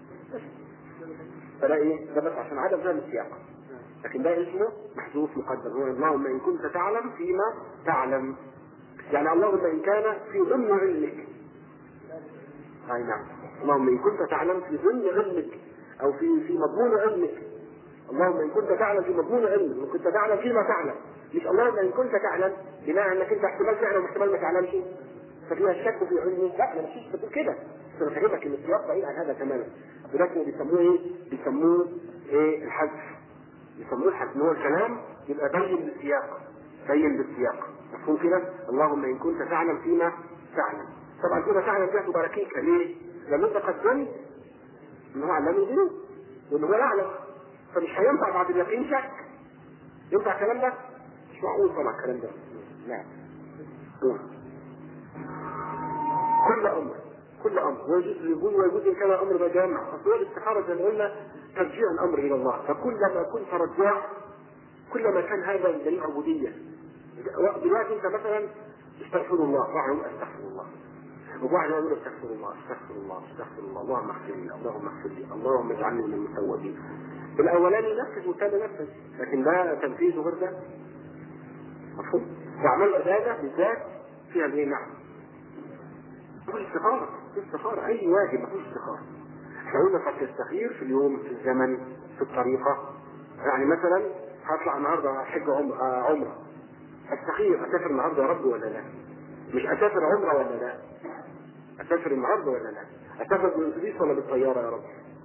فده ايه؟ ده بس عشان عدم فهم السياق. لكن ده اسمه محذوف مقدر هو اللهم ان كنت تعلم فيما تعلم. يعني اللهم ان كان في ضمن علمك. اي نعم. اللهم ان كنت تعلم في ضمن علمك او في في مضمون علمك. اللهم ان كنت تعلم في مضمون علمك وان كنت تعلم فيما تعلم. مش اللهم ان كنت تعلم بناء انك انت احتمال تعلم واحتمال ما تعلمش ففيها الشك في علمي لا انا مش بتقول كده بس انا فاهمك ان السياق بعيد عن هذا تماما ولكن بيسموه ايه؟ بيسموه ايه الحذف بيسموه الحذف هو الكلام يبقى بين بالسياق بين بالسياق مفهوم كده؟ اللهم ان كنت تعلم فيما تعلم طبعا فيما تعلم فيها تباركيك ليه؟ لان انت قدمت ان هو علم الغيوب وان هو يعلم فمش هينفع بعد اليقين شك ينفع الكلام ده؟ مش معقول طبعا الكلام ده نعم كل امر كل امر ويجوز يقول ويجوز ان كان امر بجامع اصل الاستخاره زي ما قلنا ترجيع الامر الى الله فكلما كنت رجاع كلما كان هذا دليل عبوديه دلوقتي انت مثلا استغفر الله واحد يقول استغفر الله وواحد يقول استغفر الله استغفر الله استغفر الله اللهم اغفر لي اللهم اغفر لي اللهم اجعلني من المتوبين الاولاني نفذ والثاني نفذ لكن ده تنفيذه غير ده مفهوم؟ واعمال العباده بالذات فيها الايه؟ نعم. مفيش استخاره، مفيش استخاره، اي واجب مفيش استخاره. احنا قلنا قد تستخير في اليوم، في الزمن، في الطريقه. يعني مثلا هطلع النهارده حج عمره عمره. استخير اسافر النهارده يا رب ولا لا؟ مش اسافر عمره ولا لا؟ اسافر النهارده ولا لا؟ اسافر بالاتوبيس ولا بالطياره يا رب؟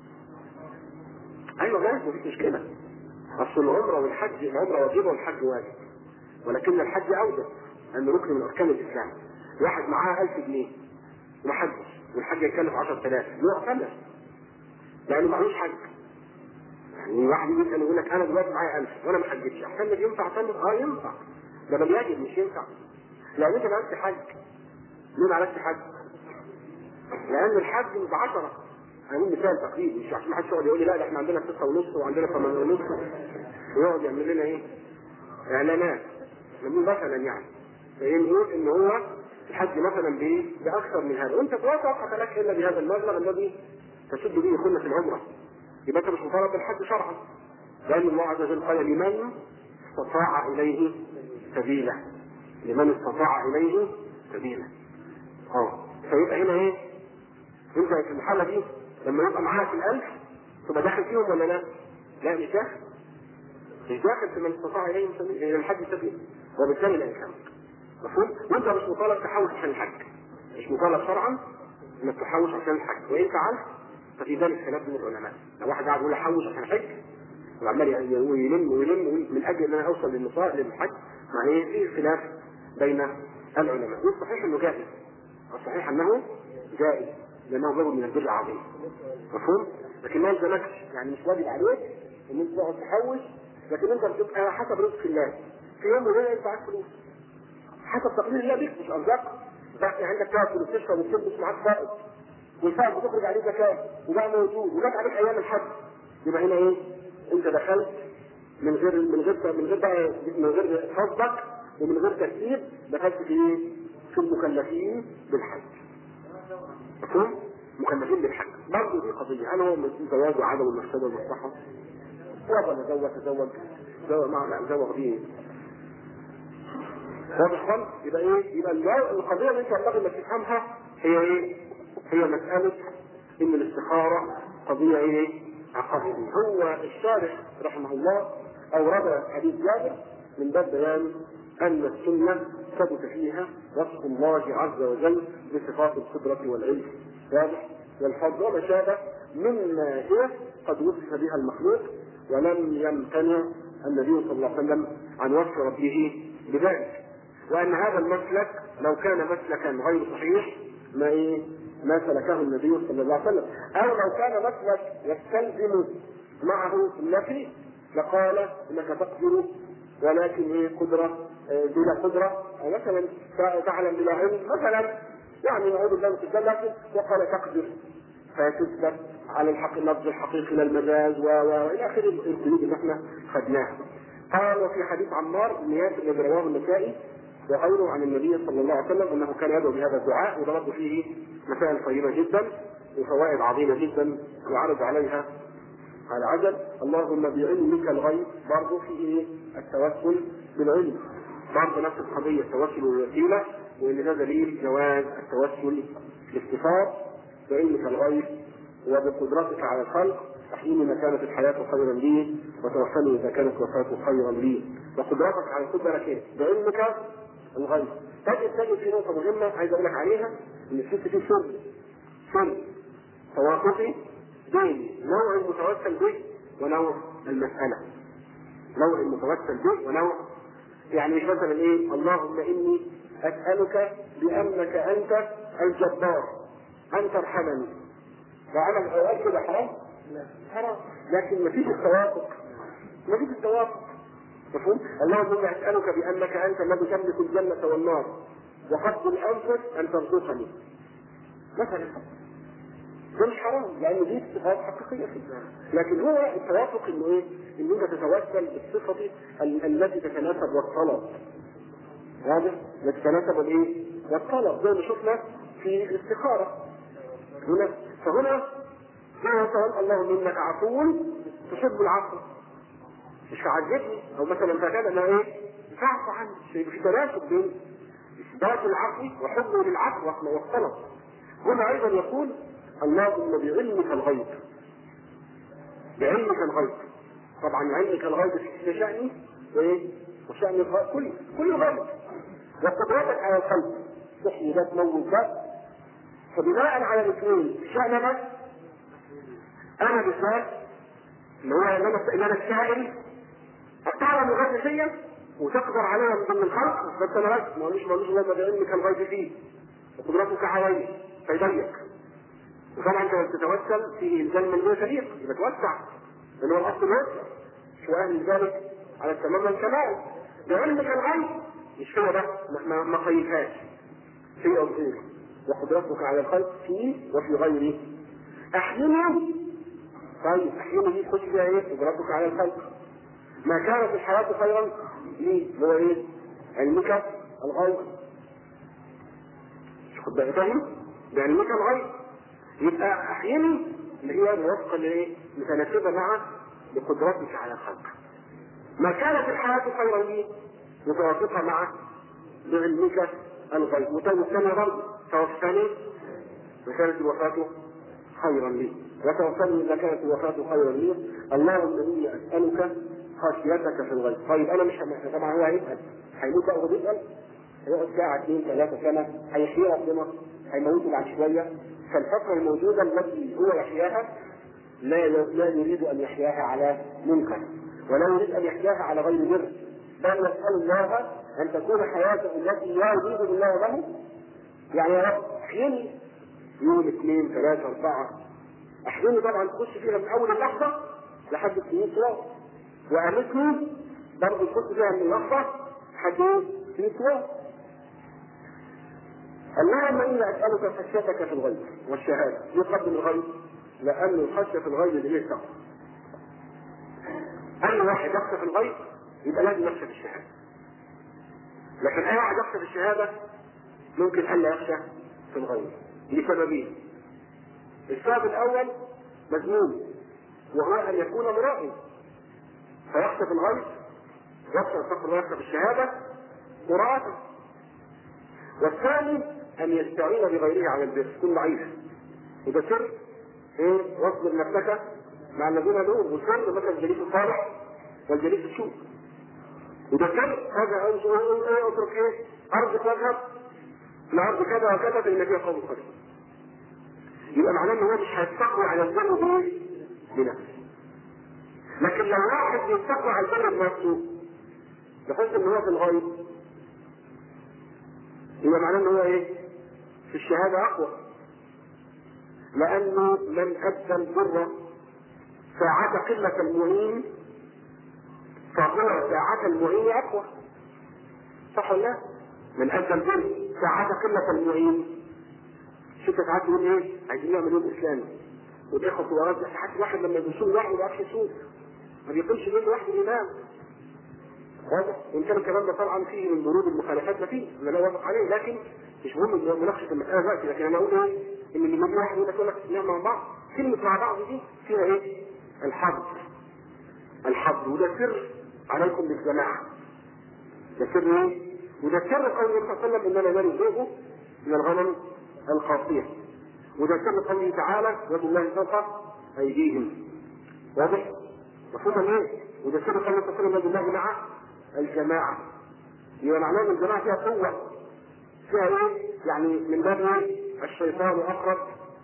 ايوه ماشي مفيش مشكله. اصل العمره والحج العمره واجبه والحج واجب. ولكن الحج اوجب لانه ركن من اركان الاسلام واحد معاه 1000 جنيه وما حجش والحج يكلف 10000 يعتمد لانه معهوش حج يعني واحد يسال يقول لك انا دلوقتي معايا 1000 وانا ما حجتش اعتمد ينفع اعتمد اه ينفع ده بل يجب مش ينفع لان انت ما عملتش حج ليه ما عملتش حج؟ لان الحج ب 10 هنقول مثال تقريبي مش عشان ما حدش يقعد يقول لي لا ده احنا عندنا 6 ونص وعندنا 8 ونص ويقعد يعمل لنا ايه؟ اعلانات نقول مثلا يعني فنقول ان هو الحج مثلا بايه؟ باكثر من هذا وانت توافق لك الا بهذا المبلغ الذي تسد به خلة العمره يبقى انت مش مطالب بالحج شرعا لان الله عز وجل قال لمن استطاع اليه سبيلا لمن استطاع اليه سبيلا اه فيبقى هنا ايه؟ انت في الحاله دي لما يبقى معاك الالف تبقى داخل فيهم ولا لا؟ لا مش داخل مش داخل في من استطاع اليه سبيل الى الحج سبيل وبالتالي لا يكمل مفهوم؟ وانت مش مطالب تحوش عشان الحج مش مطالب شرعا انك تحوش عشان الحج وان فعلت ففي ذلك خلاف بين العلماء لو واحد قاعد يقول احوش عشان الحج وعمال يلم ويلم ويلم من اجل ان انا اوصل للنصاب للحج مع ايه في خلاف بين العلماء والصحيح انه جائز الصحيح انه جائز لانه باب من البر العظيم مفهوم؟ لكن ما يلزمكش يعني مش واجب عليك ان انت تقعد تحوش لكن انت بتبقى حسب رزق الله في يوم وليله انت معاك فلوس حسب تقدير الله بيك مش ارزاق بقى عندك تاكل وتشرب وتلبس معاك فائض والفائض بتخرج عليه زكاه وبقى موجود وجات عليك ايام الحج يبقى هنا ايه؟ انت دخلت من غير من غير من غير بقى من غير حظك ومن غير ترتيب دخلت في ايه؟ في المكلفين بالحج. مفهوم؟ مكلفين بالحج. برضه دي قضيه هل هو زواج وعدم المفسده والمصلحه؟ وضع تزوج تزوج تزوج مع تزوج دي واضح خالص؟ يبقى ايه؟ يبقى القضيه اللي انت ينبغي انك تفهمها هي ايه؟ هي مساله ان الاستخاره قضيه ايه؟ عقائديه. هو الشارح رحمه الله اورد حديث جابر من باب بيان ان السنه ثبت فيها وصف الله عز وجل بصفات القدره والعلم واضح والفضل وما شابه مما هي قد وصف بها المخلوق ولم يمتنع النبي صلى الله عليه وسلم عن وصف ربه بذلك وان هذا المسلك لو كان مسلكا غير صحيح ما ايه ما سلكه النبي صلى الله عليه وسلم او لو كان مسلك يستلزم معه النفي لقال انك تقدر ولكن ايه قدره بلا قدره او مثلا تعلم بلا علم مثلا يعني نعوذ بالله من الشيطان لكن وقال تقدر فتثبت على الحق اللفظ الحقيقي للمجاز و والى اخره القيود اللي احنا خدناها. قال وفي حديث عمار بن ياسر الذي رواه النسائي وغيره عن النبي صلى الله عليه وسلم انه كان يدعو بهذا الدعاء وده برضه فيه مسائل طيبه جدا وفوائد عظيمه جدا يعرض عليها على عجب اللهم بعلمك الغيب برضه فيه التوسل بالعلم برضه نفس القضيه التوسل بالوسيله وان ده دليل جواز التوسل بالاستفاض بعلمك الغيب وبقدرتك على الخلق احيني ما كانت الحياة خيرا لي وتوفني إذا كانت وفاة خيرا لي وقدرتك على كل لك بعلمك الغيب تجد تجد في نقطة مهمة عايز أقول لك عليها إن الست في سر سر توافقي بين نوع المتوسل به ونوع المسألة نوع المتوسل به ونوع يعني مش مثلا ايه اللهم اني اسالك بانك انت الجبار ان ترحمني وعلى الاوقات كده حرام؟ حرام لكن ما فيش التوافق ما فيش التوافق مفهوم؟ اللهم اني اسالك بانك انت الذي تملك الجنه والنار وحق الانفس ان ترزقني مثلا ده مش حرام لان دي صفات حقيقيه في لكن هو التوافق انه ايه؟ ان انت تتوسل بالصفه ال- التي تتناسب والطلب واضح؟ التي تتناسب الايه؟ والطلب زي ما شفنا في الاستخاره هنا فهنا هنا مثلا اللهم انك عفو تحب العفو مش تعذبني او مثلا فكان انا ايه؟ فاعفو عني في تناسب بين اثبات العفو وحبه للعفو والطلب هنا ايضا يقول اللهم بعلمك الغيب بعلمك الغيب طبعا علمك الغيب في شأني وايه؟ وشأن الغيب كل كل غيب وقدرتك على الخلق تحيي ده تموت ده فبناء على الاثنين شأن بس انا بالذات اللي هو ان انا ان انا السائل تعلم الغيب فيا وتقدر عليها من ضمن الخلق بس انا بس ما قالوش ما قالوش اللهم بعلمك الغيب فيه وقدرتك علي فيضيق وطبعا انت تتوسل في الزمن من دون فريق يبقى توسع لان هو الاصل الوسع واهل ذلك على التمام والكمال بعلمك الغيب مش هو ده ما ما قيدهاش في او غيره وقدرتك على الخلق فيه وفي غيره احيني طيب احيني دي تخش فيها ايه قدرتك على الخلق ما كانت الحياة خيرا لي هو ايه علمك الغيب خد بالك فاهم بعلمك الغيب يبقى احيانا اللي هي موافقه لايه؟ متناسبه مع بقدرتك على الخلق. ما كانت الحياه خيرا لي متوافقه مع بعلمك الغيب وتوفاني برضه توفاني وكانت الوفاه خيرا لي وتوفاني اذا كانت الوفاه خيرا لي اللهم اني اسالك خشيتك في الغيب طيب انا مش طبعا هو هيسال هيموت بقى وهو بيسال هيقعد ساعه اثنين ثلاثه سنه هيحيي ربنا هيموته بعد شويه فالفترة الموجودة التي هو يحياها لا لا يريد أن يحياها على منكر ولا يريد أن يحياها على غير بر بل يسأل الله أن تكون حياته التي لا يريد الله له يعني يا رب احيني يوم اثنين ثلاثة أربعة احيني طبعا تخش فيها من أول اللحظة لحد السنين طوال وأمتني برضه تخش فيها من اللحظة لحد السنين طوال اللهم إني أسألك خشيتك في الغيب والشهادة يقدم الغيب لأن الخشية في الغيب اللي هي التقوى أي واحد يخشى في الغيب يبقى لازم يخشى في الشهادة لكن أي واحد يخشى في الشهادة ممكن ألا يخشى في الغيب لسببين السبب الأول مذموم وهو أن يكون مرائي فيخشى في الغيب يخشى استغفر الله يخشى في الشهادة قراءة والثاني أن يستعين بغيره على البر يكون ضعيف وده سر ايه واصبر نفسك مع الذين يدعون والسر مثلا الجليس الصالح والجليس السوء وده سر هذا ايه اترك ايه ارض تذهب لارض كذا وكذا فان فيها قوم قليل يبقى معناه ان هو مش هيستقوي على البر بايه؟ بنفسه لكن لو واحد يستقوي على البر بنفسه بحيث ان هو في الغيب يبقى معناه ان هو ايه؟ في الشهاده اقوى لانه من ادى البر ساعة قلة المعين فهو ساعة المعين اقوى صح ولا لا؟ من ادى البر ساعة قلة المعين شوف ساعات يقول ايه؟ عايزين نعمل يوم اسلامي والاخوة الوراد حتى الواحد لما بيصوم لوحده ما بيعرفش يصوم ما بيقومش الليل لوحده الامام واضح وان كان الكلام ده طبعا فيه من برود المخالفات ما فيه انا لا اوافق عليه لكن مش مهم مناقشه المساله دلوقتي لكن انا اقول ايه ان اللي يجي واحد يقول لك نعم مع بعض كلمه مع بعض دي فيها ايه؟ الحظ الحظ وده سر عليكم بالجماعه ده سر ايه؟ وده سر قول النبي صلى الله عليه وسلم انما نرزقه من الغنم القاصيه وده سر قوله تعالى يد الله فوق ايديهم واضح؟ مفهوم ايه؟ وده سر قوله صلى الله عليه وسلم يد الله مع الجماعة يبقى معناه ان الجماعة فيها قوة فيها ايه؟ يعني من باب ايه؟ الشيطان اقرب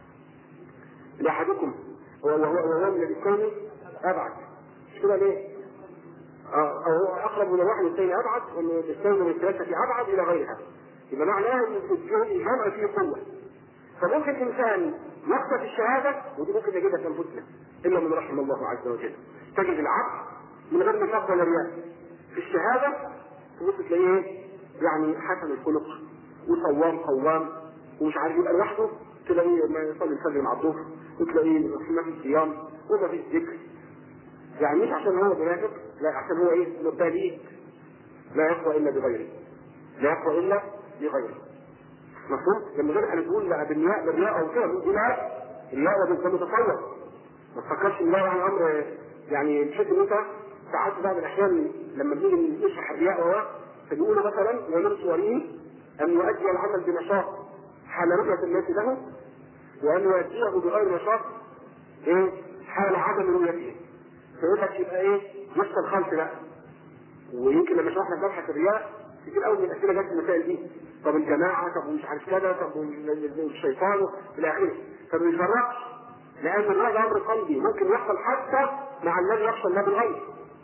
لاحدكم وهو وهو من الثاني ابعد مش كده ليه؟ اه هو اقرب من الواحد الثاني ابعد ومن الثاني من الثلاثة ابعد الى غيرها يبقى معناه ان الجمع فيه قوة فممكن انسان يخطئ في الشهادة ودي ممكن نجدها في انفسنا الا من رحم الله عز وجل تجد العبد من غير نفاق ولا رياء في الشهادة تبص تلاقيه يعني حسن الخلق وصوام قوام ومش عارف يبقى لوحده تلاقيه ما يصلي الفجر مع الظهر وتلاقيه ما فيش صيام وما فيش ذكر يعني مش عشان هو منافق لا عشان هو ايه بليد لا يقوى الا بغيره لا يقوى الا بغيره مفهوم؟ لما غير احنا نقول لا بالرياء بالرياء او كده نقول لا الرياء ده انت متصور ما تفكرش ان ده يعني امر يعني بحيث ان انت ساعات بعض الاحيان لما بنيجي نشرح الرياء وهو فبيقولوا مثلا ومن صوره ان يؤدي العمل بنشاط حال رؤية الناس له وان يؤديه بغير نشاط ايه حال عدم رؤيته فيقول لك يبقى ايه نص الخلق بقى ويمكن لما شرحنا مبحث الرياء كتير قوي من الاسئله جت المسائل دي طب الجماعه طب مش عارف كذا طب الشيطان الى اخره فما بيفرقش لان الرياء ده امر قلبي ممكن يحصل حتى مع الذي يخشى الله بالغيب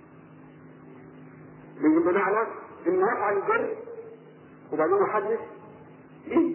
بمعنى انه يفعل البر وبعدين يحدث به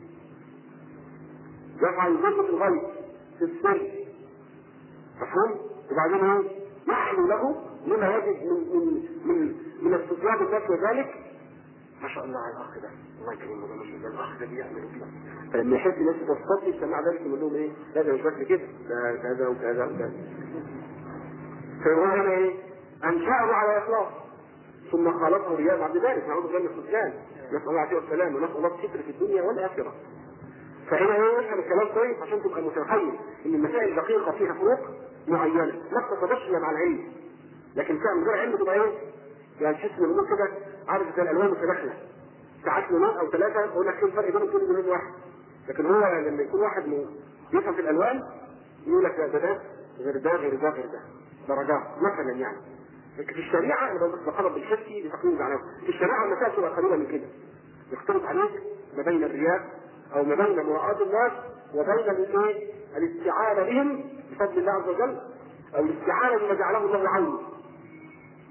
يفعل البر في الغيب في السر مفهوم وبعدين ايه يحلو له لما يجد من من من من استطلاع الناس وذلك ما شاء الله على الاخ ده الله يكرمه ده ما شاء الله الاخ ده بيعمل كده فلما يحس الناس تستطيع سمع ذلك يقول لهم ايه لا ده مش بس كده ده كذا وكذا وكذا فهو هنا ايه انشأه على اخلاص ثم خالطه رياء بعد ذلك نعوذ بالله من الخذلان نسال الله العافيه والسلام ونسال الله الستر في الدنيا والاخره فهنا ايه نفهم الكلام كويس عشان تبقى متخيل ان المسائل دقيقه فيها فروق معينه لا تتبشر مع العلم لكن فعلا من غير علم تبقى ايه؟ يعني تحس ان الامور كده عارف زي الالوان متداخله ساعات لونين او ثلاثه يقول لك ايه الفرق بينهم كل لون واحد لكن هو لما يكون واحد يفهم في الالوان يقول لك ده ده غير ده غير ده غير ده درجات مثلا يعني لكن في الشريعه انا بقرب بالحسي لتقييم معناه في الشريعه المسائل تبقى قريبه من كده يختلط عليك ما بين الرياء او ما بين مراعاه الناس وبين الايه الاستعانه بهم بفضل الله عز وجل او الاستعانه بما جعله الله عونه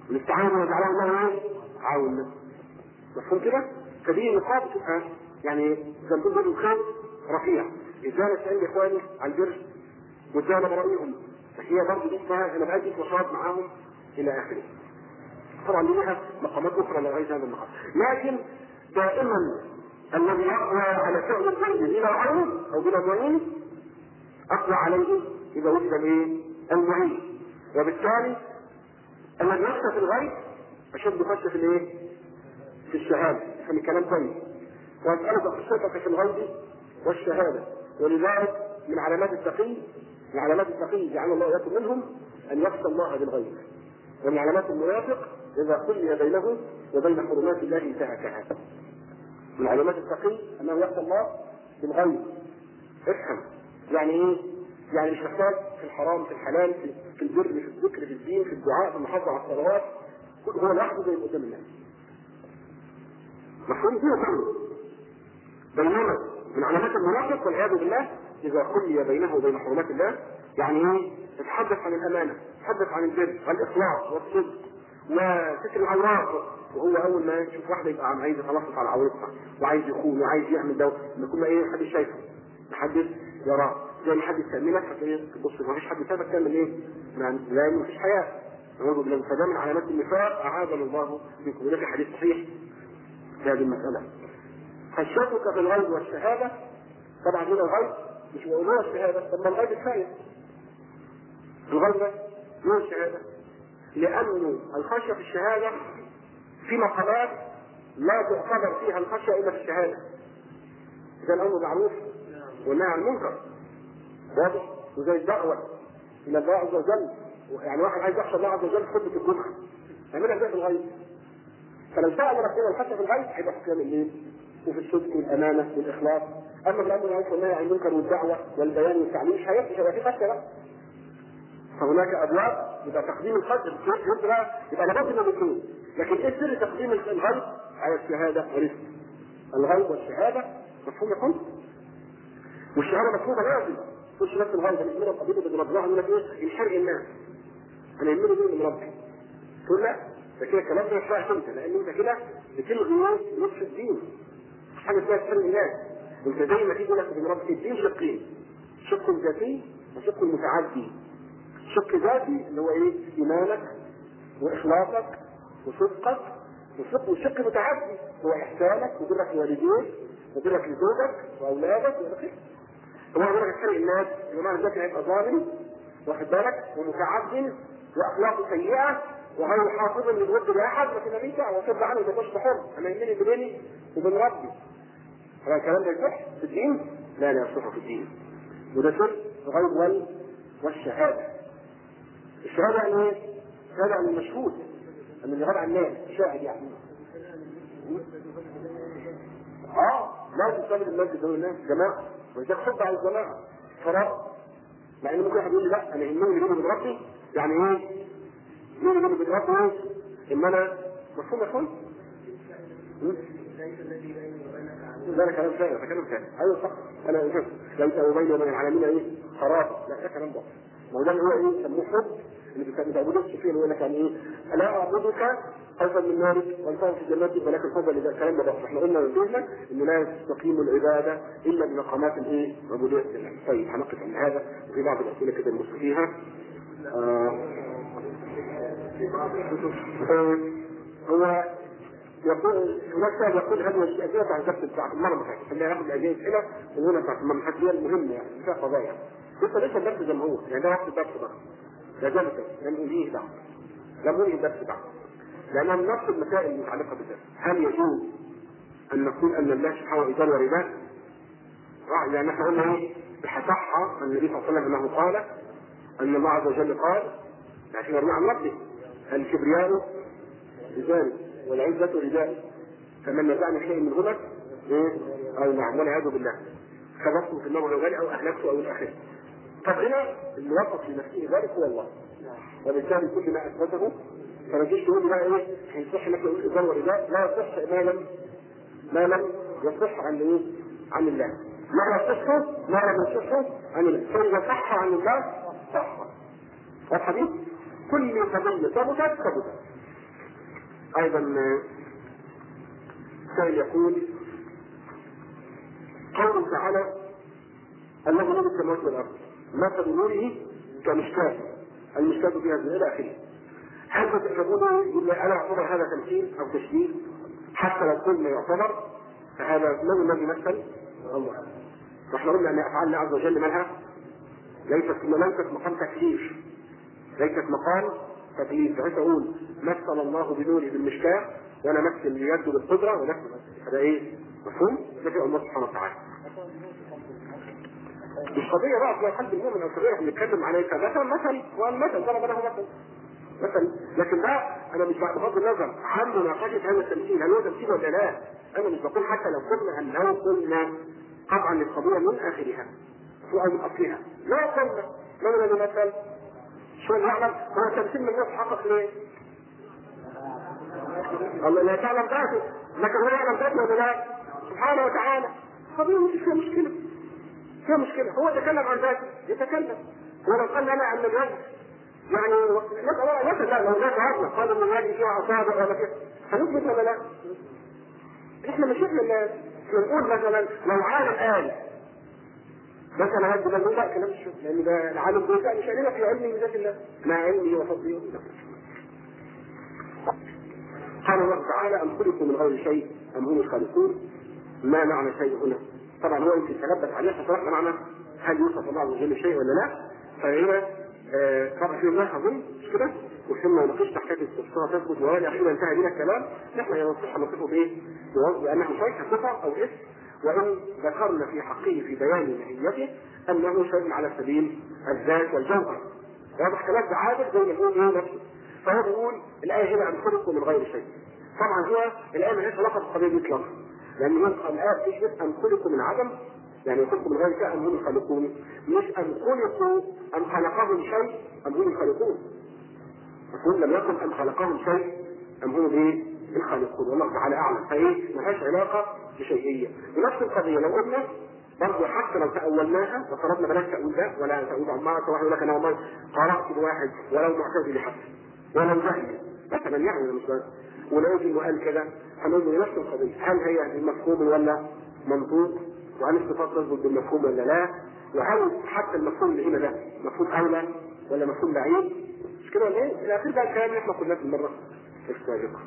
الاستعانة وجعله الله ايه؟ عون مفهوم كده؟ فدي نقاط تبقى يعني زي ما تقول الخير رفيع ازاي نستعين باخواني على البر وازاي انا برايهم هي برضه دي اسمها انا بأدي نشاط معاهم الى اخره طبعا لها مقامات اخرى لغايه هذا المقام لكن دائما الذي يقوى على فعل الخير بلا عون او بلا معين اقوى عليه اذا وجد الايه؟ المعين وبالتالي الذي يخشى في الغيب اشد خشيه في الايه؟ في الشهاده يعني كلام طيب واسالك خشيتك في الغيب والشهاده ولذلك من علامات التقي من علامات التقي جعل الله اياكم منهم ان يخشى الله بالغيب ومن علامات المنافق اذا خلي بينه وبين حرمات الله انتهكها من علامات التقي انه يخشى الله بالغيب افهم يعني ايه؟ يعني مش محتاج في الحرام في الحلال في, في البر في الذكر في الدين في الدعاء في المحافظه على الصلوات كل هو لوحده زي قدام الناس مفهوم فيه كله بينما من علامات المنافق والعياذ بالله اذا خلي بينه وبين حرمات الله يعني ايه؟ يتحدث عن الامانه، يتحدث عن البر والاخلاص والصدق وستر العورات وهو اول ما يشوف واحده يبقى عم عايز يتلصص على عورتها وعايز يخون وعايز يعمل ده يكون ايه محدش شايفه محدش يراه زي ما حد يستأمنك هتلاقيه تبص ما فيش حد شافك تعمل ايه؟ يعني لا ما فيش حياه نعوذ بالله فده من علامات النفاق اعاذنا الله منكم وده في حديث صحيح في هذه المساله خشيتك في الغيب والشهاده طبعا هنا الغيب مش هو الشهاده طب ما الغيب كفايه الغيب هو الشهاده لأن الخشية في الشهادة في مقامات لا تعتبر فيها الخشية إلا في الشهادة. إذا الأمر معروف والنهي عن المنكر. واضح؟ وزي الدعوة إلى الله عز وجل. يعني واحد عايز يخشى الله عز وجل في خطبة الجمعة. يعملها ازاي في الغيب؟ فلو سأل ربنا الخشية في الغيب هيبقى في قيام الليل وفي الصدق والأمانة والإخلاص. أما الأمر بالمعروف والنهي عن المنكر والدعوة والبيان والتعليم مش هيبقى مش هيبقى في خشية بقى. فهناك ابواب يبقى تقديم الخشيه يبقى يبقى لابد من الاثنين لكن ايه سر تقديم الغيب على الشهاده ورزق الغيب والشهاده مفهوم يا والشهاده مفهومه لازم مش بس الغيب انا يهمني القضيه اللي ربنا يقول لك ايه الحرق الناس انا يهمني مين من ربي تقول لا ده كده الكلام ده مش رايح انت لان انت كده بتلغي نصف الدين مش حاجه اسمها تحرق الناس انت زي ما تيجي لك من ربك الدين شقين شق ذاتي وشق متعدي شق ذاتي اللي هو ايه؟ ايمانك واخلاصك وصدقك وشق وشق متعدي هو احسانك وبرك لوالديك وبرك لزوجك واولادك والى اخره. هو برك خلق الناس بمعنى ذلك هيبقى ظالم واخد بالك ومتعد واخلاقه سيئه وهو حافظ للود لاحد لكن ماليش دعوه وصد عنه ده مش حر انا يهمني بيني وبين ربي. هذا الكلام ده يصح في الدين؟ لا لا يصح في الدين. وده سر الغيب والشهاده. الشهاده يعني ايه؟ الشهاده يعني المشهود ان اللي غاب عن الناس شاهد يعني اه لازم تصلي المسجد دول الناس جماعه ولذلك حب على الجماعه فراغ مع ان ممكن واحد يقول لي لا انا يهمني اللي بيني ربي يعني ايه؟ مين اللي بيني ربي ايه؟ ان انا مفهوم يا اخوان؟ لا كلام ثاني ده كلام ثاني ايوه صح انا شوف ليس بيني وبين العالمين ايه؟ خراب لا ده كلام ضعف ما هو ده اللي هو ايه يسموه حب اللي بتعبدوه الصوفيه اللي يقول لك يعني ايه؟ لا اعبدك خوفا من نارك والفهم في جنتك ولكن حبا لذا الكلام ده بقى احنا قلنا وجودنا ان لا تستقيم العباده الا بمقامات الايه؟ عبوديه الله. طيب هنقف عند هذا وفي بعض الاسئله كده نبص فيها. آه هو يقول هناك سؤال يقول هذه الاسئله بتاع الدرس بتاعت المره اللي فاتت خلينا ناخد الاجابه اسئله ونقولها بتاعت المره اللي فاتت هي المهمه يعني فيها قضايا. لسه لسه الدرس زي ما هو يعني ده وقت الدرس بقى. ده جلسه لم انهيه بعد. لم انهي الدرس بعد. لأنها من نفس المسائل المتعلقة بالذات هل يجوز أن نقول أن الله سبحانه وتعالى ورداء؟ يعني احنا قلنا ايه؟ صح عن النبي صلى الله عليه وسلم انه قال ان الله عز وجل قال لكن يروي عن ربه الكبرياء رجال والعزة رجال فمن نزعني شيء منهما ايه؟ او نعم والعياذ بالله خبطته في النار الغالي او اهلكته او الاخر طب هنا اللي وصف لنفسه ذلك هو الله وبالتالي كل ما اثبته فما تجيش تقول بقى ايه هيصح انك تقول اذا ورداء لا يصح ما لم ما لم يصح عن ايه؟ عن الله ما يصح ما لم يصح عن الله فاذا صح عن الله صح واضحه دي؟ كل قضيه ثبتت ثبتت ايضا سائل يقول قوله تعالى الذي نور السماوات والارض مثل نوره كمشكاة المشكاة فيها الى اخره هل تتكلمون الا الا يعتبر هذا تمثيل او تشبيه حتى لو قلنا يعتبر فهذا من الذي مثل الله نحن قلنا ان افعال الله عز وجل مالها ليست ليست مقام تكليف ليست مقام تكليف بحيث اقول مثل الله بنوره بالمشكاه وانا امثل بيده بالقدره ونفس هذا ايه؟ مفهوم؟ ده في الله سبحانه وتعالى. مش قضية بقى في قلب المؤمن او صغيرة بنتكلم عليه كمثل مثل والمثل ضرب له مثل مثل لكن ده انا مش بغض النظر عن مناقشة هذا التمثيل هل هو تمثيل ولا لا؟ انا مش بقول حتى لو قلنا انه قلنا قطعا للقضية من اخرها او من اصلها لا قلنا من الذي مثل؟ شو يعلم هو التمثيل من نفس حقق ليه؟ الله لا تعلم ذاته لكن هو يعلم ذاته ولا لا؟ سبحانه وتعالى قضية مش فيها مشكلة فيها مشكلة هو يتكلم عن ذاته يتكلم ولو قال لنا أن الوجه يعني نسأل الله لا لو ذات هذا قال ان الوجه فيها أصابع ولا كده هنثبت ولا لا؟ احنا مش احنا اللي نقول مثلا لو عالم قال مثلا هذا ده لا كلام مش لان ده العالم ده مش علينا في علمي بذات الله مع علمي وفضله قال الله تعالى أم خلقوا من غير شيء أم هم الخالقون ما معنى شيء هنا طبعا هو يمكن تلبس عليه فشرحنا معنى هل يوصف الله عز وجل شيء ولا لا فهنا آه طبعا في الله اظن مش كده وثم ناقشنا حكايه الصفه تثبت وهذا اخيرا انتهى بنا الكلام نحن يصح نصفه بايه؟ بانه شيء صفه او اسم وان ذكرنا في حقه في بيان ماهيته انه شيء على سبيل الذات والجوهر واضح كلام عادل زي ما يقول ايه نفسه فهو بيقول الايه هنا ان خلقوا من غير شيء طبعا هو الايه ما لهاش علاقه بالقضيه دي اطلاقا لان يبقى الايه بتثبت ان خلقوا من عدم يعني خلقوا من غير شيء ام هم الخالقون مش ان خلقوا ام خلقهم شيء ام هم الخالقون مفهوم لم يكن ام خلقهم شيء ام هم ايه الخالقون والله تعالى اعلم فايه ما لهاش علاقه بشيئيه ونفس القضيه لو قلنا برضه حتى لو تأولناها وطلبنا بلاش تأويل ده ولا تأويل عمارة واحد يقول لك أنا والله قرأت بواحد ولو معتزلي حتى ولو جهل مثلا يعني مش ولو انه قال كده هنقول له نفس القضيه هل هي المفهوم ولا منطوق وهل الصفات تثبت بالمفهوم ولا لا وهل حتى المفهوم اللي هنا ده مفهوم اولى ولا مفهوم بعيد مش كده ولا ايه؟ الى اخر بقى الكلام اللي احنا قلناه في المره السابقه.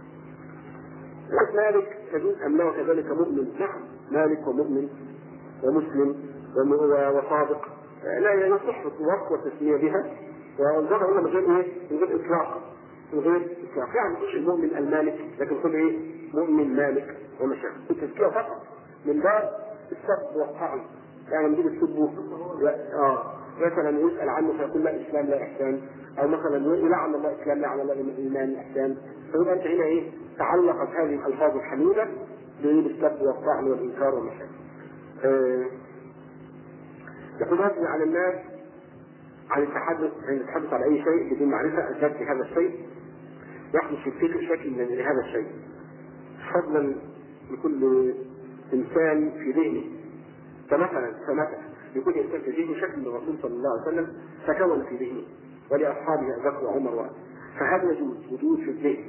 مالك تجوز ام لا وكذلك مؤمن نعم مالك ومؤمن ومسلم وصادق لا يصح الوصف والتسميه بها والجمع هنا من غير ايه؟ من غير اطلاق من غير اطلاق يعني مش المؤمن المالك لكن كل ايه؟ مؤمن مالك ومشاكل التزكيه فقط من باب السب والطعن يعني نجيب السب اه مثلا يسال عنه فيقول لا اسلام لا احسان او مثلا يلعن الله اسلام لا على الله ايمان احسان فيبقى انت هنا ايه؟ تعلقت هذه الالفاظ الحميده بالسب والطعن والانكار والمشاكل. آه يقول هذا على الناس عن التحدث عن التحدث على اي شيء بدون معرفه اسباب هذا الشيء يحدث في الفكر شكل من لهذا الشيء فضلا لكل انسان في ذهنه فمثلا فمثلا يكون انسان في ذهنه شكل من الرسول صلى الله عليه وسلم تكون في ذهنه ولاصحابه ابي بكر وعمر وعلي فهذا يجوز وجود في الذهن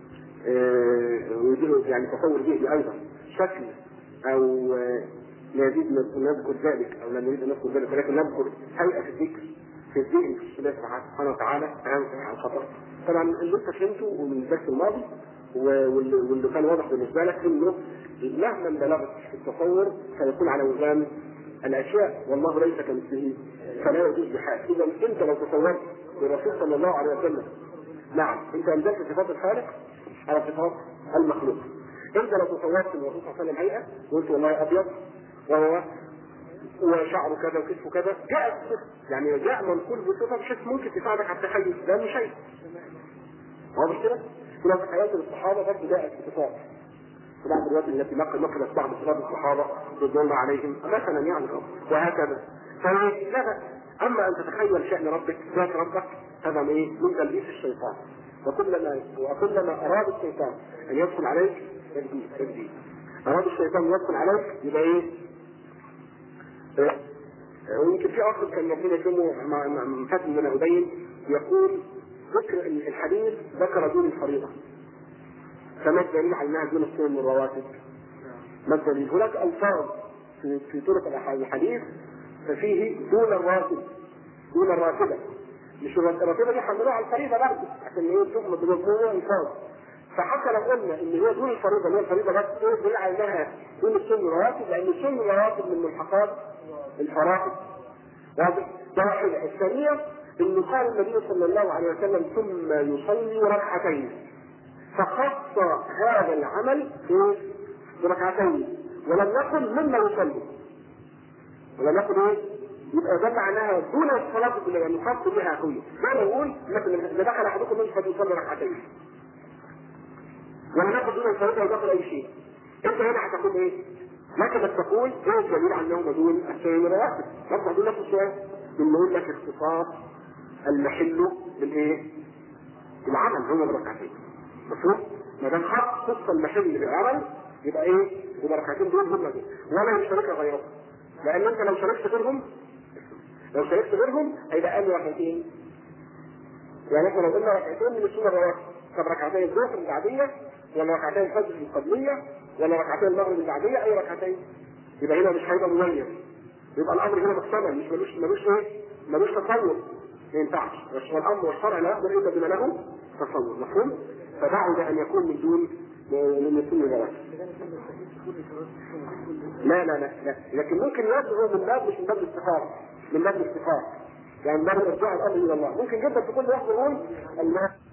وجود يعني تصور ذهني ايضا شكل او نريد نذكر ذلك او لا نريد ان نذكر ذلك ولكن نذكر هيئه الذكر في الذهن في الله سبحانه وتعالى عن عن خطر. طبعا اللي انت فهمته من الدرس الماضي واللي كان واضح بالنسبه لك انه مهما بلغت في التصور سيكون على وزان الاشياء والله ليس كمثله فلا يجوز بحال اذا انت لو تصورت للرسول صلى الله عليه وسلم نعم انت انزلت صفات الخالق على صفات المخلوق انت لو تصورت للرسول صلى الله عليه وسلم هيئه وقلت والله ابيض وهو وشعره كذا وكتفه كذا جاء بصفه يعني جاء منقول بصفه بحيث ممكن تساعدك على التخيل ده مش شيء واضح كده؟ ولو في حياه الصحابه برضه جاءت بصفات في بعض الوقت التي نقل نقلت بعض صفات الصحابه رضوان الله عليهم مثلا يعني وهكذا فلا بأس اما ان تتخيل شان ربك ذات ربك هذا من ايه؟ من تلبيس الشيطان وكلما وكلما اراد الشيطان ان يدخل عليك تجديد تجديد اراد الشيطان يدخل عليك يبقى ايه؟ ويمكن في اخر كان ربنا يكرمه من فتن من ابين يقول ذكر الحديث ذكر دون الفريضه فما الدليل على انها دون السنن الرواتب؟ ما الدليل؟ هناك الفاظ في في طرق الحديث ففيه دون الراتب دون الراتبه مش الراتبه دي حملوها على الفريضه برضه عشان ايه تفهم بمضمون الفاظ فحتى لو قلنا ان هو دون الفريضه اللي هي الفريضه بس ايه دليل على انها دون السن الرواتب لان السن الرواتب من ملحقات الفرائض واضح؟ ده واحده الثانيه انه قال النبي صلى الله عليه وسلم ثم يصلي ركعتين فخص هذا العمل بركعتين ولم يقل مما يصلي ولم يقل ايه؟ يبقى ده معناها دون الصلاة بالله يعني خاص بها أخويا ما نقول مثلا إذا دخل أحدكم منكم فليصلي ركعتين ولم يقل دون الصلاة ولا يقل أي شيء أنت هنا هتقول إيه؟ لكنك تقول ايه الدليل على انهم دون السنن الرواتب؟ نرجع دون نفس السؤال بنقول لك اختصاص المحل بالايه؟ بالعمل هو بركعتين مفهوم؟ ما دام حط خص المحل بالعمل يبقى ايه؟ يبقى ركعتين دول هم دول ولا يشترك غيرهم لان انت لو شاركت غيرهم لو شاركت غيرهم هيبقى اقل ركعتين يعني احنا لو قلنا ركعتين من السنه الرواتب طب ركعتين الظهر البعديه ولا ركعتين الفجر القبليه ولا ركعتين المغرب البعديه اي ركعتين يبقى هنا مش هيبقى مميز يبقى الامر هنا محتمل مش ملوش ملوش ايه؟ ملوش تصور ما ينفعش بس والامر والشرع لا يقدر الا بما له تصور مفهوم؟ فبعد ان يكون من دون من السنه الرواتب لا لا لا لا لكن ممكن يدعو من باب مش من باب الاستخاره من باب الاستخاره يعني من باب ارجاع الامر الى الله ممكن جدا تكون واحد يقول الله